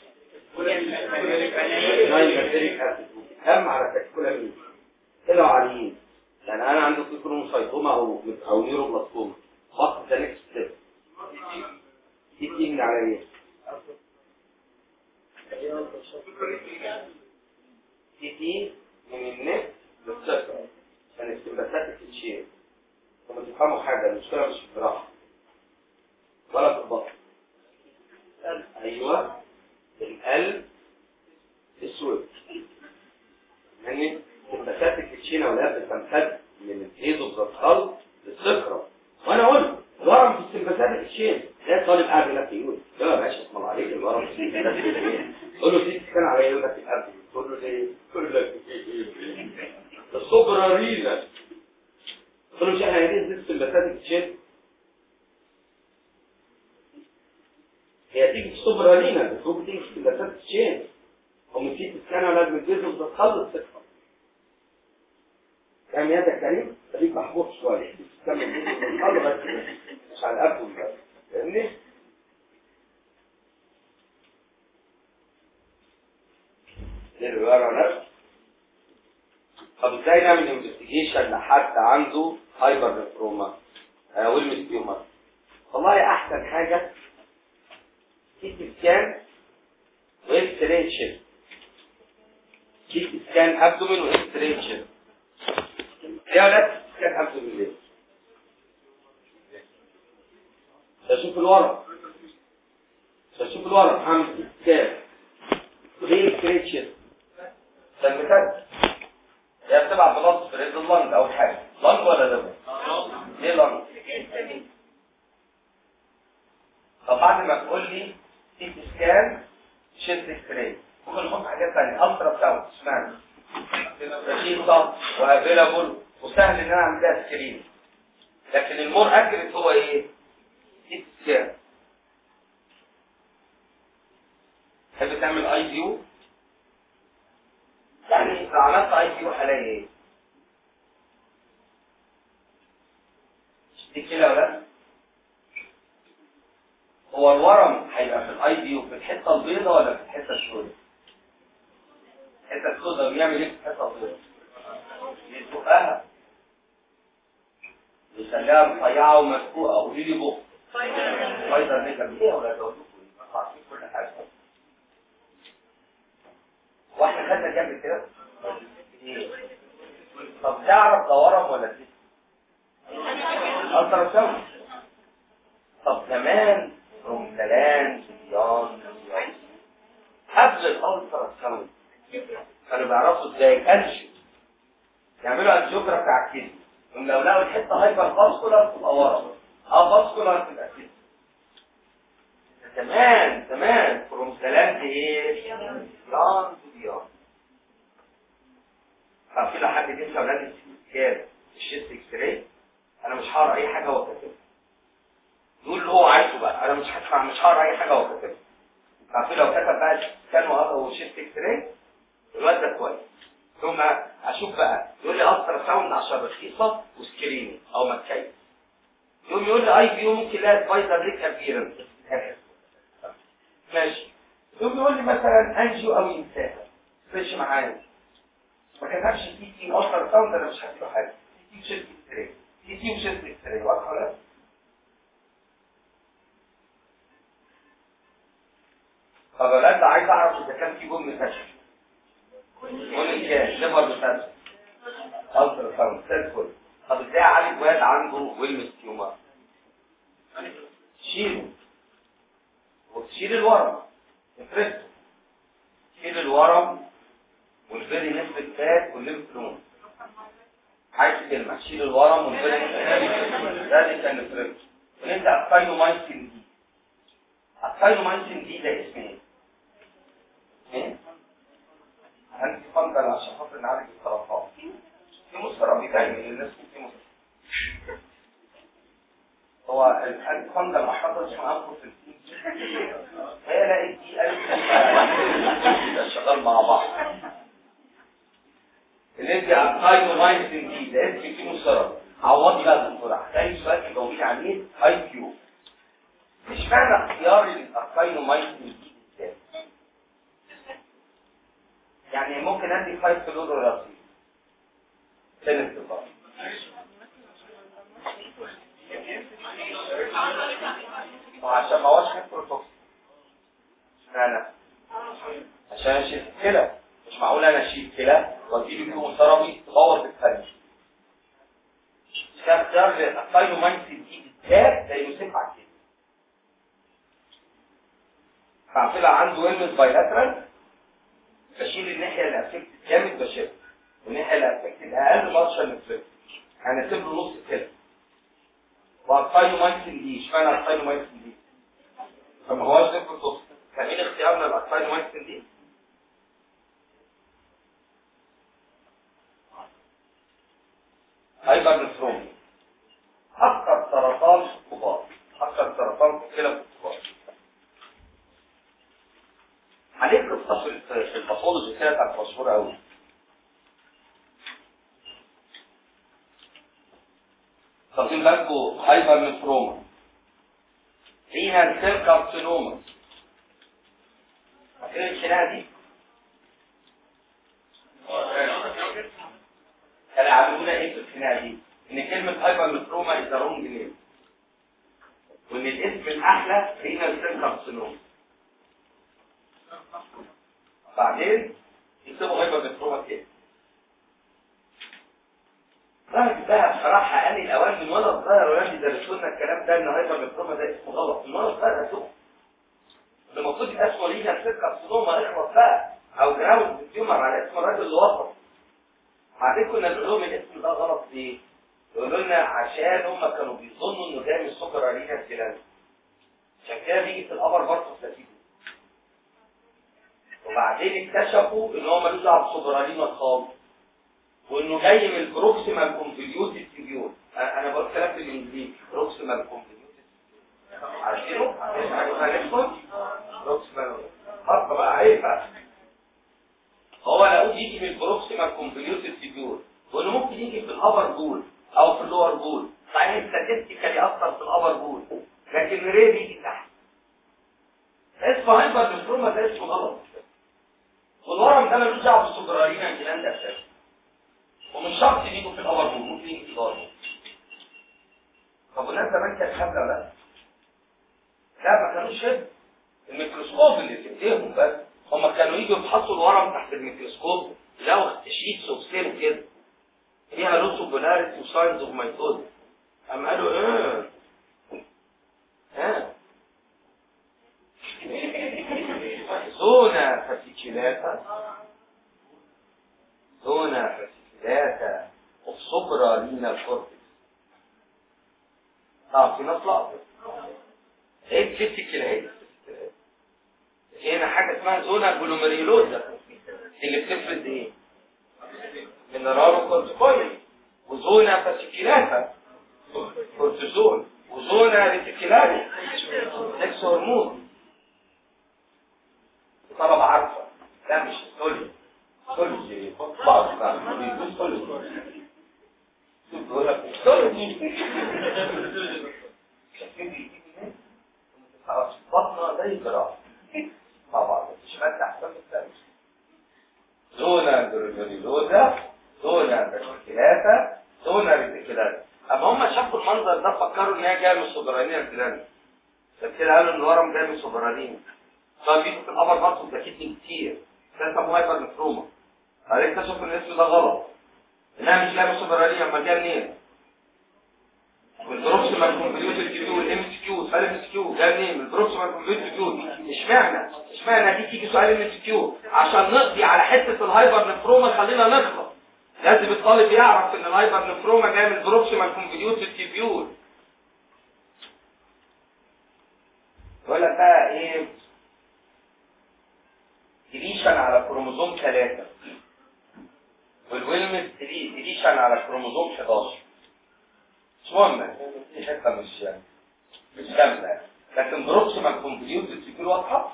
نايل اسيد اهم على تكتيكولامين طلعوا عاليين يعني انا عندي في كروموسايتوما او او نيوروبلاستوما خط ذا نيكست ستيب سي تي ديبند على ايه؟ تي تي من النت للصفر عشان السمباثاتيك تشيل لما تفهموا حاجه المشكله مش في الجراحه ولا في البطن ايوه القلب اسود يعني السمباثاتيك تشيل ولا بتمتد من الايد والخلق للصفرة وانا قلت الورم في السمباثاتيك تشيل ده طالب قاعد هناك يقول يا باشا اسم الله عليك الورم في السمباثاتيك تشيل قول له تيجي كان على يقول لك القلب تقول له ليه؟ يقول لك الصبر رينا قول له مش احنا عايزين نزيد السمباثاتيك تشيل هي تيجي في الصبر رينا بس ممكن تيجي في السمباثاتيك تشيل هم في تسكنها لازم تجيزه وتتخلص ثقه كام يدك كريم خليك محبوط شويه تكمل تتخلص بس مش على الاب بس فاهمني اللي ورا نفسه طب ازاي نعمل انفستيجيشن لحد عنده هايبر نفروما ويلمس تيومر والله احسن حاجه سيتي سكان واكس راي تشيك سيتي سكان ابدومين واكس راي تشيك ليه ولا سكان ابدومين ليه اشوف الورق اشوف الورق هعمل سيتي سكان وليه اكس راي تشيك سمتك هي بتبع بلط في ريد اللنج اول حاجه لنج ولا ليفر ليه لنج طب بعد ما تقول لي سي تي سكان شيست اكس راي ممكن نحط حاجات ثانيه الترا ساوند اشمعنى رخيصه وافيلابل وسهل ان انا اعمل لها سكرين لكن المور اكيوريت هو ايه سي تي سكان تحب تعمل اي فيو يعني لو عملت اي كيو هلاقي ايه؟ دي كده ولا هو الورم هيبقى في الاي بي في الحته البيضاء ولا في الحته السوداء؟ الحته السوداء بيعمل ايه في الحته البيضاء؟ يزقها يخليها رفيعه ومسكوقه قولي لي بق فايزر نيكل ايه يا ولاد اقول لكم عارفين كل حاجه واحنا خدنا جنب كده طب تعرف ده ورم ولا سيست الترا ساوند طب كمان رمتلان صبيان صبيان قبل الالترا ساوند كانوا بيعرفوا ازاي انشف يعملوا انجيوجرافي على الكدني لو لقوا الحته هايبر فاسكولار تبقى ورم اه فاسكولار تبقى كده تمام تمام كرومسلان ايه؟ صبيان صبيان طب كده حد يمشي اولاد السكان الشيست اكس راي انا مش هقرا اي حاجه هو كاتبها يقول اللي هو عايزه بقى انا مش هدفع مش هقرا اي حاجه هو كاتبها طب لو كتب بقى سكان وشيست اكس راي الواد ده كويس ثم اشوف بقى يقول لي الترا ساوند عشان رخيصه وسكريني او مكيف يقوم يقول لي اي بي يو ممكن لا سبايدر ليك ابيرنس ماشي يقوم يقول لي مثلا انجيو او ينساها ماشي معايا ما كتبش تي تي اصلا ساوند انا مش هديله حاجه تي تي وشيست اكستري تي تي وشيست اكستري واضحه ولا طب يا ده عايز اعرف اذا كان في بوم فشل بوم كام ليفر فشل الترا ساوند زي الفل طب ازاي اعالج واحد عنده ويلمس تيومر شيله وتشيل الورم افرده شيل الورم والفيري نسبة فات والليمف نود عايز كلمة شيل الورم والفيري نسبة ده اللي كان نفرده ونبدأ الثاينومايسين دي الثاينومايسين دي ده اسم ايه؟ ايه؟ هنسي فنجل عشان خاطر نعالج السرطان في مسكرة بيبان من الناس في مسكرة هو الانتي فنجل احمد مش معاكم في هي لقيت دي قالت شغال مع بعض اللي على الثايرومايسين دي ده اسم كيموثيرابي عوضي بقى الدكتور هتلاقي سؤال جاوبين عليه اي كيو مش معنى اختيار الثايرومايسين دي بالذات يعني ممكن ادي 5 كلور راسي فين الصفار وعشان ما هوش هيبروتوكسيك اشمعنى عشان اشيل الكلى مش معقول انا اشيل كلى واديله فيهم ثيرابي تبوظ الثانيه كان اختيار للاسايلومايسين دي بالذات لانه سمع كده فعطلع عنده ويلمس بايلاترال بشيل الناحيه اللي افكت جامد بشيلها والناحيه اللي افكت اقل مارشال نفسه يعني اسيب له نص كده والاسايلومايسين دي اشمعنى الاسايلومايسين دي فما هوش نفس النص فمين اختيارنا الاسايلومايسين دي هايبر نفروم اكثر سرطان في الكبار اكثر سرطان في الكلى في الكبار عليه قصه في في الباثولوجي كده كانت مشهوره قوي واخدين بالكم هايبر نفروما رينال سيل كارسينوما فاكرين الخناقه دي؟ كانوا يعلمونا ايه في الخناقه دي؟ ان كلمه هايبر نفروما از رونج نيم وان الاسم الاحلى رينال سيل كارسينوما بعدين يكتبوا هايبر نفروما كده راجل بقى بصراحة قال لي الأوان من وأنا صغير ولادي درسوا لنا الكلام ده إن هايبر نفروما ده اسمه غلط من وأنا صغير أسوق المفروض يبقى اسمه لينا سيل كارسينوما اخلص بقى أو جراوند تيومر على اسم الراجل اللي وصف بعدين كنا نقول لهم الاسم ده غلط ليه؟ يقولوا لنا عشان هم كانوا بيظنوا إنه جاي من سكر علينا الكلام عشان كده بيجي في الأبر برضه بلاتيكو وبعدين اكتشفوا ان هو ملوش دعوه بالسوبرالينا خالص وانه جاي من البروكسيمال كونفوليوتد تيبيول انا بقول كلام بالانجليزي بروكسيمال كونفوليوتد عارفينه؟ عارفينه؟ بروكسيمال حط بقى عيب بقى هو لقوه يجي من البروكسيمال كونفوليوتد تيبيول وانه ممكن يجي في الابر بول او في اللور بول صحيح ستاتستيكالي اكتر في الابر بول لكن ريه بيجي تحت اسمه هايبر نفروما ده اسمه غلط والورم ده ملوش دعوه بالسوبرالينا الكلام ده اساسا ومش شرط يجوا في الأول بول ممكن يجي في الأول بول طب والناس زمان كانت خابرة ولا لا ما كانوش كده الميكروسكوب اللي في ايديهم بس هم كانوا يجوا يفحصوا الورم تحت الميكروسكوب لو شيتس اوف سيل كده فيها لوس اوف بولاريتي وساينز اوف مايتوز قام قالوا ايه ها زونا فاسيكيلاتا زونا فاسيكيلاتا ثلاثة الصبرة لينا الكورتكس طب في ناس لقطة ايه الفيسيكال ايه هنا حاجة اسمها زونا جلوميريلوزا اللي بتفرز ايه مينرالو كورتيكويد وزونا فاسيكيلاتا كورتيزون وزونا ريتيكيلاري سكس هرمون طلبة عارفة لا مش سوري كل فقط بيقول كل يقول لك خلاص بطنه زي الجراح مع بعض مش مادة احسن من الثاني زونا جلوزا زونا ريتيكيلاتا زونا ريتيكيلاتا اما هم شافوا المنظر ده فكروا ان هي جايه من السوبرانيه الفلاني عشان كده قالوا ان الورم جاي من السوبرانيه طبعا بيجوا في الابر برضه ده كتني كتير ده سموه هايبر نفروما بعدين اكتشفوا ان الاسم ده غلط انها مش جايه من السوبرانيه امال جايه منين؟ والبروكسيمال كومبليوتد كيو والام اس كيو والام اس كيو جايه منين؟ من البروكسيمال كومبليوتد كيو اشمعنى؟ اشمعنى دي تيجي سؤال ام اس كيو عشان نقضي على حته الهايبر نفروما خلينا نخلص لازم الطالب يعرف ان الهايبر نفروما جايه من البروكسيمال كومبليوتد تيبيول يقول لك بقى ايه ديليشن على كروموزوم 3 والويلمس ديليشن على كروموزوم 11 مش مهم دي حته مش مش كامله لكن بروكسيمال كومبليوتد تيبيول واضحه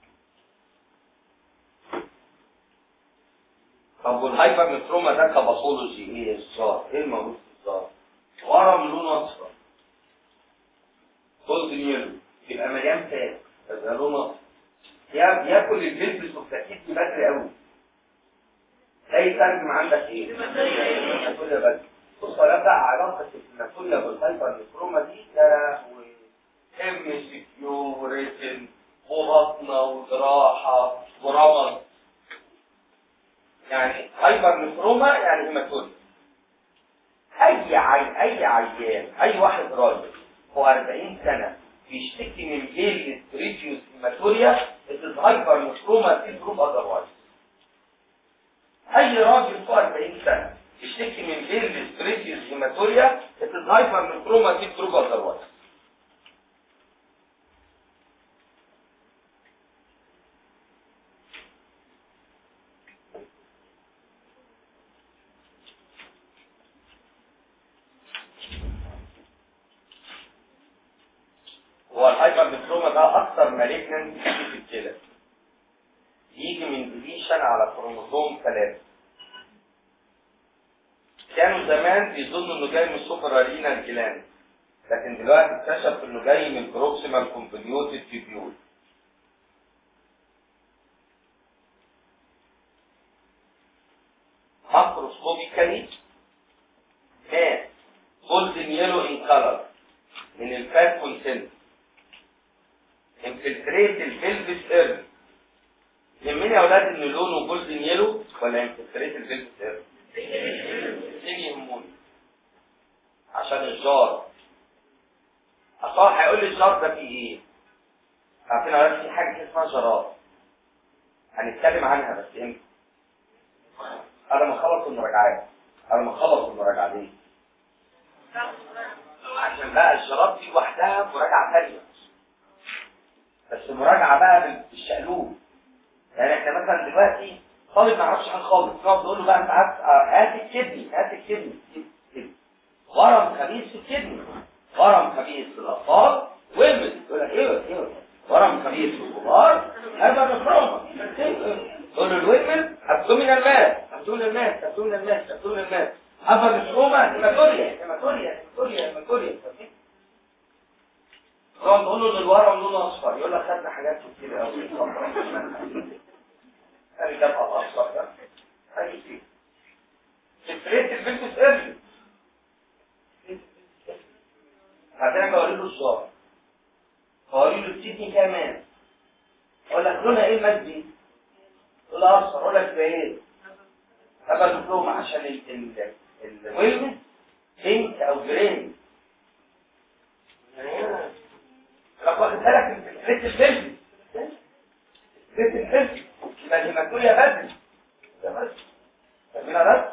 طب والهايبر نفروما ده كباثولوجي ايه الظاهر ايه الموجود في الظاهر ورم لونه اصفر جولدن يلو يبقى مليان فات يبقى لونه اصفر ياكل الفيلبس والتاكيد بدري قوي اي ترجم عندك ايه هيماتولا بس بص ولا بقى علاقه الهيماتولا بالهايبر نفروما دي ده ام سي كيو ريتن وبطنه وجراحه ورمل يعني هايبر نفروما يعني هيماتوريا اي عي... اي عيان اي واحد راجل هو 40 سنه بيشتكي من بيل ريديوس هيماتوريا it هايبر نفروما في جروب اذروايز اي راجل فوق 40 سنه يشتكي من بيل ريديوس هيماتوريا it هايبر نفروما في جروب اذروايز هو الهايبر نفروما ده اكثر مالجننت في الكلى يجي من ديليشن على كروموسوم ثلاثة كانوا زمان بيظنوا انه جاي من السوبر ارينا الجلاند لكن دلوقتي اكتشف انه جاي من بروكسيمال كومبليوتد تيبيول ماكروسكوبيكالي كان جولدن يلو ان كلر من الفات كونتنت انفلتريت الفيلفس ايرن يهمني يا اولاد ان لونه جولدن يلو ولا انفلتريت الفيلفس ايرن الاثنين يهموني عشان الجار اصل هو هيقول لي الجار ده فيه ايه عارفين يا اولاد في حاجه اسمها جرات هنتكلم عنها بس امتى انا ما خلص المراجعات انا ما خلص المراجعه دي عشان بقى الجرات دي لوحدها مراجعه ثانيه بس مراجعه بقى بالشقلوب يعني احنا مثلا دلوقتي طالب ما يعرفش حاجه خالص نقعد نقول له بقى انت هات هات الكدني هات الكدني كدني. ورم خبيث في الكدني ورم خبيث في الاطفال ويلمد يقول لك ايه ايه ورم خبيث في الكبار هذا نفروما تقول له الويلمد ابدومينال ماس ابدومينال ماس ابدومينال ماس ابدومينال ماس هذا نفروما هيماتوريا هيماتوريا هيماتوريا هيماتوريا نقعد نقول له ان الورم لونه اصفر يقول لك خدنا حاجات كتير قوي قال ده بقى اصفر ده هاي فيه سكريت البنت ايرلي بعدين اجي اقول له الصار اقول له الكدني كمان اقول لك لونها ايه المادي يقول لي اصفر اقول لك ده ايه ابقى دبلوم عشان ال ال الويلمس بينك او جرين لو واخد بالك من فكره الفيلم فكره الفيلم يبقى الهيماتوريا بدري ده بس فاهمين بس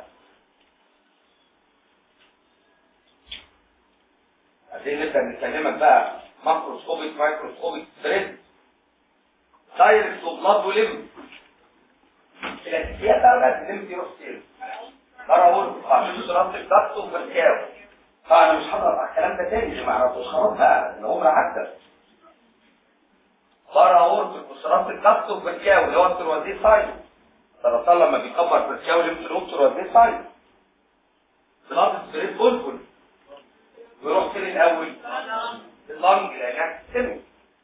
بعدين نبدا نكلمك بقى ماكروسكوبيك مايكروسكوبيك ستريس دايركت وبلاد وليم الاساسيات بقى بس الليم دي روح فين ترى اقول عشان شرطت الضغط وبركاو طبعا انا مش هضغط على الكلام ده تاني اللي ما يعرفوش خلاص بقى ان عمره عدى بره اورتك وشرطت الضغط وبركاو اللي هو التروازيه سايد السرطان لما بيكبر بركاو ليمف نود تروازيه سايد بلاد ستريت بولفول ويروح فين الاول اللنج لانها تستمر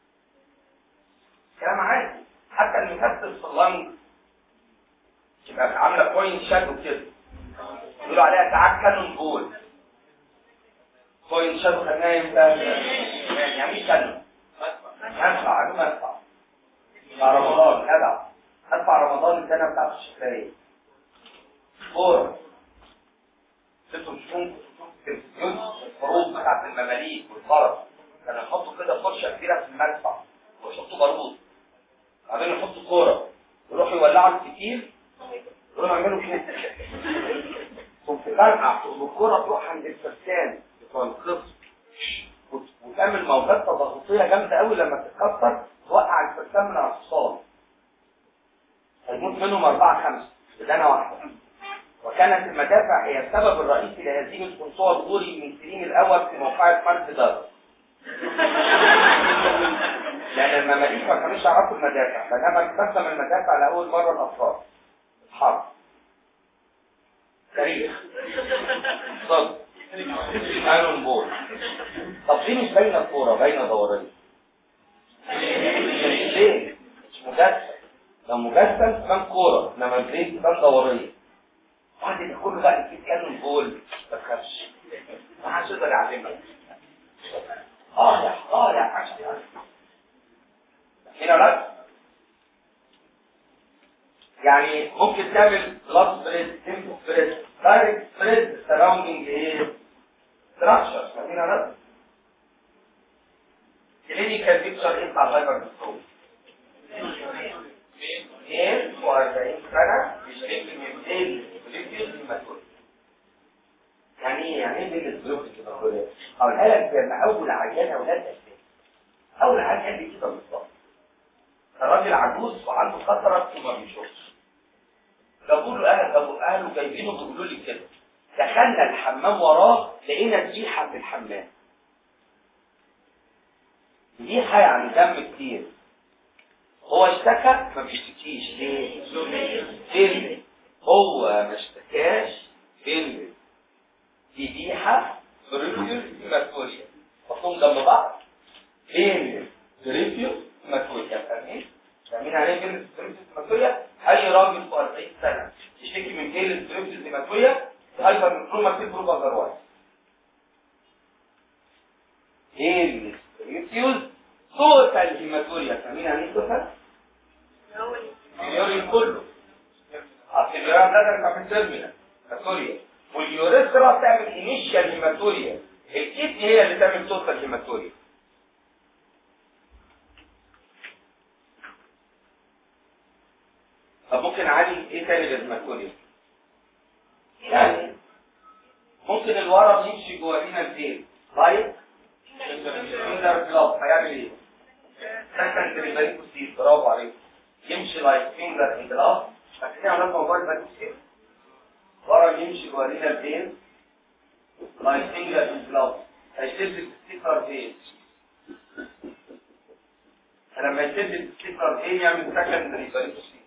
كلام عادي حتى المكتب في اللنج تبقى عامله بوينت شادو كده يقولوا عليها ساعات كانون بول بوينت شادو خدناها امتى؟ يعني ايه كانون؟ هدفع عدوم هدفع مع رمضان جدع هدفع رمضان السنه بتاعت الشفايه كوره انتوا تشوفون التلفزيون الحروب بتاعت المماليك والفرس كانوا يحطوا كده فرشه كبيره في المدفع ويحطوا بارود بعدين يحطوا كوره يروحوا يولعوا الفتيل يروحوا يعملوا كده وتفرقع والكوره تروح عند الفرسان بتوع الخصم وتعمل موجات تضغطيه جامده قوي لما تتكسر توقع الفرسان من على الحصان هيموت منهم اربعه خمسه بدانه واحده وكانت المدافع هي السبب الرئيسي لهزيمه قنصوة الغوري من سنين الاول في موقعة مرز دار لان المماليك ما كانوش يعرفوا المدافع بينما استخدم المدافع لاول مره الافراد حرب تاريخ صد ايرون بول طب دي مش باينه كوره باينه دوريه ليه مش مجسم لو مجسم كان كوره انما البريد كان دوريه بعد ده كله بقى في كانون بول ما تخافش ما حدش يقدر يعلمك طالع طالع عشان هنا يا ولاد يعني ممكن تعمل بلاد سبريد تمبو سبريد دايركت سبريد سراوندينج ايه ستراكشر فاهمين يا ولاد كلينيكال بيكتشر ايه بتاع الهايبر ديستروفي ايه و40 سنه بيشتكي من ايه بريفيوس هيماتوريا يعني ايه يعني ايه بين الظروف الهيماتوريا هقولها لك لما اول عيان اولاد اسباب اول عيان قال لي كده بالظبط الراجل عجوز وعنده خطرة وما بيشوفش جابوا له اهل جابوا اهله جايبينه بيقولوا لي كده دخلنا الحمام وراه لقينا ريحه في الحمام ريحه يعني دم كتير هو اشتكى ما بيشتكيش ليه؟ فين هو ما اشتكاش فين دي ريحه بريفيوس هيماتوريا حطهم جنب بعض فين بريفيوس هيماتوريا فاهمين؟ فاهمين عليه فين بريفيوس هيماتوريا؟ اي راجل فوق 40 سنه يشتكي من فين بريفيوس هيماتوريا هايبر نفروماتيك بروبا جرواز فين بريفيوس توتال هيماتوريا فاهمين يعني ايه توتال؟ اليورين كله اصل الجرام ده كان في التيرمينال هيماتوريا واليوريثرا بتعمل انيشال هيماتوريا الكدني هي اللي تعمل توتال هيماتوريا طب ممكن اعالج ايه تاني للهيماتوريا يعني ممكن الورم يمشي جوه رينا الفين لايك فينجر كلاب هيعمل ايه؟ سكندري فاريكوسيل برافو عليك يمشي لايك فينجر ان كلاب فاكرين على موضوع الفاريكوسيل ورم يمشي جوه رينا الفين لايك فينجر ان كلاب هيشد الستيكر فين فلما يشد الستيكر فين يعمل سكندري فاريكوسيل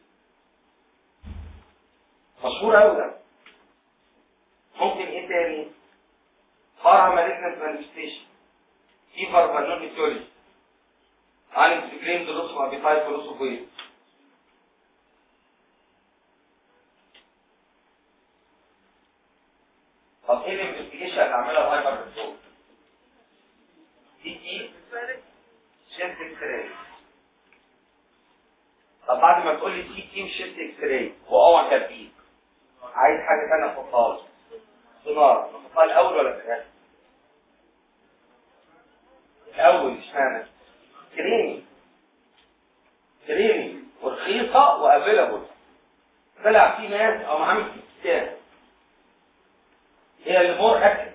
مشهور قوي ده ممكن ايه تاني فرع مالجنت مانيفستيشن فيفر بالون ميتيولوجي عالم سكرين دروس وابيتايت دروس وبيض طب ايه الانفستيجيشن اللي عملها الهايبر بالدور دي دي شيفت اكس راي طب بعد ما تقول لي سي تي وشيفت اكس راي واوعى كاتبين عايز حاجه ثانيه احطها لك سونار نحطها الاول ولا في الاخر الاول اشمعنى كريمي كريمي ورخيصه وافيلابل طلع في ناس او عامل في كتاب هي اللي مور اكل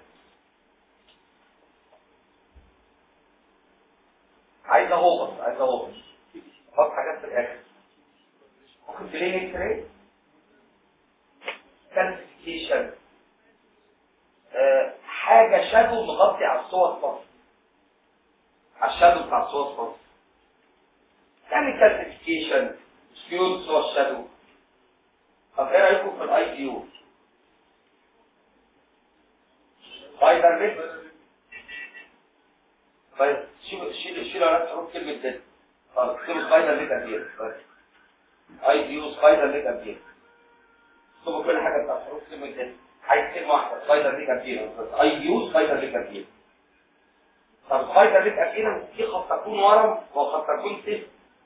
عايزه هوبر عايزه هوبر حط حاجات في الاخر ممكن تلاقي اكس راي كالسيفيكيشن حاجه شادو مغطي على الصور فقط على الشادو بتاع الصور فقط يعني كالسيفيكيشن سكيور صور شادو طب ايه رايكم في الاي دي يو سبايدر ليك طيب شيل شيل شيل على حروف كلمه ديد خلاص اكتبوا سبايدر ليك ابير اي دي يو سبايدر ليك ابير اكتبوا كل حاجه بتاعت حروف كلمه ديد عايز كلمه واحده سبايدر ليك ابير اي دي يو سبايدر ليك ابير طب سبايدر ليك ابير دي قد تكون ورم وقد تكون سيف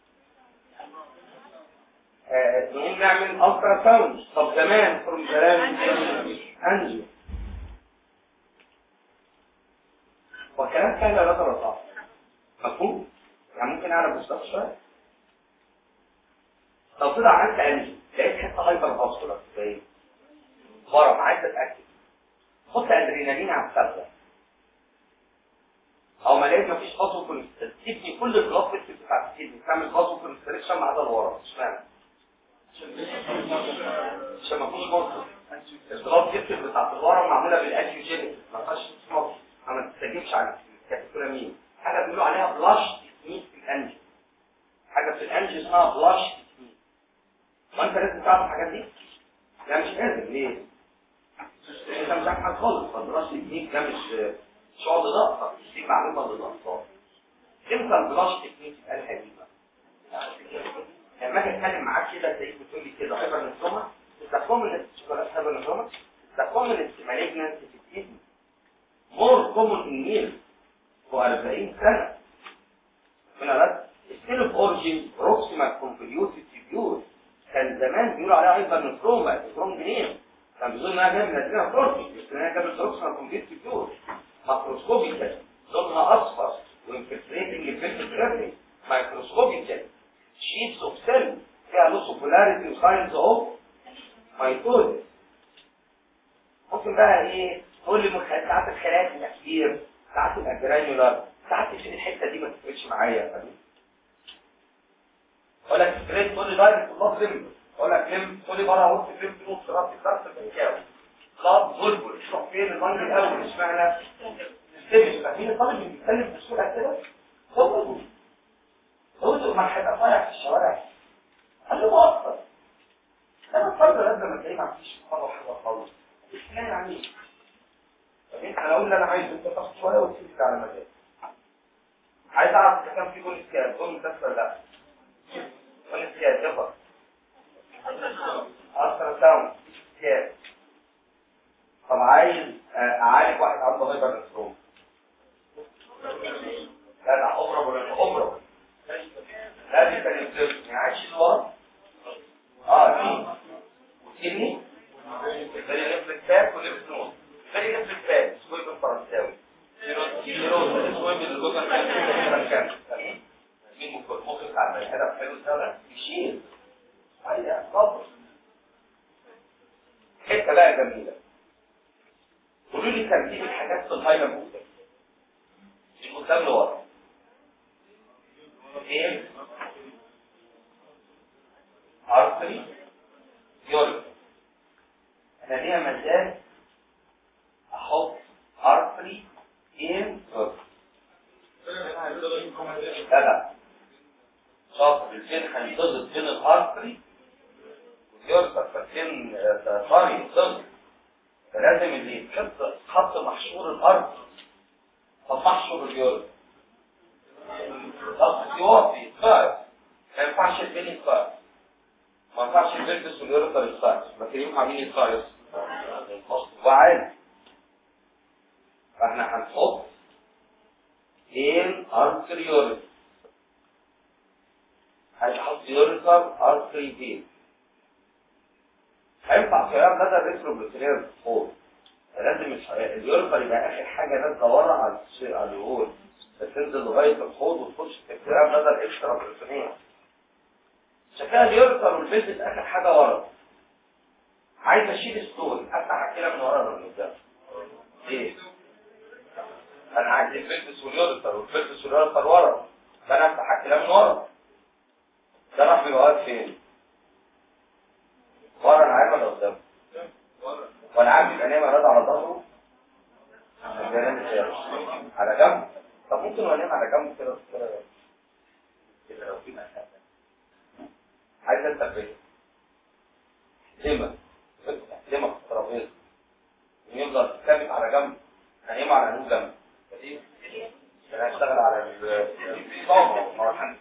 نقوم نعمل الترا ساوند طب زمان فروم زمان انجيو والكلام كان لا ترى صعب مفهوم يعني ممكن اعرف مستقبل شويه لو طلع عملت انجيو لقيت حته هايبر فاسكولار زي ورم عايز اتاكد حط ادرينالين على السبب او ما لقيت مفيش فاسو كونستريكشن تبني كل البلاد فيسل بتاعت الكدني تعمل فاسو كونستريكشن ما عدا الورم اشمعنى عشان ما فيش فاسو البلاد فيسل بتاعت الورم معموله بالانجيوجينيك ما فيهاش فاسو ما تستجيبش على الكاتيكولامين حاجه بيقولوا عليها بلاش تكنيك في الانجيو حاجه في الانجيو اسمها بلاش تكنيك ما انت لازم تعرف الحاجات دي لا مش لازم ليه انت مش عارف حاجه خالص فالبلاش تكنيك ده مش شغل ضغط في معلومه للاطفال امتى البلاش تكنيك تبقى الحديثه لما اجي اتكلم معاك كده تلاقيك بتقول لي كده هايبر نفسوما التكومن الشوكولاته هايبر نفسوما التكومن مالجنانس في الكدني مور كومون ان ميل و 40 سنه من الرد ستيل اوف اوريجن مارجن بروكسيمال كونفوليوتد تيبيول كان زمان بيقولوا عليها هايبر نفروما نفروم جنين كان بيقولوا انها جايه من الادرينا فرونتي بس انها جايه من بروكسيمال كونفوليوتد تيبيول ماكروسكوبيكال لونها اصفر وانفلتريتنج الفيلتر جرافيك مايكروسكوبيكال شيتس اوف سيل فيها لوس اوف بولاريتي وساينز اوف مايتوزيس ممكن بقى ايه تقول لي مخ- ساعات الخلايا التفكير ساعات تبقى جرانيولار ساعات تشيل الحته دي ما تفرقش معايا يا فندم اقول لك ستريت تقول لي دايركت الله لم اقول لك لم تقول لي بره وسط لم في نص راس الكارت البنكاوي خلاص بلبل تروح فين البنك الاول اشمعنى تستمش فاهمين الطالب اللي بيتكلم بسهوله كده هو هو ما هيبقى طايع في الشوارع قال له مؤخر انا الفرد لازم ما تلاقيه ما فيش مره حاجه خالص لا يعني طب انت انا اقول اللي انا عايزه انت تاخد شويه وتسيب على مزاجك عايز اعرف اذا كان في جول سكان جول مكسر ولا لا جول سكان يلا اثر ساوند سكان طب عايز آه، اعالج واحد عنده هايبر نفروم لا لا اضرب ولا اضرب لازم كان يصير يعني عايش الورا اه دي وتني الفريق لفت باك ولفت نص الفريق لفت باك اسمه ايه بالفرنساوي زيرو اسمه ايه بالجوجل كان مين ممكن ممكن على الهدف حلو ده يشيل ايوه صبر حته بقى جميله قولوا لي ترتيب الحاجات في الهايلر بوتر من قدام لورا ايه ارتري يوري انا ليها مجال احط ارتري ان يوري لا لا شاطر الفين هينضغط بين الارتري واليورتر فالفين صار ينضغط فلازم اللي يتحط خط محشور الارض طب محشور اليورتر ضغط يوطي يتفاعل ما ينفعش الفين يتفاعل ما ينفعش الفيرتس واليورتر يتفاعل لكن ينفع مين يتفاعل وعالي فاحنا هنحط ان ارتري يورتر هنحط يورتر ارتري فين هينفع خيار بدل الريتروبروتينير فوق لازم الش- اليورتر يبقى اخر حاجه نازله ورا على الش- على الوول فتنزل لغايه الحوض وتخش في الكلام بدل اكسترا بروتينير شكلها اليورتر والفيزيت اخر حاجه ورا عايز اشيل ستون افتح الكلى من ورا ولا من قدام ليه؟ انا عايز الفيزيت واليورتر والفيزيت واليورتر ورا فانا افتح الكلى من ورا ده راح بيبقى واقف فين؟ ورا العيال ولا قدام؟ وانا عارف يبقى نايم رد على ظهره عشان بينام ازاي؟ على جنب طب ممكن وانام على جنب كده كده كده لو في مسافه عايز التربيه لما لما في الترابيزه يفضل ثابت على جنب هنام على نوم جنب فدي انا هشتغل على الصوم ما هو الحمد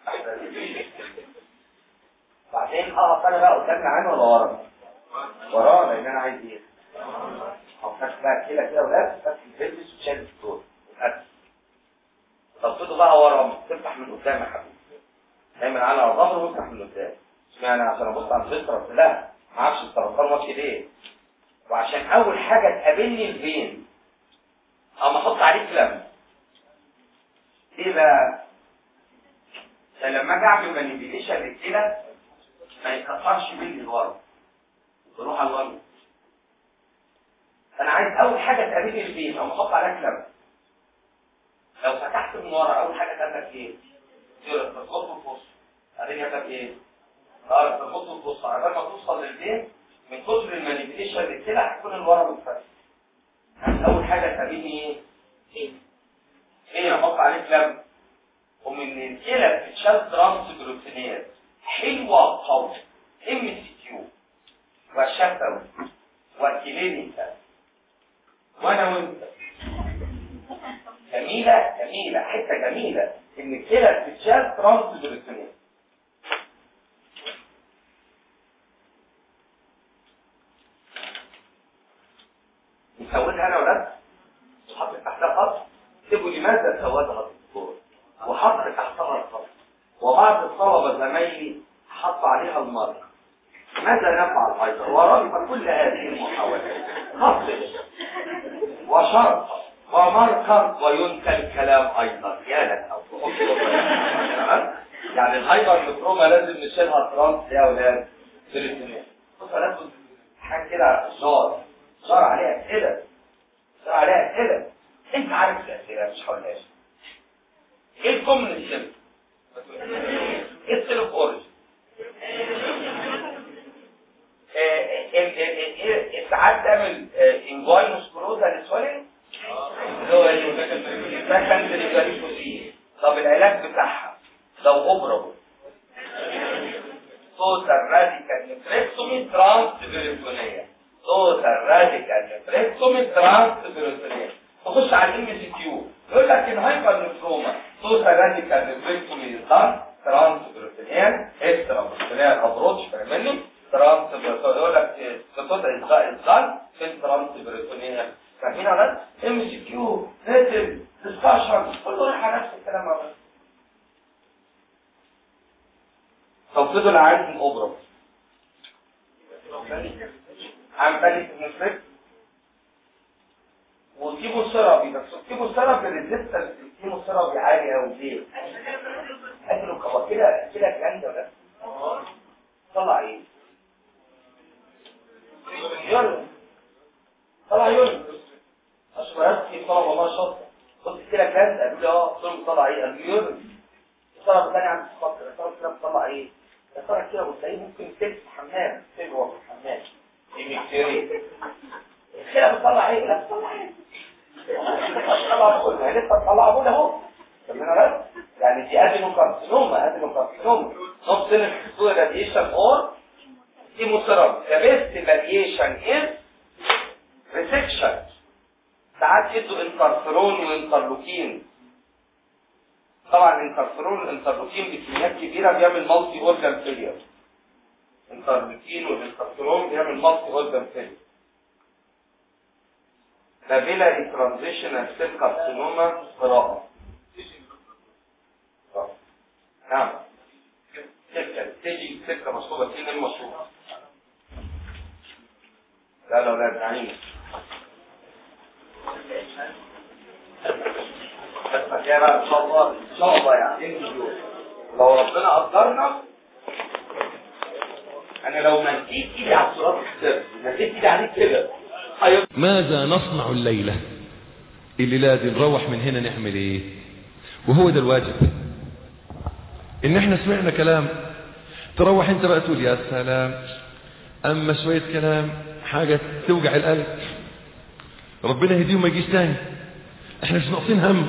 بعدين اقف انا بقى قدام العين ولا ورا؟ وراه لان انا عايز ايه؟ او فتح بقى كده كده ولا فتح الفيلبس وشال الدكتور وقت طب بقى ورا تفتح من قدام يا حبيبي دايما على ظهره وافتح من قدام اشمعنى عشان ابص على الفطره لا ما اعرفش السرطان ماشي ليه وعشان اول حاجه تقابلني الفين اما احط عليه كلام ايه بقى عشان لما اجي اعمل مانيبيليشن للكلى ما يتكسرش مني لورا بروح على الورا انا عايز اول حاجه تقابلني الفين اما احط عليها كلام لو فتحت من ورا اول حاجه تقابلك ايه؟ تقدر تربط الفص بعدين يقابلك ايه؟ اه تربط الفص على بال ما توصل للفين من كتر المانيبيليشن للكلى هتكون الورا متفتح اول حاجه تقابلني ايه؟ ايه؟ ايه احط عليه كلام ومن الكلى بتتشال ترانس بروتينات حلوه وقويه ام سي كيو وشفوي وكلينيكال وانا وانت جميله جميله حته جميله ان الكلى بتتشال ترانس بروتينات نسودها انا ولا وحط تحتها خط اكتبوا لماذا سودها الدكتور وحط تحتها الخط وبعض الطلبة زمايلي حطوا عليها المرك ماذا نفعل أيضا ورغم كل هذه المحاولات خطط وشرط ومركب وينكر الكلام أيضا يا لك يعني الهايبر متروما لازم نشيلها ترانس يا أولاد تلاتينات بص لازم حاجة كده جار جار عليها كده جار عليها كده انت عارف الأسئلة مش هقولهاش ايه الكومن سيمبل ايه السيلف اوريجن ساعات تعمل انجوينوس كلوزا للسولين اللي هو سكندري فاريكوزين طب العلاج بتاعها لو اوبرابل توتال راديكال نفريكتومي ترانس بيريتونيا توتال راديكال نفريكتومي ترانس بيريتونيا تخش على الام سي كيو يقول لك الهايبر نفروما توتال راديكال نفريكتومي ترانس ترانس بيريتونيا اكسترا بيريتونيا ابروتش فاهمني ترانس بيريتونيا يقول لك توتال انسان فين ترانس بيريتونيا فاهمين ولا ام سي كيو ريتم ديسكشن كله رايح على نفس الكلام على طب فضل عايز من اوبرا عن بالك نفرق وكيمو سيرابي بس الكيمو سيرابي الريزيستنس الكيمو سيرابي عالي قوي ليه؟ اكلوا كبا كده كده الكلام ده ولا طلع ايه؟ يلا طلع يلا اشوارات في طلبه ما شاطر قلت كده كان قالوا لي اه قلت لهم طلع ايه؟ قالوا لي يلا الطلبه الثانيه عندي خطر الطلبه كده بتطلع ايه؟ يا ترى كده بتلاقيه ممكن تلبس حمام تجوه في الحمام يمكتري كده بتطلع ايه؟ لا بتطلع ايه؟ طلع بقول لسه طلع بقول اهو تمام يعني دي ادينوكارسينوما ادينوكارسينوما نوت سينف راديشن اور كيموثيرابي ذا بيست راديشن از ريسكشن ساعات يدوا انترفيرون وانترلوكين طبعا الانترفيرون والانترلوكين بكميات كبيره بيعمل مالتي اورجان فيلير انترلوكين والانترفيرون بيعمل مالتي اورجان فيلير بابيلاري ترانزيشنال سيل كارسينوما قراءه نعم سكه تيجي سكه مشروبه فين المشروبه لا لا لا نعيم بس يا بقى ان شاء الله ان شاء الله يعني لو ربنا قدرنا انا لو مديت ايدي على الصراط السر مديت ايدي عليك كده ماذا نصنع الليلة الليلة دي نروح من هنا نعمل ايه وهو ده الواجب ان احنا سمعنا كلام تروح انت بقى تقول يا سلام اما شوية كلام حاجة توجع القلب ربنا يهديه وما يجيش تاني احنا مش ناقصين هم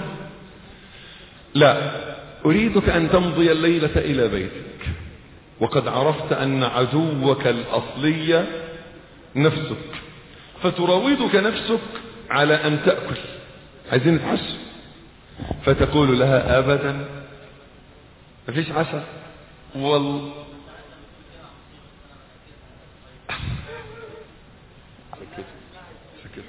لا اريدك ان تمضي الليلة الى بيتك وقد عرفت ان عدوك الاصلي نفسك فتراودك نفسك على ان تأكل عايزين نتعشى فتقول لها ابدا مفيش عشاء وال سكت سكت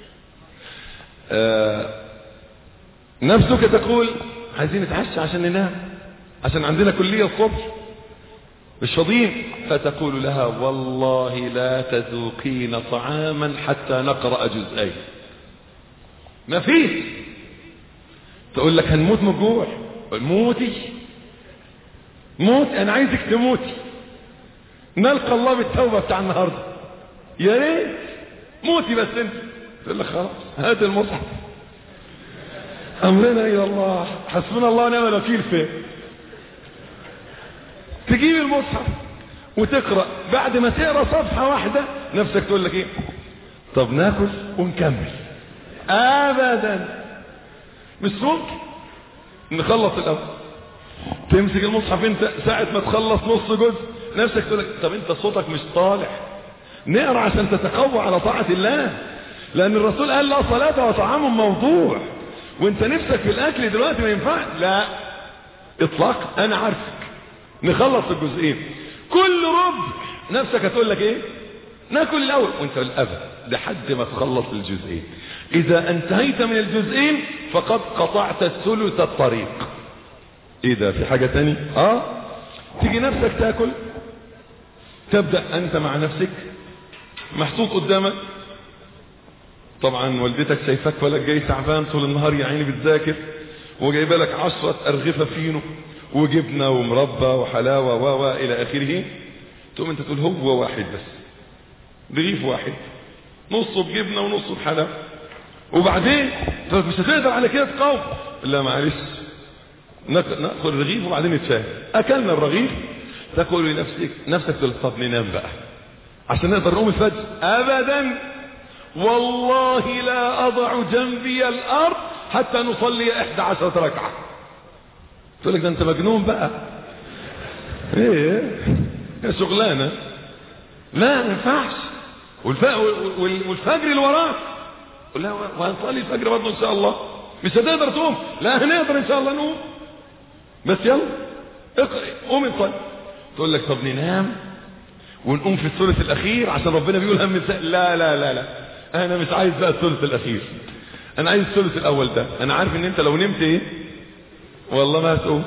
آه نفسك تقول عايزين نتعشى عشان ننام عشان عندنا كلية الصبح مش فاضيين فتقول لها والله لا تذوقين طعاما حتى نقرأ جزئين ما فيش تقول لك هنموت من الجوع موتي موت انا عايزك تموتي نلقى الله بالتوبة بتاع النهاردة يا ريت موتي بس انت تقول لك خلاص هات المصحف امرنا الى الله حسبنا الله ونعم الوكيل فين تجيب المصحف وتقرأ بعد ما تقرأ صفحة واحدة نفسك تقول لك ايه طب ناكل ونكمل ابدا مش ممكن نخلص الاول تمسك المصحف انت ساعة ما تخلص نص جزء نفسك تقول لك طب انت صوتك مش طالع نقرا عشان تتقوى على طاعة الله لان الرسول قال لا صلاة وطعام موضوع وانت نفسك في الاكل دلوقتي ما ينفعش لا اطلاق انا عارفك نخلص الجزئين كل ربع نفسك هتقول لك ايه ناكل الاول وانت الابد لحد ما تخلص الجزئين اذا انتهيت من الجزئين فقد قطعت الثلث الطريق ايه ده في حاجة تاني اه تيجي نفسك تاكل تبدأ انت مع نفسك محطوط قدامك طبعا والدتك شايفاك ولا جاي تعبان طول النهار يا عيني بتذاكر وجايبه لك عشرة أرغفة فينو وجبنة ومربى وحلاوة و و إلى آخره تقوم أنت تقول هو واحد بس رغيف واحد نصه بجبنة ونصه بحلاوة وبعدين طب مش هتقدر على كده تقاوم لا معلش ناخ- ناخد الرغيف وبعدين نتفاهم أكلنا الرغيف تقول لنفسك نفسك تقول طب ننام بقى عشان نقدر نقوم الفجر أبدا والله لا أضع جنبي الأرض حتى نصلي إحدى عشرة ركعة تقول لك ده أنت مجنون بقى إيه يا شغلانة لا ما ينفعش والف... وال- والفجر اللي وراك لا وهنصلي الفجر برضه إن شاء الله مش هتقدر تقوم لا هنقدر إن شاء الله نقوم بس يلا اقرأ قوم نصلي تقول لك طب ننام ونقوم في الثلث الاخير عشان ربنا بيقول هم الس- لا لا لا لا انا مش عايز بقى الثلث الاخير انا عايز الثلث الاول ده انا عارف ان انت لو نمت ايه والله ما هتقوم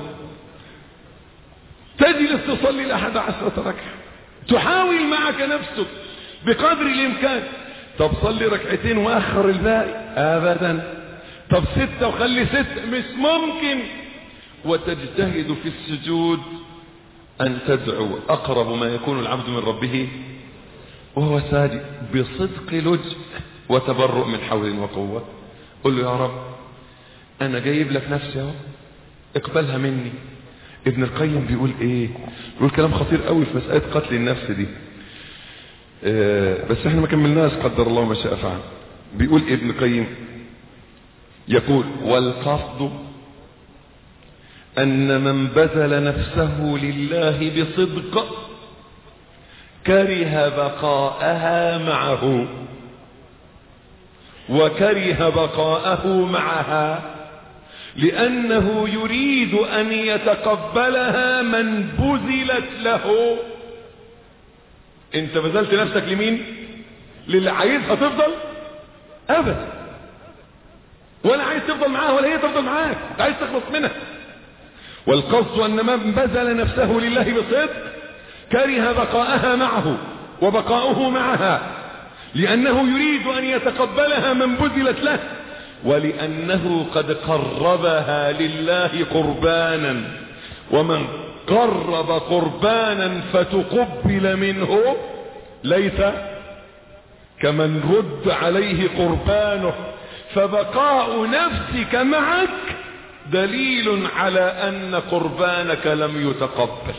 تجلس تصلي لاحد عشرة ركعة تحاول معك نفسك بقدر الامكان طب صلي ركعتين واخر الباقي ابدا طب ستة وخلي ستة مش ممكن وتجتهد في السجود أن تدعو أقرب ما يكون العبد من ربه وهو ساجد بصدق لجء وتبرؤ من حول وقوة قل له يا رب أنا جايب لك نفسي اهو اقبلها مني ابن القيم بيقول ايه بيقول كلام خطير قوي في مسألة قتل النفس دي اه بس احنا ما كملناش قدر الله ما شاء فعل بيقول ابن القيم يقول والقصد أن من بذل نفسه لله بصدق كره بقاءها معه وكره بقاءه معها لأنه يريد أن يتقبلها من بذلت له انت بذلت نفسك لمين للي عايزها تفضل ابدا ولا عايز تفضل معاها ولا هي تفضل معاك انت عايز تخلص منها والقصد أن من بذل نفسه لله بصدق كره بقاءها معه وبقاؤه معها لأنه يريد أن يتقبلها من بذلت له ولأنه قد قربها لله قربانا ومن قرب قربانا فتقبل منه ليس كمن رد عليه قربانه فبقاء نفسك معك دليل على ان قربانك لم يتقبل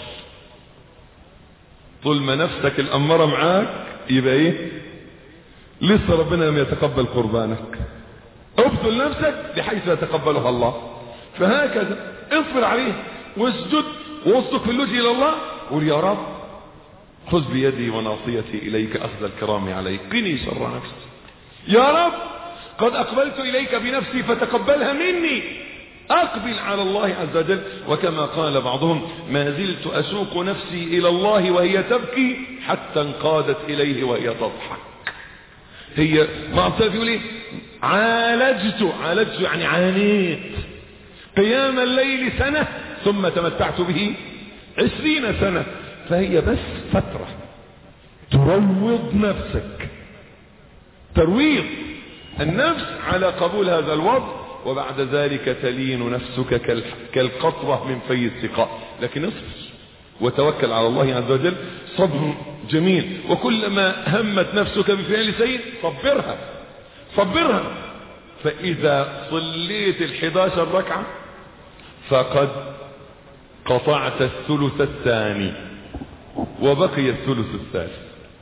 طول ما نفسك الامارة معاك يبقى ايه لسه ربنا لم يتقبل قربانك ابذل نفسك بحيث يتقبلها الله فهكذا اصبر عليه واسجد واصدق في اللجء الى الله قول يا رب خذ بيدي وناصيتي اليك اخذ الكرام عليك قني شر نفسي يا رب قد اقبلت اليك بنفسي فتقبلها مني اقبل على الله عز وجل وكما قال بعضهم ما زلت اسوق نفسي الى الله وهي تبكي حتى انقادت اليه وهي تضحك هي ما السلف يقول ايه عالجت عالجت يعني عانيت قيام الليل سنة ثم تمتعت به عشرين سنة فهي بس فترة تروض نفسك ترويض النفس على قبول هذا الوضع وبعد ذلك تلين نفسك كالقطرة من في السقاء لكن اصبر وتوكل على الله عز وجل صبر جميل وكلما همت نفسك بفعل سيء صبرها صبرها فإذا صليت الحداشر ركعة فقد قطعت الثلث الثاني وبقي الثلث الثالث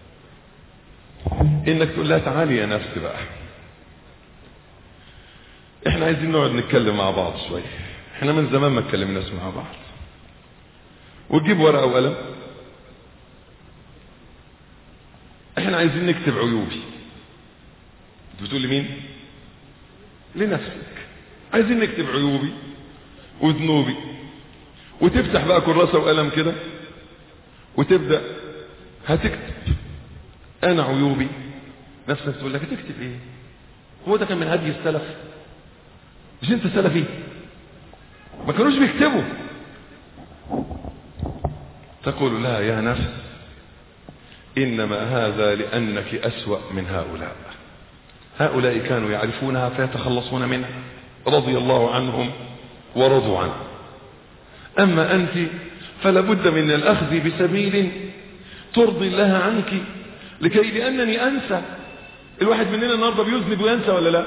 انك تقول لها تعالي يا نفسي بقى احنا عايزين نقعد نتكلم مع بعض شوية احنا من زمان ما اتكلمناش مع بعض وتجيب ورقة وقلم احنا عايزين نكتب عيوبي انت بتقول لمين لنفسك عايزين نكتب عيوبي وذنوبي وتفتح بقى كراسة وقلم كده وتبدأ هتكتب انا عيوبي نفسك تقول لك هتكتب ايه هو ده كان من هدي السلف مش انت سلفي ما كانوش بيكتبوا تقول لا يا نفس إنما هذا لأنك أسوأ من هؤلاء هؤلاء كانوا يعرفونها فيتخلصون منها رضي الله عنهم ورضوا عنه أما أنت فلابد من الأخذ بسبيل ترضي الله عنك لكي لأنني أنسى الواحد مننا النهاردة بيذنب وينسى ولا لا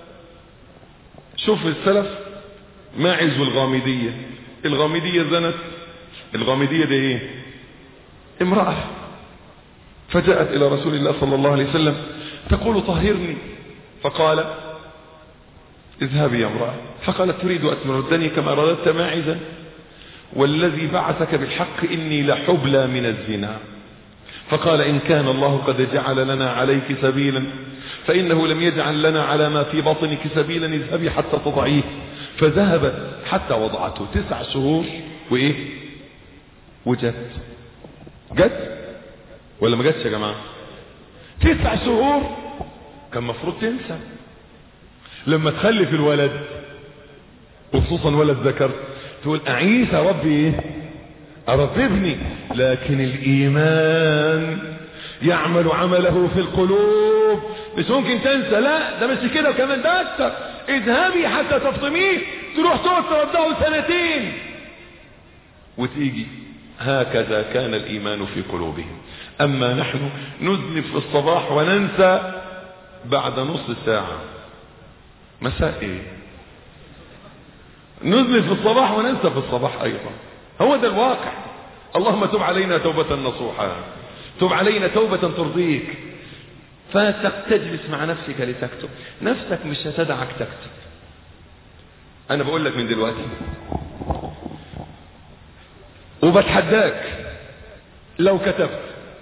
شوف السلف ماعز والغامدية الغامدية زنت الغامدية دي ايه امرأة فجاءت الى رسول الله صلى الله عليه وسلم تقول طهرني فقال اذهبي يا امرأة فقالت تريد أن تردني كما رددت ماعزا والذي بعثك بالحق إني لحبلى من الزنا فقال إن كان الله قد جعل لنا عليك سبيلا فإنه لم يجعل لنا على ما في بطنك سبيلا اذهبي حتى تضعيه فذهبت حتى وضعته تسع شهور وإيه وجت جت ولا ما جتش يا جماعة تسع شهور كان مفروض تنسى لما تخلف الولد وخصوصا ولد ذكر تقول أعيس يا ربي ايه أرببني لكن الإيمان يعمل عمله في القلوب مش ممكن تنسى لا ده مش كده وكمان ده أكتر اذهبي حتى تفطميه تروح تقعد ترضعه سنتين وتيجي هكذا كان الإيمان في قلوبهم أما نحن نذنب في الصباح وننسى بعد نص ساعة مساء ايه نذنب في الصباح وننسى في الصباح أيضا هو ده الواقع اللهم تب علينا توبة نصوحا تب علينا توبة ترضيك فتجلس مع نفسك لتكتب نفسك مش هتدعك تكتب أنا بقول لك من دلوقتي وبتحداك لو كتبت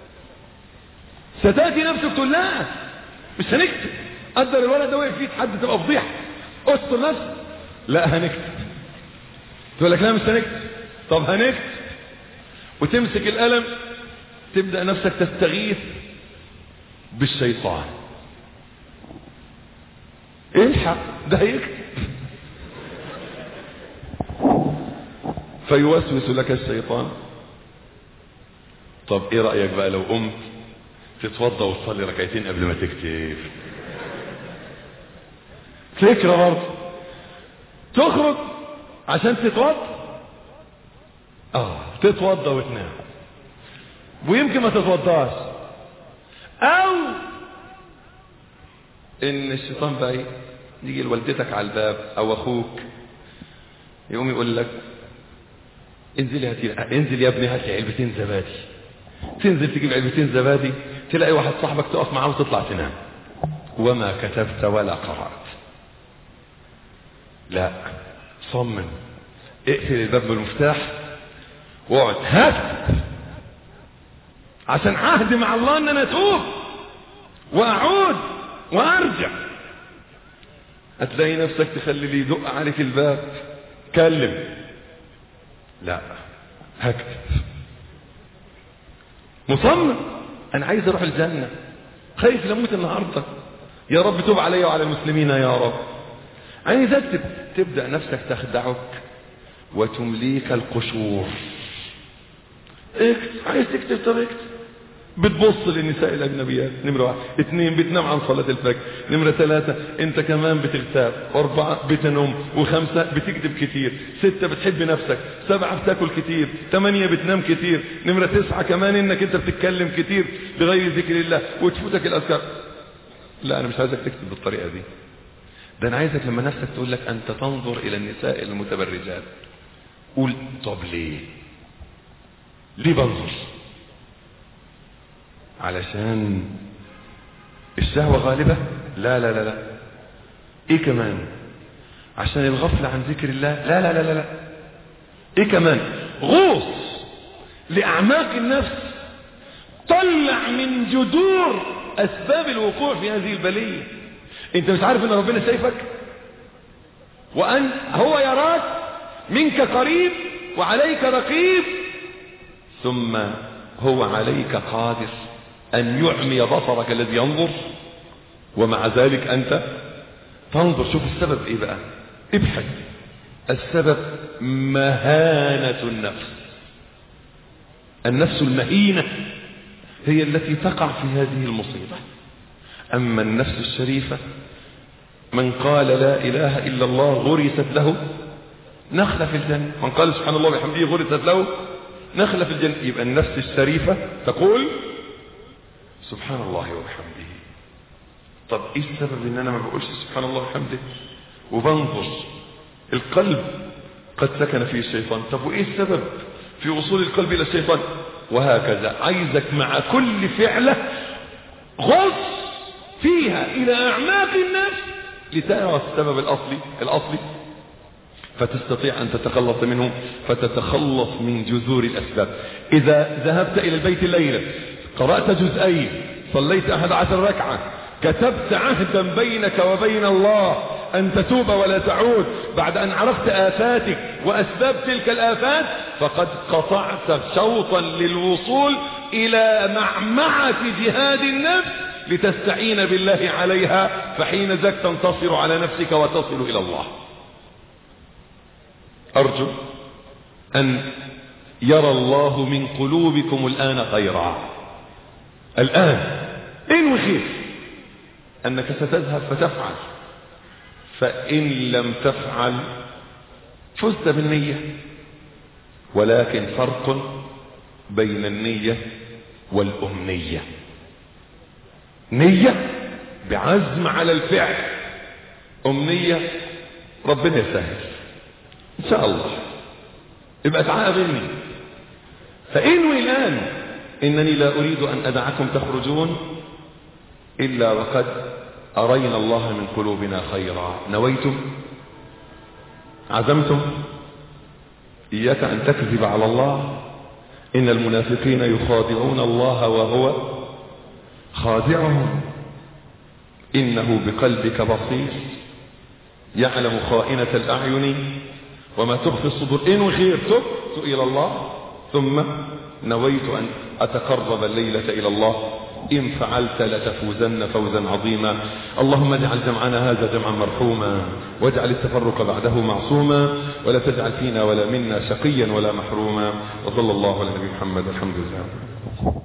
ستأتي نفسك تقول لا مش هنكتب قدر الولد ده وقف فيه حد تبقى فضيحة استر نفسك لا هنكتب تقول لك لا مش هنكتب طب هنكتب وتمسك القلم تبدأ نفسك تستغيث بالشيطان الحق ده هيكتب فيوسوس لك الشيطان طب ايه رأيك بقى لو قمت تتوضى وتصلي ركعتين قبل ما تكتب فكرة برضه تخرج عشان تتوضى اه تتوضى وتنام ويمكن ما تتوضاش او ان الشيطان بقى ايه يجي لوالدتك على الباب او اخوك يقوم يقول لك انزل هاتي انزل يا ابني هات لي علبتين زبادي تنزل تجيب علبتين زبادي تلاقي واحد صاحبك تقف معاه وتطلع تنام وما كتبت ولا قرأت لا صمم اقفل الباب بالمفتاح واقعد هات عشان عهد مع الله ان انا اتوب واعود وارجع هتلاقي نفسك تخلي لي يدق عليك الباب كلم لا هكتب مصمم انا عايز اروح الجنة خايف لموت النهاردة يا رب توب علي وعلى المسلمين يا رب عايز اكتب تبدأ نفسك تخدعك وتمليك القشور اكتب عايز تكتب طب اكتب بتبص للنساء الاجنبيات نمرة واحد اثنين بتنام عن صلاة الفجر نمرة ثلاثة انت كمان بتغتاب اربعة بتنوم وخمسة بتكذب كتير ستة بتحب نفسك سبعة بتاكل كتير ثمانية بتنام كتير نمرة تسعة كمان انك انت بتتكلم كتير بغير ذكر الله وتفوتك الاذكار لا انا مش عايزك تكتب بالطريقة دي ده انا عايزك لما نفسك تقول لك انت تنظر الى النساء المتبرجات قول طب ليه ليه بنظر علشان الشهوة غالبة لا لا لا لا ايه كمان عشان الغفلة عن ذكر الله لا لا لا لا, لا. ايه كمان غوص لأعماق النفس طلع من جذور أسباب الوقوع في هذه البلية انت مش عارف ان ربنا شايفك وأن هو يراك منك قريب وعليك رقيب ثم هو عليك قادر أن يعمي بصرك الذي ينظر ومع ذلك أنت تنظر شوف السبب إيه بقى ابحث السبب مهانة النفس النفس المهينة هي التي تقع في هذه المصيبة أما النفس الشريفة من قال لا إله إلا الله غرست له نخلة في الجنة من قال سبحان الله وبحمده غرست له نخلة في الجنة يبقى النفس الشريفة تقول سبحان الله وبحمده طب ايه السبب ان انا ما بقولش سبحان الله وبحمده وبنظر القلب قد سكن فيه الشيطان طب وايه السبب في وصول القلب الى الشيطان وهكذا عايزك مع كل فعلة غص فيها الى اعماق النفس لترى السبب الاصلي الاصلي فتستطيع ان تتخلص منه فتتخلص من جذور الاسباب اذا ذهبت الى البيت الليلة قرأت جزئين صليت احد عشر ركعة كتبت عهدا بينك وبين الله أن تتوب ولا تعود بعد أن عرفت آفاتك وأسباب تلك الآفات فقد قطعت شوطا للوصول إلى معمعة جهاد النفس لتستعين بالله عليها فحين ذاك تنتصر على نفسك وتصل إلى الله أرجو أن يرى الله من قلوبكم الآن خيرا الآن إن خير أنك ستذهب فتفعل فإن لم تفعل فزت بالنية ولكن فرق بين النية والأمنية نية بعزم على الفعل أمنية ربنا يسهل إن شاء الله يبقى تعالى مني فإنوي الآن إنني لا أريد أن أدعكم تخرجون إلا وقد أرينا الله من قلوبنا خيرا نويتم عزمتم إياك أن تكذب على الله إن المنافقين يخادعون الله وهو خادعهم إنه بقلبك بصير يعلم خائنة الأعين وما تخفي الصدور إن خير تبت إلى الله ثم نويت أن أتقرب الليلة إلى الله إن فعلت لتفوزن فوزا عظيما اللهم اجعل جمعنا هذا جمعا مرحوما واجعل التفرق بعده معصوما ولا تجعل فينا ولا منا شقيا ولا محروما وصلى الله على نبي محمد الحمد لله